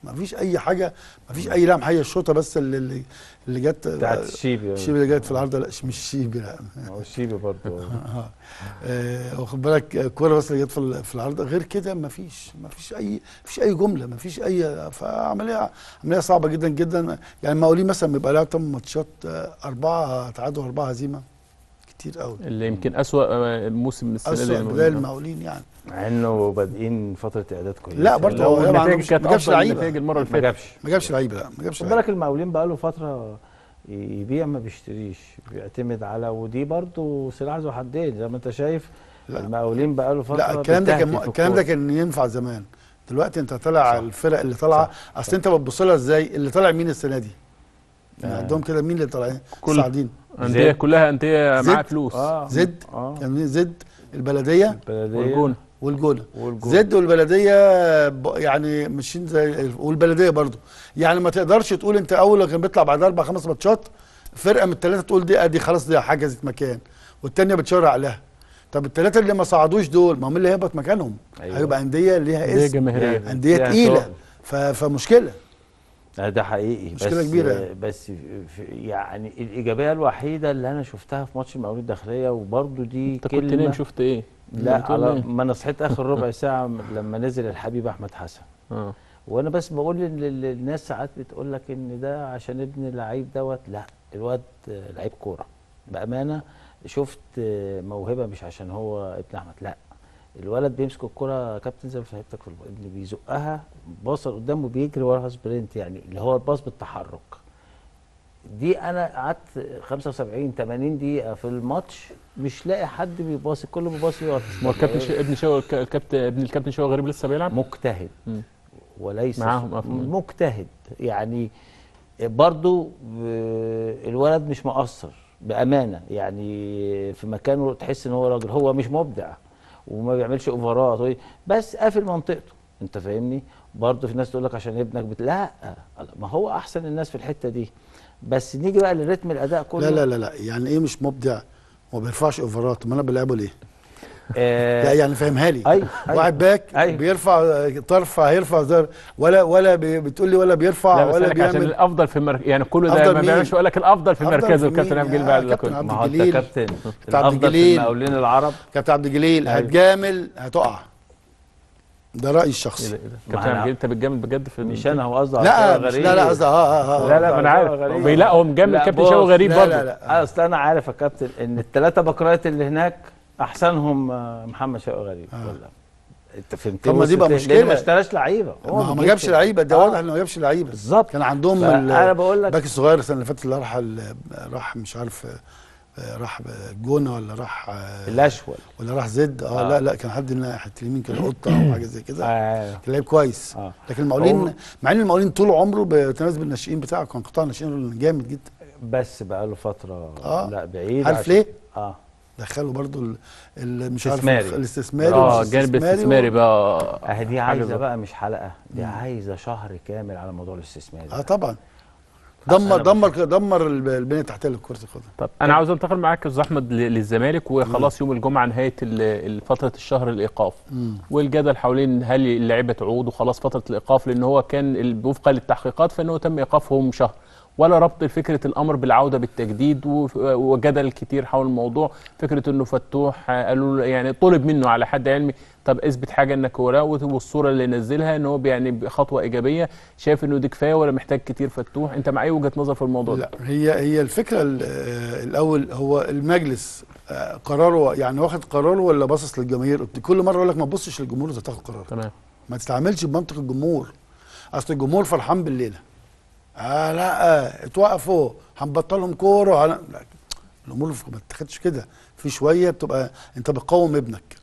ما فيش اي حاجه ما فيش اي لمحه هي الشوطه بس اللي اللي, اللي جت بتاعت الشيبي الشيبي اللي جت في العارضه لا مش الشيبي لا هو الشيبي برضه اه آه، واخد بالك آه، كوره بس اللي جت في ال- في العارضه غير كده ما فيش ما فيش اي ما فيش اي جمله ما فيش اي فعمليه عمليه صعبه جدا جدا يعني المقاولين مثلا بيبقى لها 8 ماتشات آه، اربعه تعادل اربعه هزيمه كتير قوي اللي يمكن اسوأ آه، موسم السنه اسوء دي بدايه المقاولين يعني مع انه بادئين فتره اعداد كويسه لا، برضه لو هو ما النتائج عندهمش- كانت ما جابش افضل لعيبة. النتائج المره اللي ما فاتت جابش ما جابش لعيبه لا ما جابش خد لعيبه بالك المقاولين بقى له فتره يبيع ما بيشتريش بيعتمد على ودي برضه سلاح ذو حدين زي ما انت شايف لا. المقاولين بقى له فتره لا الكلام ده كان بيتهته في الكلام ده الكورة. كان ينفع زمان دلوقتي انت طالع صح. الفرق اللي طالعه اصل انت بتبص لها ازاي اللي طالع مين السنه دي يعني آه. عندهم كده مين اللي طالعين كل- صاعدين انديه كلها انديه زد. معاها فلوس اه زد اه يعني زد البلديه البلديه والجون والجونه والجون زد والبلديه ب- يعني ماشيين زي والبلديه برضو يعني ما تقدرش تقول انت اول لو كان بيطلع بعد اربع خمس ماتشات فرقه من الثلاثه تقول دي ادي خلاص دي حجزت مكان والثانيه بتشاور عليها طب الثلاثه اللي ما صعدوش دول ما هم اللي هيهبط مكانهم أيوة. هيبقى انديه ليها انديه اسم جماهيريه انديه فيها تقيله تقل. ف- فمشكله آه، ده حقيقي مشكلة بس كبيرة. بس في في يعني الايجابيه الوحيده اللي انا شفتها في ماتش المقاولين الداخليه وبرضه دي انت كنت كلمه نايم شفت ايه؟ لا بتقول على إيه؟ ما انا صحيت اخر ربع ساعه لما نزل الحبيب احمد حسن اه وانا بس بقول ان ال- الناس ساعات بتقول لك ان ده عشان ابن اللعيب دوت لا الواد آه، لعيب كوره بامانه شفت آه، موهبه مش عشان هو ابن احمد لا الولد بيمسك الكرة كابتن زي ما فهمتك في الب- اللي بيزقها باص قدامه بيجري وراها سبرنت يعني اللي هو الباص بالتحرك دي انا قعدت 75 80 دقيقه في الماتش مش لاقي حد بيباصي كله بيباصي يقف ما هو الكابتن ش... ابن شو الكابتن ابن الكابتن شو غريب لسه بيلعب مجتهد مم. وليس معاهم أفهم. مجتهد يعني برضو آه، الولد مش مقصر بامانه يعني في مكانه تحس ان هو راجل هو مش مبدع وما بيعملش اوفرات بس قافل منطقته انت فاهمني برضو في ناس تقول لك عشان ابنك بت... لا ما هو احسن الناس في الحته دي بس نيجي بقى لرتم الاداء كله لا لا لا لا يعني ايه مش مبدع وما بيرفعش اوفرات ما انا بلعبه ليه آه لا يعني فاهمها لي أيوة، أيوة. واحد باك أيوة. بيرفع طرف هيرفع زر ولا ولا بي- بتقول لي ولا بيرفع لا بس ولا لك عشان بيعمل الافضل في المركز يعني كل ده أفضل ما مين؟ بيعملش يقول لك الافضل في أفضل مركزه في الكابتن مين؟ عبد الجليل يا بعد ده كابتن كله عبد ما هو انت الجليل. كابتن كابتن عبد الافضل في الجليل. المقاولين العرب كابتن عبد الجليل أيوة. هتجامل هتقع ده رايي ايه الشخصي ده ايه ده ما كابتن عبد أنا- الجليل انت بتجامل بجد في مش انا هو قصده لا على مش غريب. لا لا قصدي اه اه اه لا لا ما انا عارف غريب. لا هو مجامل لا، كابتن بص، شو غريب لا، برضه لا، لا. اصل انا عارف يا كابتن ان الثلاثه بكرات اللي هناك احسنهم آه، محمد شوقي غريب آه. ولا انت فهمتني طب ما دي بقى وصلت ليه؟ لأن ما مشكلة. اشتراش لعيبه ما هو ما بيجيبش- جابش لعيبه ده آه. واضح انه ما جابش لعيبه بالظبط كان عندهم فانا بقول لك الباك الصغير السنه اللي فاتت اللي راح ال- راح مش عارف آه، راح الجونه ولا راح آه، الاشول ولا راح زد اه, آه. لا لا كان حد ناحيه اليمين كده قطه او حاجه زي كده آه. كان لعيب كويس آه. لكن المقاولين هو- مع ان المقاولين طول عمره بيتميز بالناشئين بتاعه كان قطاع الناشئين جامد جدا بس بقى له فتره آه. لا بعيد عارف عشان- ليه؟ اه دخلوا برضو ال- ال- مش عارف استثماري. الاستثماري اه مش الجانب الاستثماري بقى اهي دي حاجة عايزه زي- بقى مش حلقه دي عايزه شهر كامل على موضوع الاستثمار اه طبعا أنا دمر بشوف- دمر دمر الب- البنيه التحتيه للكره القدم طب انا عاوز انتقل معاك يا استاذ احمد ل- للزمالك وخلاص يوم الجمعه نهايه ال- ال- فتره الشهر الايقاف والجدل حوالين هل اللعيبه تعود وخلاص فتره الايقاف لان هو كان ال- وفقا للتحقيقات فانه تم ايقافهم شهر ولا ربط فكره الامر بالعوده بالتجديد وف- وجدل كتير حول الموضوع فكره انه فتوح آه، قالوا له- يعني طلب منه على حد علمي طب اثبت حاجه انك وراه والصوره اللي نزلها ان هو يعني خطوه ايجابيه شايف انه دي كفايه ولا محتاج كتير فتوح انت مع اي وجهه نظر في الموضوع ده لا هي هي الفكره ال- آه، الاول هو المجلس آه، قراره يعني واخد قراره ولا باصص للجماهير كل مره اقول لك ما تبصش للجمهور اذا تاخد قرار تمام ما تتعاملش بمنطق الجمهور اصل الجمهور فرحان بالليله آه لا آه اتوقفوا هنبطلهم كوره هن- لا الامور ما تتاخدش كده في شويه بتبقى انت بتقوم ابنك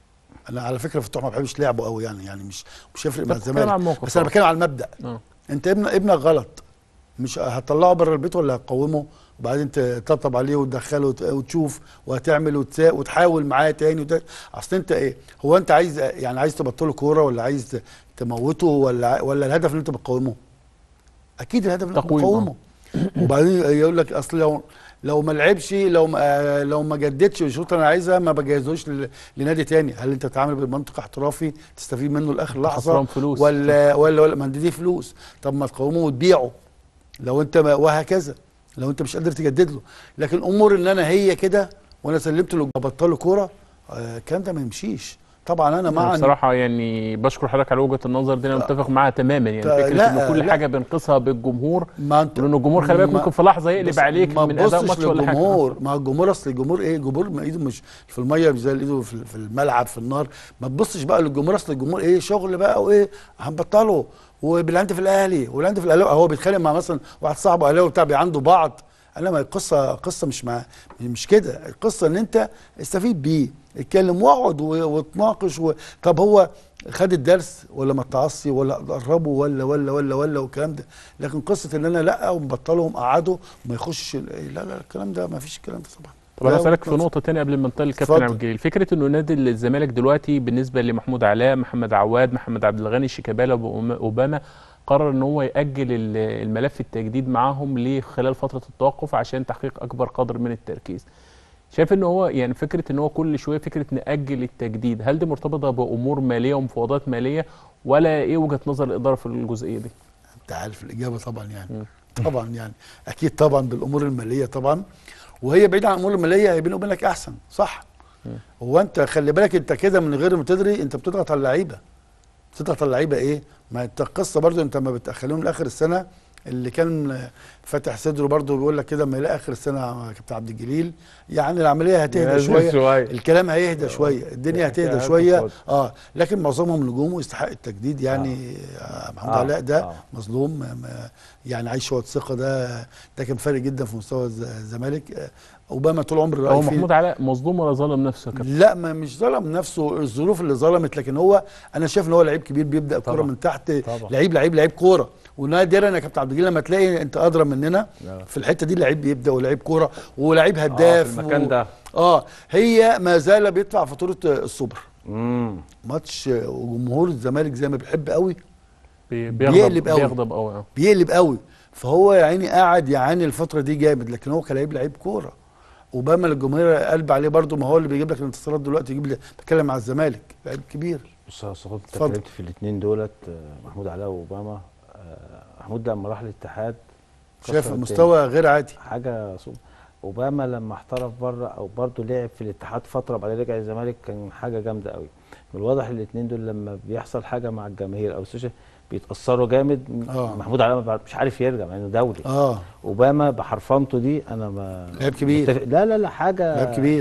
انا على فكره فتوح ما بحبش لعبه قوي يعني يعني مش مش هيفرق مع طب بتتكلم عن الزمالك موقف بس انا طبعا. بتكلم على المبدا اه انت ابن ابنك غلط مش هتطلعه بره البيت ولا هتقومه وبعدين تطبطب عليه وتدخله وت- وتشوف وهتعمل وتسا وتحاول معاه تاني وت... اصل انت ايه هو انت عايز يعني عايز تبطله كوره ولا عايز ت- تموته ولا ع- ولا الهدف ان انت بتقومه اكيد الهدف ان انت تقويم، بتقومه وبعدين يقول لك اصل لو لو ما لعبش لو ما آه، لو ما جددش الشروط اللي انا عايزها ما بجهزوش ل- لنادي تاني هل انت بتتعامل بمنطق احترافي تستفيد منه لاخر لحظه خسران فلوس. ولا ولا ولا ما انت دي فلوس طب ما تقومه وتبيعه لو انت ما وهكذا لو انت مش قادر تجدد له لكن امور ان انا هي كده وانا سلمت له بطله كوره آه، الكلام ده ما يمشيش طبعا انا أنا مع إن- بصراحة يعني بشكر حضرتك على وجهة النظر دي أنا متفق معاها تماما يعني لا، فكرة لا، إن كل لا. حاجة بنقيسها بالجمهور ما انت لأن الجمهور خلي بالك ما- ممكن في لحظة يقلب بص- عليك ما من أداء تبصش ماتش ولا حاجة للجمهور ما الجمهور اصل الجمهور ايه الجمهور ما ايده مش في الميه مش زي ايده في في الملعب في النار ما تبصش بقى للجمهور اصل الجمهور ايه شغل بقى وايه هنبطله وبالعند في الاهلي والعند في الاهلي هو بيتخانق مع مثلا واحد صاحبه اهلاوي بتاع عنده بعض انا ما القصه قصه مش مع مش كده القصه ان انت استفيد بيه اتكلم واقعد و- واتناقش و... طب هو خد الدرس ولا ما اتعصي ولا قربه ولا ولا ولا ولا والكلام ده لكن قصه ان انا لا ومبطلهم قعدوا وما يخش لا لا الكلام ده ما فيش الكلام ده طبعا طب انا لا، اسالك في وجهة نقطه تانية قبل ما ننتقل للكابتن اتفضل. عبد الجليل فكره انه نادي الزمالك دلوقتي بالنسبه لمحمود علاء محمد عواد محمد عبد الغني شيكابالا وأوباما- اوباما قرر ان هو ياجل ال- الملف التجديد معاهم لخلال فتره التوقف عشان تحقيق اكبر قدر من التركيز شايف ان هو يعني فكره ان هو كل شويه فكره ناجل التجديد هل دي مرتبطه بامور ماليه ومفاوضات ماليه ولا ايه وجهه نظر الاداره في الجزئيه دي انت عارف الاجابه طبعا يعني طبعا يعني اكيد طبعا بالامور الماليه طبعا وهي بعيده عن الامور الماليه هي بيني وبينك احسن صح هو انت خلي بالك انت كده من غير ما تدري انت بتضغط على اللعيبه بتضغط على اللعيبه ايه ما انت القصه برضو انت ما بتاخرهم لاخر السنه اللي كان فاتح صدره برضو بيقول لك كده ما يلاقي اخر السنه يا كابتن عبد الجليل يعني العمليه هتهدى لازم شويه شوية. الكلام هيهدى شويه الدنيا هتهدى هتاخد شويه وقت. اه لكن معظمهم نجوم يستحق التجديد يعني آه. محمود آه، علاء ده آه. مظلوم ما- ما- يعني عايش شويه ثقه ده ده كان فارق جدا في مستوى الز- الزمالك آه، اوباما طول عمره هو رأي فيه- محمود علاء مظلوم ولا ظلم نفسه يا كابتن لا ما مش ظلم نفسه الظروف اللي ظلمت لكن هو انا شايف ان هو لعيب كبير بيبدا الكوره طبعا. من تحت طبعا. لعيب لعيب لعيب كوره ونادرا يا كابتن عبد الجليل لما تلاقي انت ادرى مننا لا. في الحته دي لعيب بيبدا ولعيب كوره ولعيب هداف في المكان ده. اه هي ما زال بيدفع فاتوره السوبر امم ماتش وجمهور الزمالك زي ما بيحب قوي بي- بيقلب بيغضب قوي. بيغضب قوي آه. بيقلب قوي فهو يا عيني قاعد يعاني الفتره دي جامد لكن هو كان لعيب لعيب كوره اوباما الجمهور قلب عليه برضه ما هو اللي بيجيب لك الانتصارات دلوقتي يجيب لي بتكلم على الزمالك لعيب كبير بص يا استاذ انت اتفضل. اتكلمت في الاثنين دولت آه، محمود علاء واوباما آه، محمود لما راح الاتحاد كسر شايف الدنيا. مستوى غير عادي حاجه صوب اوباما لما احترف بره او برضه لعب في الاتحاد فتره بعدين رجع الزمالك كان حاجه جامده قوي من الواضح الاثنين دول لما بيحصل حاجه مع الجماهير او السوشيال بيتاثروا جامد آه. محمود علاء ما بيعرف- مش عارف يرجع مع انه دولي اه اوباما بحرفنته دي انا ما لعيب كبير. متفق- لا لا لا حاجه لعيب كبير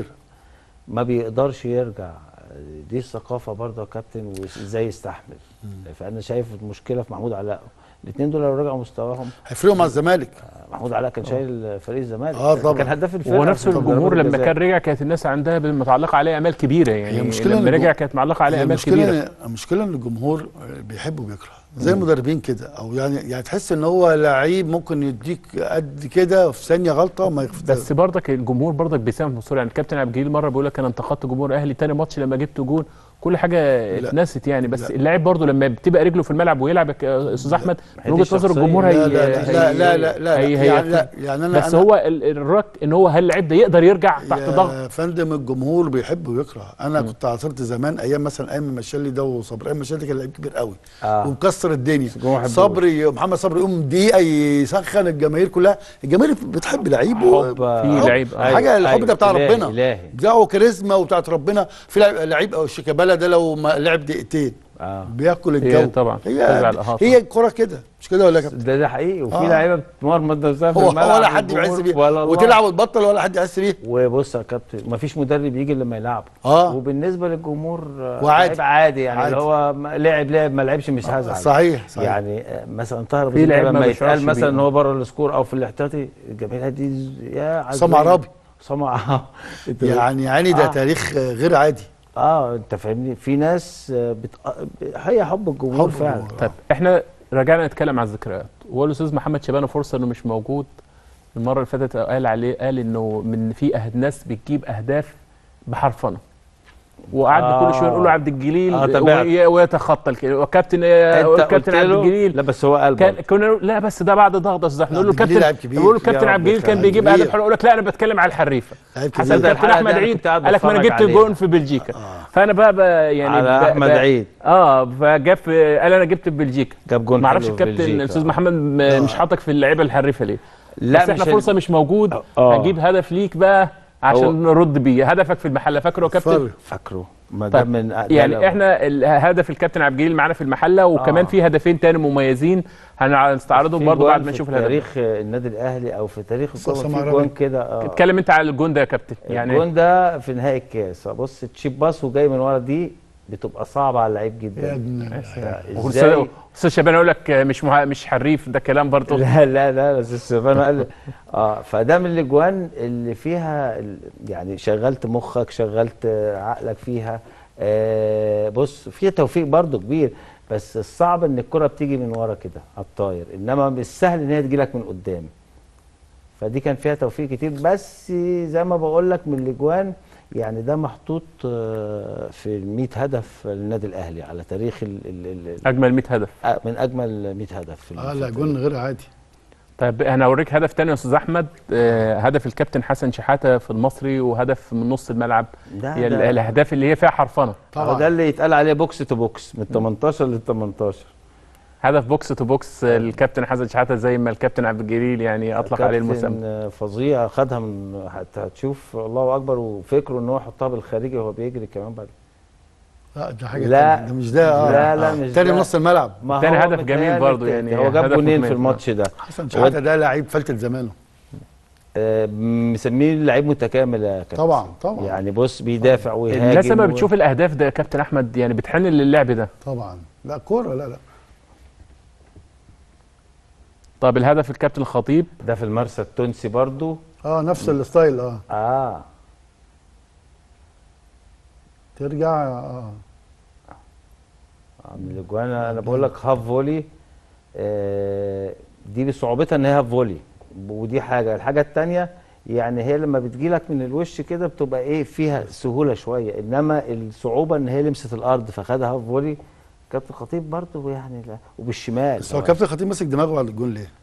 ما بيقدرش يرجع دي الثقافه برضه يا كابتن وازاي يستحمل فانا شايف المشكله في محمود علاء الاثنين دول لو رجعوا مستواهم هيفرقوا مع الزمالك محمود علاء كان شايل فريق الزمالك آه طبعا. كان هداف الفرقه هو نفسه في الجمهور ضربات لما الجزاء. كان رجع كانت الناس عندها متعلقه عليه امال كبيره يعني المشكلة لما إن رجع الجم- كانت معلقه عليه هي امال كبيره المشكله المشكله ان الجمهور بيحب وبيكره زي المدربين كده او يعني يعني تحس ان هو لعيب ممكن يديك قد كده في ثانيه غلطه وما يخف بس برضك الجمهور برضك بيساهم في الصوره يعني الكابتن عبد الجليل مره بيقول لك انا انتقدت جمهور اهلي تاني ماتش لما جبت جون كل حاجه لا. اتنست يعني بس لا. اللاعب برضه لما بتبقى رجله في الملعب ويلعب يا استاذ احمد هي من دي وجهه نظر الشخصية. الجمهور هي لا لا لا لا لا لا, لا, هي لا, هي يعني, لا يعني انا بس أنا هو ال- الرك ان هو هل اللعيب ده يقدر يرجع تحت ضغط يا فندم الجمهور بيحب ويكره انا كنت عاصرت زمان ايام مثلا ايام مشالي ده وصبري ايام مشالي كان لعيب كبير قوي آه. ومكسر الدنيا الجمهور يحبه. صبري محمد صبري يقوم دقيقه يسخن الجماهير كلها الجماهير بتحب لعيبه حب في لعيب آه. حاجه الحب ده بتاع إلهي- ربنا إلهي. بتاعه كاريزما وبتاعت ربنا في لعيب- لعيب او شيكابالا ده لو ما لعب دقيقتين اه بياكل الجو طبعا هي تزعل الإحاطة. هي الكوره كده مش كده ولا يا كابتن ده ده حقيقي وفي آه. لعيبه بتمرمط نفسها في هو الملعب ولا حد بيحس والجمهور بيه ولا الله. وتلعب وتبطل ولا حد يحس بيه وبص يا كابتن مفيش مدرب يجي لما يلعب آه. وبالنسبه للجمهور آه، وعادي. لعيب عادي يعني عادي. اللي هو ما- لعب لعب ما لعبش مش هزعل صحيح صحيح يعني آه، مثلا طاهر في أبو زيد لعيب ما لما بيشعرش يتقال مثلا بيه. ان هو بره السكور او في الاحتياطي الجماهير دي يا عزيزي سمع رابي. سمع أنت- يعني يعني ده آه. تاريخ غير عادي اه انت فاهمني في ناس آه، بت... هي حب الجمهور حب فعلا الجمهور. طيب احنا رجعنا نتكلم على الذكريات هو الاستاذ محمد شبانه فرصه انه مش موجود المره اللي فاتت قال عليه قال انه من في أهد ناس بتجيب اهداف بحرفنه وقعدنا آه. كل شويه نقول له عبد الجليل آه، تابعت. وي- ويتخطى الك- وكابتن انت كابتن قلت عبد له الجليل لا بس هو قال كان برضه. كنا نقول- لا بس ده بعد ضغط يا استاذ احمد نقول له عبد الجليل كابتن لاعب كبير. نقول له يا كابتن رب عبد الجليل كان يخليك. بيجيب كبير. اهداف حلوه يقول لك لا انا بتكلم على الحريفه لعيب حسن كبير. ده كابتن الحلقة احمد دي أنا عيد كنت قاعد قال لك ما انا بتفرج جبت عليها. الجون في بلجيكا فانا بقى, بقى يعني على بقى أحمد بقى عيد. اه فجاب في- قال انا جبت في بلجيكا جاب جون ما اعرفش حلو في الكابتن بلجيكا. الاستاذ محمد م- مش حاطك في اللعيبه الحريفه ليه لا بس احنا مش فرصه مش موجود آه. هنجيب هدف ليك بقى عشان هو- نرد بيه هدفك في المحله فاكره يا كابتن فرق. فاكره ما ده طيب من ده يعني لو- احنا ال- هدف الكابتن عبد الجليل معانا في المحله وكمان آه. في هدفين تاني مميزين هنستعرضهم في برضه جوان بعد ما في نشوف الهدف تاريخ النادي الاهلي او في تاريخ الكوره صوصة في معربي. جوان كده اه اتكلم انت على الجون ده يا كابتن يعني الجون ده في نهائي الكاس بص تشيب باص وجاي من ورا دي بتبقى صعبه على اللعيب يا جدا ابن والأستاذ- ازاي استاذ شبان يقول لك مش مه... مش حريف ده كلام برضه لا لا لا بس السيفان قال اه فده من الاجوان اللي فيها ال- يعني شغلت مخك شغلت آه، عقلك فيها آه بص فيها توفيق برضو كبير بس الصعب ان الكره بتيجي من ورا كده على الطاير انما مش سهل ان هي تجي لك من قدام فدي كان فيها توفيق كتير بس زي ما بقول لك من الاجوان يعني ده محطوط آه، في ال 100 هدف للنادي الاهلي على تاريخ ال ال ال اجمل 100 هدف آه، من اجمل 100 هدف في اه في لا التاريخ. جون غير عادي طيب انا اوريك هدف تاني يا استاذ احمد آه هدف الكابتن حسن شحاته في المصري وهدف من نص الملعب ده- هي ال- ده- الاهداف اللي هي فيها حرفنه طبعا ده طبعا اللي يتقال عليه بوكس تو بوكس من 18 لل 18 هدف بوكس تو بوكس آه، الكابتن حسن شحاته زي ما الكابتن عبد الجليل يعني اطلق عليه كابتن المسمى فظيع خدها من هت- هتشوف الله اكبر وفكره ان هو يحطها بالخارجي وهو بيجري كمان بعد لا ده حاجه لا. تانية. ده مش ده اه لا لا مش تاني ده. نص الملعب ما تاني هو هدف جميل متهيألي برضو الت- يعني هو جاب هدف جونين مميز. في الماتش ده حسن شحاته ده لعيب فلتة زمانه آه، مسميه لعيب متكامل يا كابتن طبعا طبعا يعني بص بيدافع ويهاجم الناس لما و- بتشوف الاهداف ده يا كابتن احمد يعني بتحن للعب ده طبعا لا كوره لا لا طب الهدف الكابتن الخطيب ده في المرسى التونسي برضو اه نفس الستايل اه اه ترجع اه من الاجوان انا بقول لك هاف فولي آه، دي بصعوبتها ان هي هاف فولي ودي حاجه الحاجه الثانيه يعني هي لما بتجي لك من الوش كده بتبقى ايه فيها سهوله شويه انما الصعوبه ان هي لمست الارض فخدها هاف فولي كابتن خطيب برضه يعني لا وبالشمال بس هو كابتن خطيب ماسك دماغه على الجون ليه؟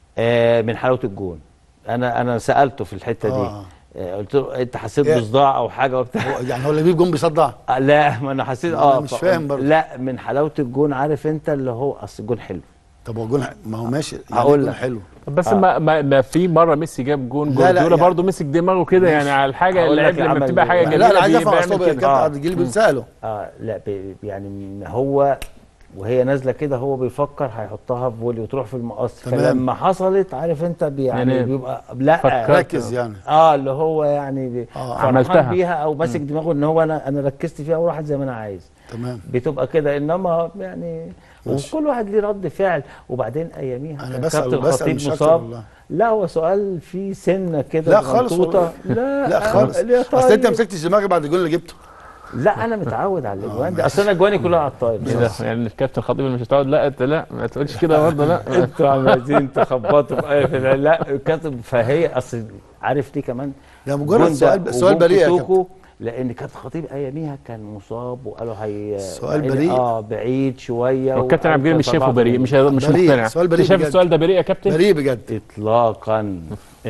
آه من حلاوه الجون انا انا سالته في الحته دي آه. آه قلت له انت حسيت إيه؟ بصداع او حاجه وبتاع هو يعني هو اللي بيجيب جون بيصدع آه، لا ما انا حسيت أنا اه مش فقلت- فاهم برضه. لا من حلاوه الجون عارف انت اللي هو اصل الجون حلو طب هو جون ما هو ماشي يعني هقول جون لك. حلو طب بس آه. ما, ما, ما في مره ميسي جاب جون لا، لا، جوارديولا يعني- برضه مسك دماغه كده يعني على الحاجه هقول اللعيب لك لما عمل- بتبقى حاجه لا، جميله لا انا عايز بي- افهم بيعمل اصلا كده. كابتن آه. عبد الجليل بيساله اه لا بي يعني هو وهي نازله كده هو بيفكر هيحطها في فولي وتروح في المقص تمام. فلما حصلت عارف انت بي يعني يعني بيبقى لا فكرت. ركز يعني اه اللي هو يعني بي- آه، فرحان عملتها. بيها او ماسك دماغه ان هو انا انا ركزت فيها وراحت زي ما انا عايز تمام بتبقى كده انما يعني ماشي. وكل واحد ليه رد فعل وبعدين اياميها انا كان بسال كابتن بسال الخطيب مش اكتر مصاب والله لا هو سؤال فيه سنه كده لا خالص غلطوطة. والله. لا لا خالص ليه اصل انت طيب؟ مسكتش دماغي بعد الجون اللي جبته لا انا متعود على الاجوان دي اصل انا اجواني كلها على الطاير ايه ده يعني الكابتن الخطيب اللي مش هتقعد لا انت لا ما تقولش كده برضه لا انتوا عايزين تخبطوا في اي في ال- لا كاتب فهي اصل عارف ليه كمان ده مجرد جون سؤال ده سؤال وجون بريء يا كابتن كوتوكو، لان كابتن خطيب اياميها كان مصاب وقالوا هي سؤال بعيد- بريء. اه بعيد شويه والكابتن عبد الجليل مش شايفه وطبعاً بريء مش مش بريء، مقتنع سؤال بريء انت شايف بجد. السؤال ده بريء يا كابتن بريء بجد اطلاقا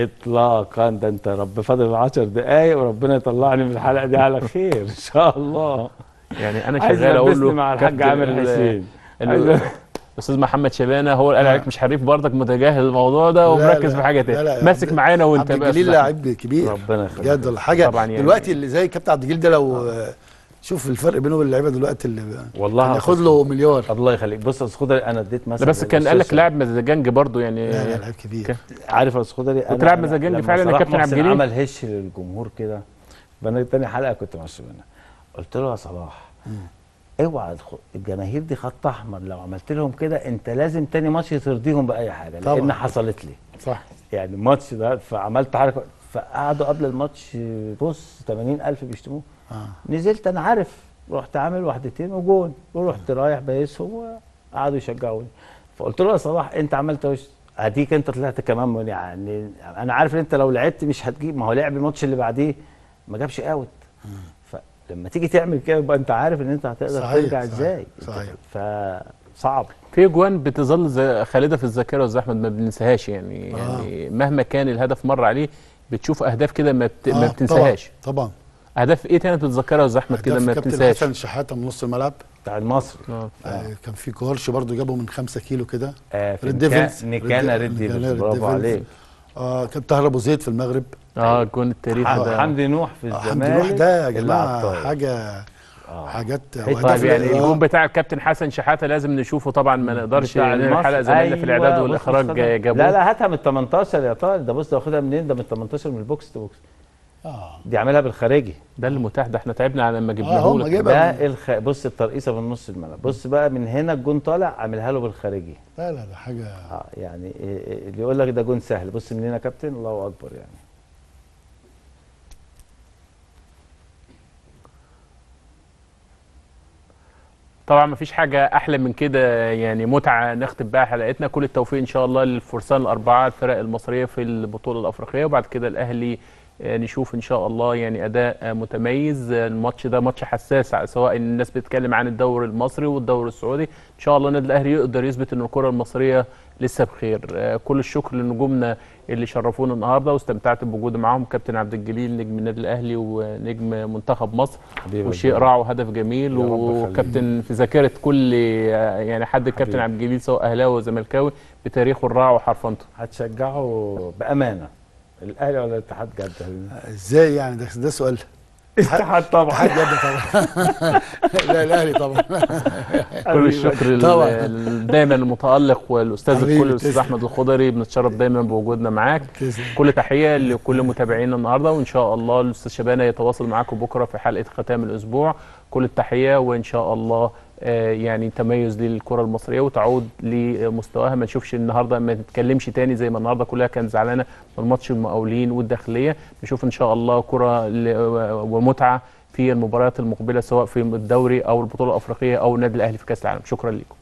اطلاقا ده انت رب فاضل 10 دقايق وربنا يطلعني من الحلقه دي على خير ان شاء الله يعني انا عايز شغال اقول يلبسني له مع الحاج كابتن عامر ال- حسين ال- عايز- الاستاذ محمد شبانه هو اللي قال عليك مش حريف برضك متجاهل الموضوع ده لا، ومركز لا، في حاجه لا، تاني لا، ماسك عبد- معانا وانت عبد بقى الجليل في لاعب كبير ربنا يخليك بجد والله حاجه طبعاً يعني- دلوقتي اللي زي كابتن عبد الجليل ده لو آه، شوف الفرق بينه وبين اللعيبه دلوقتي اللي والله كان ياخد له مليار الله يخليك بص يا أستاذ خضري انا اديت مثلا لا بس كان قال لك للأستاذ لاعب مزاجنج برضه يعني لا لا لعيب كبير كان- عارف يا استاذ خضري كنت لاعب مزاجنجي لما فعلا يا صلاح كابتن عبد محسن الجليل؟ عمل هش للجمهور كده فانا تاني حلقه كنت مع الشباب قلت له يا صلاح اوعى تخ- الجماهير دي خط احمر لو عملت لهم كده انت لازم تاني ماتش ترضيهم باي حاجه لان طبعاً. حصلت لي صح يعني الماتش ده فعملت حركه فقعدوا قبل الماتش بص 80000 بيشتموه اه نزلت انا عارف رحت عامل واحدتين وجون ورحت رايح بايسهم وقعدوا يشجعوني فقلت له يا صلاح انت عملت وش هديك انت طلعت كمان من يعني انا عارف ان انت لو لعبت مش هتجيب ما هو لعب الماتش اللي بعديه ما جابش اوت لما تيجي تعمل كده يبقى انت عارف ان انت هتقدر صحيح، ترجع صحيح، ازاي صحيح. فصعب في اجوان بتظل زي- خالده في الذاكره يا استاذ احمد ما بننساهاش يعني آه. يعني مهما كان الهدف مر عليه بتشوف اهداف كده ما, بت... ما آه، بتنساهاش طبعا طبعا اهداف ايه تاني بتتذكرها يا استاذ احمد كده أهداف ما كابتن بتنساهاش حسن شحاته من نص الملعب بتاع المصري آه. آه كان في كورش برضو جابه من 5 كيلو كده آه في ريد نكا- ديفلز. نكانا ريد- ريد ديفلز نكانا ريد برافو ديفلز. عليك آه كان طاهر ابو زيد في المغرب اه الجون التاريخي ح- ده حمدي نوح في آه، الزمالك حمدي نوح ده يا اللي على جماعه الطاير. حاجه آه. حاجات طيب يعني آه، الجون بتاع الكابتن حسن شحاته لازم نشوفه طبعا ما نقدرش بتاع لان المصري. الحلقه زمايلنا في الاعداد أيوة، والاخراج بص خدها. جابوه لا لا هاتها من ال 18 يا طارق ده بص ده واخدها منين ده من ال 18 من البوكس تو بوكس اه دي عاملها بالخارجي ده اللي متاح ده احنا تعبنا على لما اه جبناه هم لك جايبها ده الخ... بص الترقيصه من نص الملعب بص بقى من هنا الجون طالع عاملها له بالخارجي لا لا ده حاجه اه يعني إيه- إيه اللي يقول لك ده جون سهل بص من هنا يا كابتن الله اكبر يعني طبعا ما فيش حاجه احلى من كده يعني متعه نختم بها حلقتنا كل التوفيق ان شاء الله للفرسان الاربعه الفرق المصريه في البطوله الافريقيه وبعد كده الاهلي آه، نشوف ان شاء الله يعني اداء آه، متميز آه، الماتش ده ماتش حساس سواء الناس بتتكلم عن الدوري المصري والدوري السعودي ان شاء الله النادي الاهلي يقدر يثبت ان الكره المصريه لسه بخير آه، كل الشكر لنجومنا اللي شرفونا النهارده واستمتعت بوجودي معاهم كابتن عبد الجليل نجم النادي الاهلي ونجم منتخب مصر حبيبي وشيء رائع وهدف جميل يا رب وكابتن في ذاكره كل آه، يعني حد الكابتن حبيبي. عبد الجليل سواء اهلاوي وزملكاوي بتاريخه الرائع وحرفنته هتشجعه بامانه الاهلي ولا الاتحاد جده ازاي يعني ده ده سؤال الاتحاد طبعا حاجه جد طبعا لا الاهلي طبعا كل الشكر لل- طبعا. لل- دايما المتالق والاستاذ حبيبي، الكل الاستاذ تسلم. احمد الخضري بنتشرف دايما بوجودنا معاك تسلم. كل تحيه لكل متابعينا النهارده وان شاء الله الاستاذ شبانه يتواصل معاكم بكره في حلقه ختام الاسبوع كل التحيه وان شاء الله آه، يعني تميز للكره المصريه وتعود لمستواها ما نشوفش النهارده ما نتكلمش تاني زي ما النهارده كلها كانت زعلانه من ماتش المقاولين والداخليه نشوف ان شاء الله كره ل- ومتعه في المباريات المقبله سواء في الدوري او البطوله الافريقيه او النادي الاهلي في كاس العالم شكرا لكم